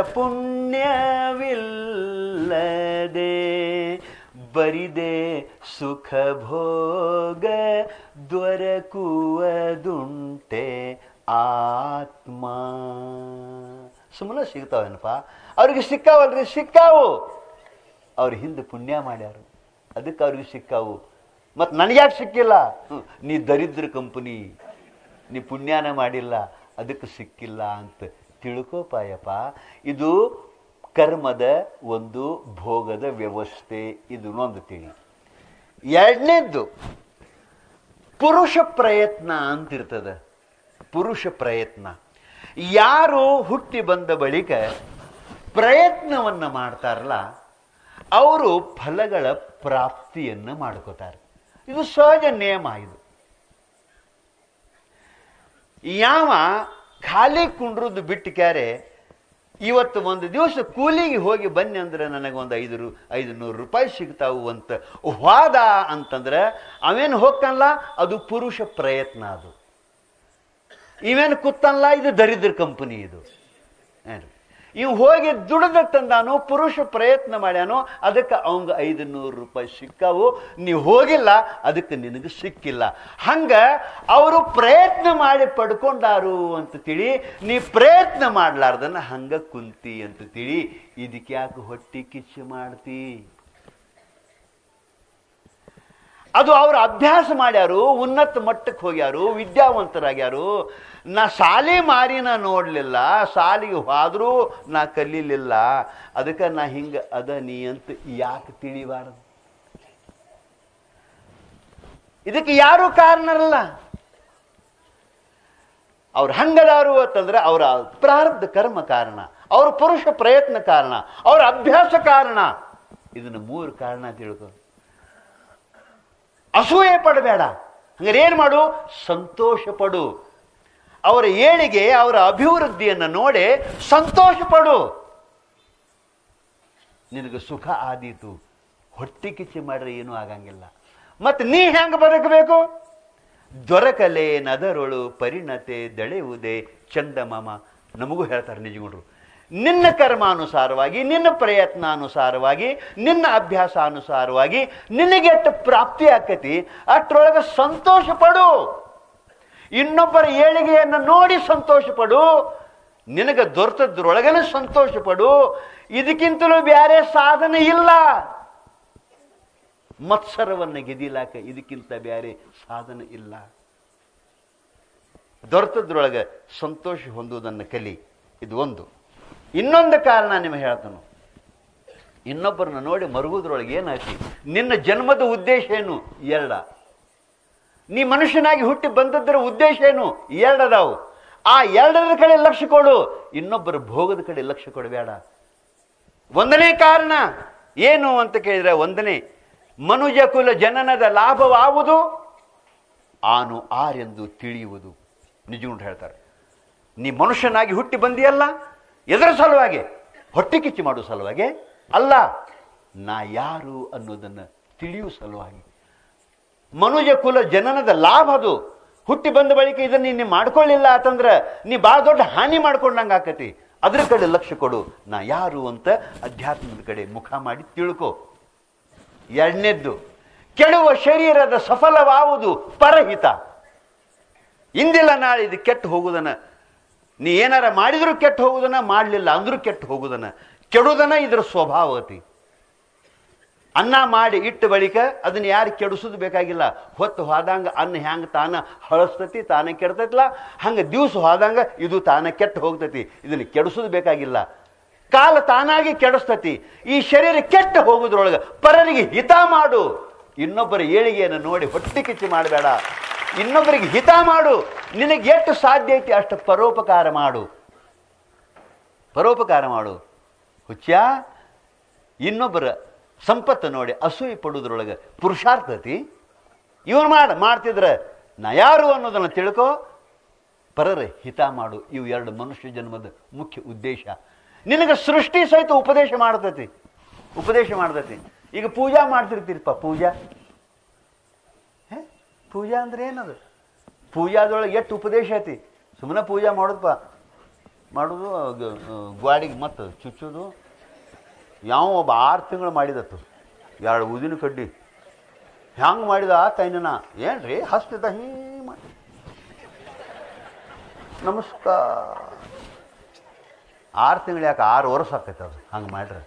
ಪುಣ್ಯವಿಲ್ಲದೆ ಬರಿದೆ ಸುಖ ಭೋಗ ದೊರಕುವುದುಂಟೆ ಆತ್ಮ ಸುಮ್ಮನೆ ಸಿಗ್ತಾವೇನಪ್ಪ ಅವ್ರಿಗೆ ಸಿಕ್ಕಾವಲ್ರಿ ಸಿಕ್ಕಾವು ಅವ್ರ ಹಿಂದೆ ಪುಣ್ಯ ಮಾಡ್ಯಾರು ಅದಕ್ಕೆ ಅವ್ರಿಗೆ ಸಿಕ್ಕಾವು ಮತ್ತು ನನಗ್ಯಾಕೆ ಸಿಕ್ಕಿಲ್ಲ ಹ್ಮ್, ನೀ ದರಿದ್ರ ಕಂಪನಿ ನೀ ಪುಣ್ಯನ ಮಾಡಿಲ್ಲ ಅದಕ್ಕೆ ಸಿಕ್ಕಿಲ್ಲ ಅಂತ ತಿಳ್ಕೋಪಾಯಪ್ಪ ಇದು ಕರ್ಮದ ಒಂದು ಭೋಗದ ವ್ಯವಸ್ಥೆ ಇದನ್ನೊಂದು ತಿಳಿ ಎರಡನೇದ್ದು ಪುರುಷ ಪ್ರಯತ್ನ ಅಂತಿರ್ತದ ಪುರುಷ ಪ್ರಯತ್ನ ಯಾರು ಹುಟ್ಟಿ ಬಂದ ಬಳಿಕ ಪ್ರಯತ್ನವನ್ನು ಮಾಡ್ತಾರಲ್ಲ ಅವರು ಫಲಗಳ ಪ್ರಾಪ್ತಿಯನ್ನು ಮಾಡ್ಕೋತಾರೆ ಇದು ಸಹಜ ನಿಯಮ ಇದು ಯಾವ ಖಾಲಿ ಕುಂಡ್ರದ್ದು ಬಿಟ್ಟು ಕ್ಯಾರೆ ಇವತ್ತು ಒಂದು ದಿವಸ ಕೂಲಿಗೆ ಹೋಗಿ ಬನ್ನಿ ಅಂದ್ರೆ ನನಗೆ ಒಂದು ಐದು ರು ಐದು ನೂರು ರೂಪಾಯಿ ಸಿಗ್ತಾವು ಅಂತ ವಾದ ಅಂತಂದ್ರೆ ಅವೇನು ಹೋಗ್ತಾನಲ್ಲ ಅದು ಪುರುಷ ಪ್ರಯತ್ನ ಅದು ಇವೇನು ಕೂತಲ್ಲ ಇದು ದರಿದ್ರ ಕಂಪನಿ ಇದು ಏನ್ರಿ ಇವ್ ಹೋಗಿ ದುಡ್ದ ತಂದಾನು ಪುರುಷ ಪ್ರಯತ್ನ ಮಾಡ್ಯಾನು ಅದಕ್ಕೆ ಅವಂಗ ಐದು ನೂರು ರೂಪಾಯಿ ಸಿಕ್ಕಾವು ನೀವು ಹೋಗಿಲ್ಲ ಅದಕ್ಕೆ ನಿನಗೆ ಸಿಕ್ಕಿಲ್ಲ ಹಂಗ ಅವರು ಪ್ರಯತ್ನ ಮಾಡಿ ಪಡ್ಕೊಂಡಾರು ಅಂತ ತಿಳಿ ನೀ ಪ್ರಯತ್ನ ಮಾಡ್ಲಾರ್ದನ್ನ ಹಂಗ ಕುಂತಿ ಅಂತ ತಿಳಿ ಇದಕ್ಕೆ ಯಾಕೆ ಹೊಟ್ಟಿ ಕಿಚ್ಚು ಮಾಡ್ತಿ ಅದು ಅವರು ಅಭ್ಯಾಸ ಮಾಡ್ಯಾರು ಉನ್ನತ ಮಟ್ಟಕ್ಕೆ ಹೋಗ್ಯಾರು ವಿದ್ಯಾವಂತರಾಗ್ಯಾರು ನಾ ಸಾಲಿ ಮಾರಿನ ನೋಡ್ಲಿಲ್ಲ ಸಾಲಿಗೆ ಹೋದ್ರೂ ನಾ ಕಲೀಲಿಲ್ಲ ಅದಕ್ಕೆ ನಾ ಹಿಂಗ ಅದ ನೀ ಅಂತ ಯಾಕೆ ತಿಳಿಬಾರದು ಇದಕ್ಕೆ ಯಾರು ಕಾರಣರಲ್ಲ ಅವ್ರು ಹಂಗದಾರು ಅಂತಂದ್ರೆ ಅವರ ಪ್ರಾರಬ್ಧ ಕರ್ಮ ಕಾರಣ ಅವ್ರ ಪುರುಷ ಪ್ರಯತ್ನ ಕಾರಣ ಅವ್ರ ಅಭ್ಯಾಸ ಕಾರಣ ಇದನ್ನ ಮೂರು ಕಾರಣ ತಿಳ್ಕೊ ಅಸೂಯೆ ಪಡಬೇಡ ಹಂಗಾರೆ ಏನ್ ಮಾಡು ಸಂತೋಷ ಪಡು ಅವರ ಏಳಿಗೆ ಅವರ ಅಭಿವೃದ್ಧಿಯನ್ನು ನೋಡಿ ಸಂತೋಷ ಪಡು ನಿನಗೆ ಸುಖ ಆದೀತು ಹೊಟ್ಟಿ ಕಿಚ್ಚಿ ಮಾಡ್ರೆ ಏನೂ ಆಗಂಗಿಲ್ಲ ಮತ್ತೆ ನೀ ಹೆಂಗ ಬದುಕಬೇಕು ದೊರಕಲೆ ನದರೊಳು ಪರಿಣತೆ ದಳೆಯುವುದೇ ಚಂದಮಾಮ ನಮಗೂ ಹೇಳ್ತಾರೆ ನಿಜಗುಂಡ್ರು ನಿನ್ನ ಕರ್ಮಾನುಸಾರವಾಗಿ ನಿನ್ನ ಪ್ರಯತ್ನಾನುಸಾರವಾಗಿ ನಿನ್ನ ಅಭ್ಯಾಸಾನುಸಾರವಾಗಿ ನಿನಗೆಟ್ಟು ಪ್ರಾಪ್ತಿ ಆಕತಿ ಅಷ್ಟರೊಳಗೆ ಸಂತೋಷ ಪಡು ಇನ್ನೊಬ್ಬರ ಏಳಿಗೆಯನ್ನು ನೋಡಿ ಸಂತೋಷ ಪಡು ನಿನಗೆ ದೊರೆತದ್ರೊಳಗನೆ ಸಂತೋಷ ಪಡು ಇದಕ್ಕಿಂತಲೂ ಬೇರೆ ಸಾಧನೆ ಇಲ್ಲ ಮತ್ಸರವನ್ನು ಗೆದಿಲಾಕ ಇದಕ್ಕಿಂತ ಬೇರೆ ಸಾಧನೆ ಇಲ್ಲ ದೊರೆತದ್ರೊಳಗೆ ಸಂತೋಷ ಹೊಂದುವುದನ್ನು ಕಲಿ ಇದು ಒಂದು ಇನ್ನೊಂದು ಕಾರಣ ನಿಮಗೆ ಹೇಳ್ತಾನು ಇನ್ನೊಬ್ಬರನ್ನ ನೋಡಿ ಮರುಗುದ್ರೊಳಗೆ ಏನಾಯ್ತಿ ನಿನ್ನ ಜನ್ಮದ ಉದ್ದೇಶ ಏನು ಎರಡ ನೀ ಮನುಷ್ಯನಾಗಿ ಹುಟ್ಟಿ ಬಂದದ್ದರ ಉದ್ದೇಶ ಏನು ಎರಡದಾವು ಆ ಎರಡರ ಕಡೆ ಲಕ್ಷ್ಯ ಕೊಡು ಇನ್ನೊಬ್ಬರ ಭೋಗದ ಕಡೆ ಲಕ್ಷ್ಯ ಕೊಡಬೇಡ ಒಂದನೇ ಕಾರಣ ಏನು ಅಂತ ಕೇಳಿದ್ರೆ ಒಂದನೇ ಮನುಜ ಕುಲ ಜನನದ ಲಾಭವಾವುದು ಆನು ಆರೆಂದು ತಿಳಿಯುವುದು ನಿಜಗುಂಡು ಹೇಳ್ತಾರೆ ನೀ ಮನುಷ್ಯನಾಗಿ ಹುಟ್ಟಿ ಬಂದಿಯಲ್ಲ ಎದರ ಸಲುವಾಗಿ ಹೊಟ್ಟೆ ಕಿಚ್ಚು ಮಾಡುವ ಸಲುವಾಗಿ ಅಲ್ಲ ನಾ ಯಾರು ಅನ್ನೋದನ್ನು ತಿಳಿಯುವ ಸಲುವಾಗಿ ಮನುಜ ಕುಲ ಜನನದ ಲಾಭ ಅದು ಹುಟ್ಟಿ ಬಂದ ಬಳಿಕ ಇದನ್ನ ನೀನು ಮಾಡ್ಕೊಳ್ಳಿಲ್ಲ ಅಂತಂದ್ರೆ ನೀ ಭಾಳ ದೊಡ್ಡ ಹಾನಿ ಮಾಡ್ಕೊಂಡಂಗೆ ಆಕತಿ ಅದ್ರ ಕಡೆ ಲಕ್ಷ್ಯ ಕೊಡು ನಾ ಯಾರು ಅಂತ ಅಧ್ಯಾತ್ಮದ ಕಡೆ ಮುಖ ಮಾಡಿ ತಿಳ್ಕೊ ಎರಡನೇದ್ದು ಕೆಡುವ ಶರೀರದ ಸಫಲವಾವುದು ಪರಹಿತ ಇಂದಿಲ್ಲ ನಾಳೆ ಇದು ಕೆಟ್ಟು ಹೋಗುದನ್ನ ನೀ ಏನಾರ ಮಾಡಿದ್ರು ಕೆಟ್ಟು ಹೋಗುದನ್ನ ಮಾಡಲಿಲ್ಲ ಅಂದ್ರೂ ಕೆಟ್ಟು ಹೋಗುದನ್ನ ಕೆಡುದನ್ನ ಇದ್ರ ಸ್ವಭಾವತಿ ಅನ್ನ ಮಾಡಿ ಇಟ್ಟ ಬಳಿಕ ಅದನ್ನ ಯಾರು ಕೆಡಿಸೋದು ಬೇಕಾಗಿಲ್ಲ ಹೊತ್ತು ಹೋದಂಗ ಅನ್ನ ಹ್ಯಾಂಗ ತಾನ ಹಳಸ್ತತಿ ತಾನೇ ಕೆಡ್ತೈತಲ್ಲ ಹಂಗ ದಿವಸ ಹೋದಂಗ ಇದು ತಾನೇ ಕೆಟ್ಟು ಹೋಗ್ತೈತಿ ಇದನ್ನ ಕೆಡಿಸೋದು ಬೇಕಾಗಿಲ್ಲ ಕಾಲ ತಾನಾಗಿ ಕೆಡಿಸ್ತತಿ ಈ ಶರೀರ ಕೆಟ್ಟು ಹೋಗುದ್ರೊಳಗೆ ಪರರಿಗೆ ಹಿತ ಮಾಡು ಇನ್ನೊಬ್ಬರ ಏಳಿಗೆಯನ್ನು ನೋಡಿ ಹೊಟ್ಟೆ ಕಿಚ್ಚಿ ಮಾಡಬೇಡ ಇನ್ನೊಬ್ಬರಿಗೆ ಹಿತ ಮಾಡು ನಿನಗೆ ಎಷ್ಟು ಸಾಧ್ಯ ಐತಿ ಅಷ್ಟು ಪರೋಪಕಾರ ಮಾಡು ಪರೋಪಕಾರ ಮಾಡು ಹುಚ್ಚ ಇನ್ನೊಬ್ಬರ ಸಂಪತ್ತು ನೋಡಿ ಅಸೂಯೆ ಪಡುವುದ್ರೊಳಗೆ ಪುರುಷಾರ್ಥತಿ ಇವನು ಮಾಡ ಮಾಡ್ತಿದ್ರೆ ನಾ ಯಾರು ಅನ್ನೋದನ್ನು ತಿಳ್ಕೊ ಪರರ ಹಿತ ಮಾಡು ಇವು ಎರಡು ಮನುಷ್ಯ ಜನ್ಮದ ಮುಖ್ಯ ಉದ್ದೇಶ ನಿನಗೆ ಸೃಷ್ಟಿ ಸಹಿತ ಉಪದೇಶ ಮಾಡ್ತತಿ ಉಪದೇಶ ಮಾಡ್ತತಿ ಈಗ ಪೂಜಾ ಮಾಡ್ತಿರ್ತೀರಪ್ಪ ಪೂಜಾ ಹೇ? ಪೂಜಾ ಅಂದ್ರೆ ಏನದು ಪೂಜಾದೊಳಗೆ ಎಷ್ಟು ಉಪದೇಶ ಐತಿ ಸುಮ್ಮನೆ ಪೂಜಾ ಮಾಡೋದಪ್ಪ ಮಾಡೋದು ಗ- ಗ್ವಾಡಿಗೆ ಮತ್ತು ಚುಚ್ಚೋದು ಯಾವ ಒಬ್ಬ ಆರು ತಿಂಗಳು ಮಾಡಿದತ್ತು ಎರಡು ಊದಿನ ಕಡ್ಡಿ ಹ್ಯಾಂಗೆ ಮಾಡಿದ ತೈನನ ಏನ್ರಿ ಹಸ್ತಿದ್ದ ಹಿಂಗೆ ಮಾಡಿ ನಮಸ್ಕಾರ ಆರು ತಿಂಗಳು ಯಾಕೆ ಆರು ವರ್ಷ ಆಕೈತೆ ಅದು ಹಂಗೆ ಮಾಡ್ರೆ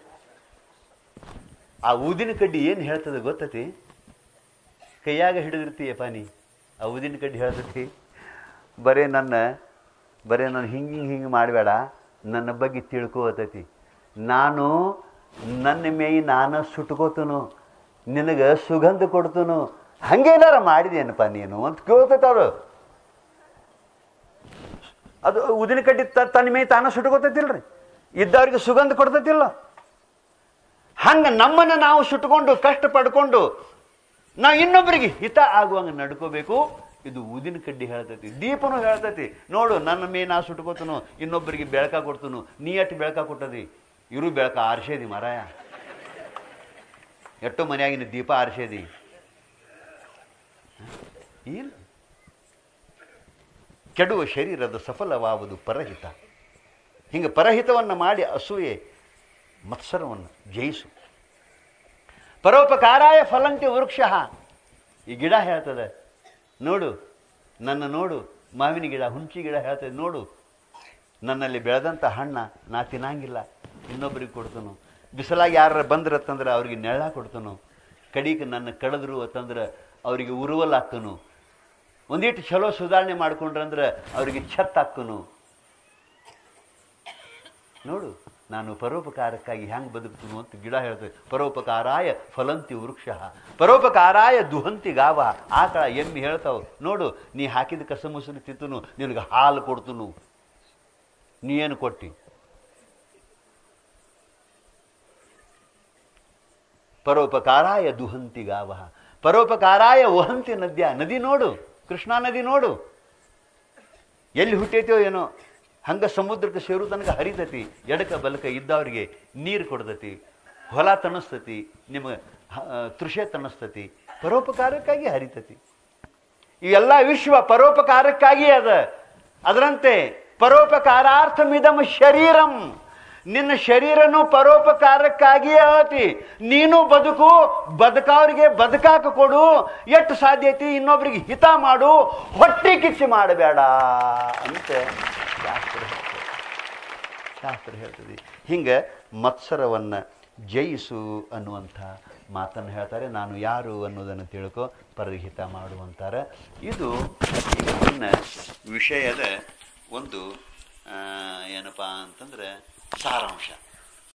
ಆ ಊದಿನ ಕಡ್ಡಿ ಏನು ಹೇಳ್ತದೆ ಗೊತ್ತತಿ ಕೈಯಾಗ ಹಿಡಿದಿರ್ತೀಯಪ್ಪ ನೀ ಆ ಊದಿನ ಕಡ್ಡಿ ಹೇಳ್ತತಿ ಬರೇ ನನ್ನ ಬರೇ ನಾನು ಹಿಂಗೆ ಹಿಂಗೆ ಹಿಂಗೆ ಮಾಡಬೇಡ ನನ್ನ ಬಗ್ಗೆ ತಿಳ್ಕೋತತಿ ನಾನು ನನ್ನ ಮೇಯಿ ನಾನು ಸುಟ್ಕೋತನು ನಿನಗೆ ಸುಗಂಧ ಕೊಡ್ತನು ಹಂಗೇನಾರ ಮಾಡಿದೇನಪ್ಪ ನೀನು ಅಂತ ಕೇಳ್ತೈತೆ ಅವರು ಅದು ಉದಿನ ಕಡ್ಡಿ ತ ತನ್ನ ಮೇ ತಾನ ಸುಟ್ಕೋತೈತಿಲ್ರಿ ಇದ್ದವ್ರಿಗೆ ಸುಗಂಧ ಕೊಡ್ತೈತಿಲ್ಲ ಹಂಗ ನಮ್ಮನ್ನ ನಾವು ಸುಟ್ಕೊಂಡು ಕಷ್ಟ ಪಡ್ಕೊಂಡು ನಾವು ಇನ್ನೊಬ್ಬರಿಗೆ ಹಿತ ಆಗುವಂಗ ನಡ್ಕೋಬೇಕು ಇದು ಊದಿನ ಕಡ್ಡಿ ಹೇಳ್ತೈತಿ ದೀಪನು ಹೇಳ್ತೈತಿ ನೋಡು ನನ್ನ ಮೇ ನಾ ಸುಟ್ಕೋತನು ಇನ್ನೊಬ್ಬರಿಗೆ ಬೆಳಕ ಕೊಡ್ತನು ನೀ ಎಟ್ಟು ಬೆಳಕ ಕೊಟ್ಟದಿ ಇರು ಬೆಳಕ ಆರ್ಸೇದಿ ಮರಾಯ ಎಷ್ಟೋ ಮನೆಯಾಗಿನ ದೀಪ ಆರ್ಸೇದಿ ಇಲ್ಲ ಕೆಡುವ ಶರೀರದ ಸಫಲವಾವುದು ಪರಹಿತ ಹಿಂಗೆ ಪರಹಿತವನ್ನು ಮಾಡಿ ಅಸೂಯೆ ಮತ್ಸರವನ್ನು ಜಯಿಸು ಪರೋಪಕಾರಾಯ ಫಲಂತಿ ವೃಕ್ಷ ಈ ಗಿಡ ಹೇಳ್ತದೆ ನೋಡು ನನ್ನ ನೋಡು ಮಾವಿನ ಗಿಡ ಹುಂಚಿ ಗಿಡ ಹೇಳ್ತದೆ ನೋಡು ನನ್ನಲ್ಲಿ ಬೆಳೆದಂಥ ಹಣ್ಣ ನಾ ತಿನ್ನಂಗಿಲ್ಲ ಇನ್ನೊಬ್ಬರಿಗೆ ಕೊಡ್ತನು ಬಿಸಿಲಾಗಿ ಯಾರ ಬಂದ್ರತ್ತಂದ್ರೆ ಅವ್ರಿಗೆ ನೆಳ್ಳ ಕೊಡ್ತನು ಕಡಿಗೆ ನನ್ನ ಕಡಿದ್ರು ಅಂತಂದ್ರೆ ಅವರಿಗೆ ಉರುವಲ್ ಹಾಕ್ತನು ಒಂದಿಟ್ಟು ಚಲೋ ಸುಧಾರಣೆ ಮಾಡ್ಕೊಂಡ್ರಂದ್ರೆ ಅವರಿಗೆ ಛತ್ ಹಾಕ್ತನು ನೋಡು ನಾನು ಪರೋಪಕಾರಕ್ಕಾಗಿ ಹೆಂಗೆ ಬದುಕ್ತೀನಿ ಅಂತ ಗಿಡ ಹೇಳ್ತದೆ ಪರೋಪಕಾರಾಯ ಫಲಂತಿ ವೃಕ್ಷ ಪರೋಪಕಾರಾಯ ದುಹಂತಿ ಗಾವ ಆಕಳ ಎಮ್ಮಿ ಹೇಳ್ತಾವ ನೋಡು ನೀ ಹಾಕಿದ ಕಸ ಮೊಸರು ತಿಂತನು ನಿನಗೆ ಹಾಲು ಕೊಡ್ತನು ನೀ ಏನು ಕೊಟ್ಟಿ ಪರೋಪಕಾರಾಯ ದುಹಂತಿ ಗಾವ ಪರೋಪಕಾರಾಯ ವಹಂತಿ ನದ್ಯ ನದಿ ನೋಡು ಕೃಷ್ಣಾ ನದಿ ನೋಡು ಎಲ್ಲಿ ಹುಟ್ಟೈತೋ ಏನೋ ಹಂಗ ಸಮುದ್ರಕ್ಕೆ ಸೇರು ತನಕ ಹರಿತತಿ ಎಡಕ ಬಲಕ ಇದ್ದವ್ರಿಗೆ ನೀರು ಕೊಡ್ತತಿ ಹೊಲ ತಣಿಸ್ತತಿ ನಿಮಗೆ ತೃಷೆ ತಣಿಸ್ತತಿ ಪರೋಪಕಾರಕ್ಕಾಗಿ ಹರಿತತಿ ಇವೆಲ್ಲ ವಿಶ್ವ ಪರೋಪಕಾರಕ್ಕಾಗಿ ಅದ ಅದರಂತೆ ಪರೋಪಕಾರಾರ್ಥಮಿದಂ ಶರೀರಂ ನಿನ್ನ ಶರೀರನು ಪರೋಪಕಾರಕ್ಕಾಗಿಯೇ ಆತಿ ನೀನು ಬದುಕು ಬದುಕವ್ರಿಗೆ ಬದುಕಾಕ ಕೊಡು ಎಷ್ಟು ಸಾಧ್ಯ ಐತಿ ಇನ್ನೊಬ್ರಿಗೆ ಹಿತ ಮಾಡು ಹೊಟ್ಟೆ ಕಿಚ್ಚು ಮಾಡಬೇಡ ಅಂತ ಶಾಸ್ತ್ರ ಹೇಳ್ತದೆ ಶಾಸ್ತ್ರ ಹೇಳ್ತದೆ ಹಿಂಗೆ ಮತ್ಸರವನ್ನು ಜಯಿಸು ಅನ್ನುವಂಥ ಮಾತನ್ನು ಹೇಳ್ತಾರೆ ನಾನು ಯಾರು ಅನ್ನೋದನ್ನು ತಿಳ್ಕೊ ಪರಹಿತ ಮಾಡುವಂತಾರೆ ಇದು ಇವತ್ತಿನ ವಿಷಯದ ಒಂದು ಆ, ಏನಪ್ಪ ಅಂತಂದ್ರೆ ಸಾರಾಂಶ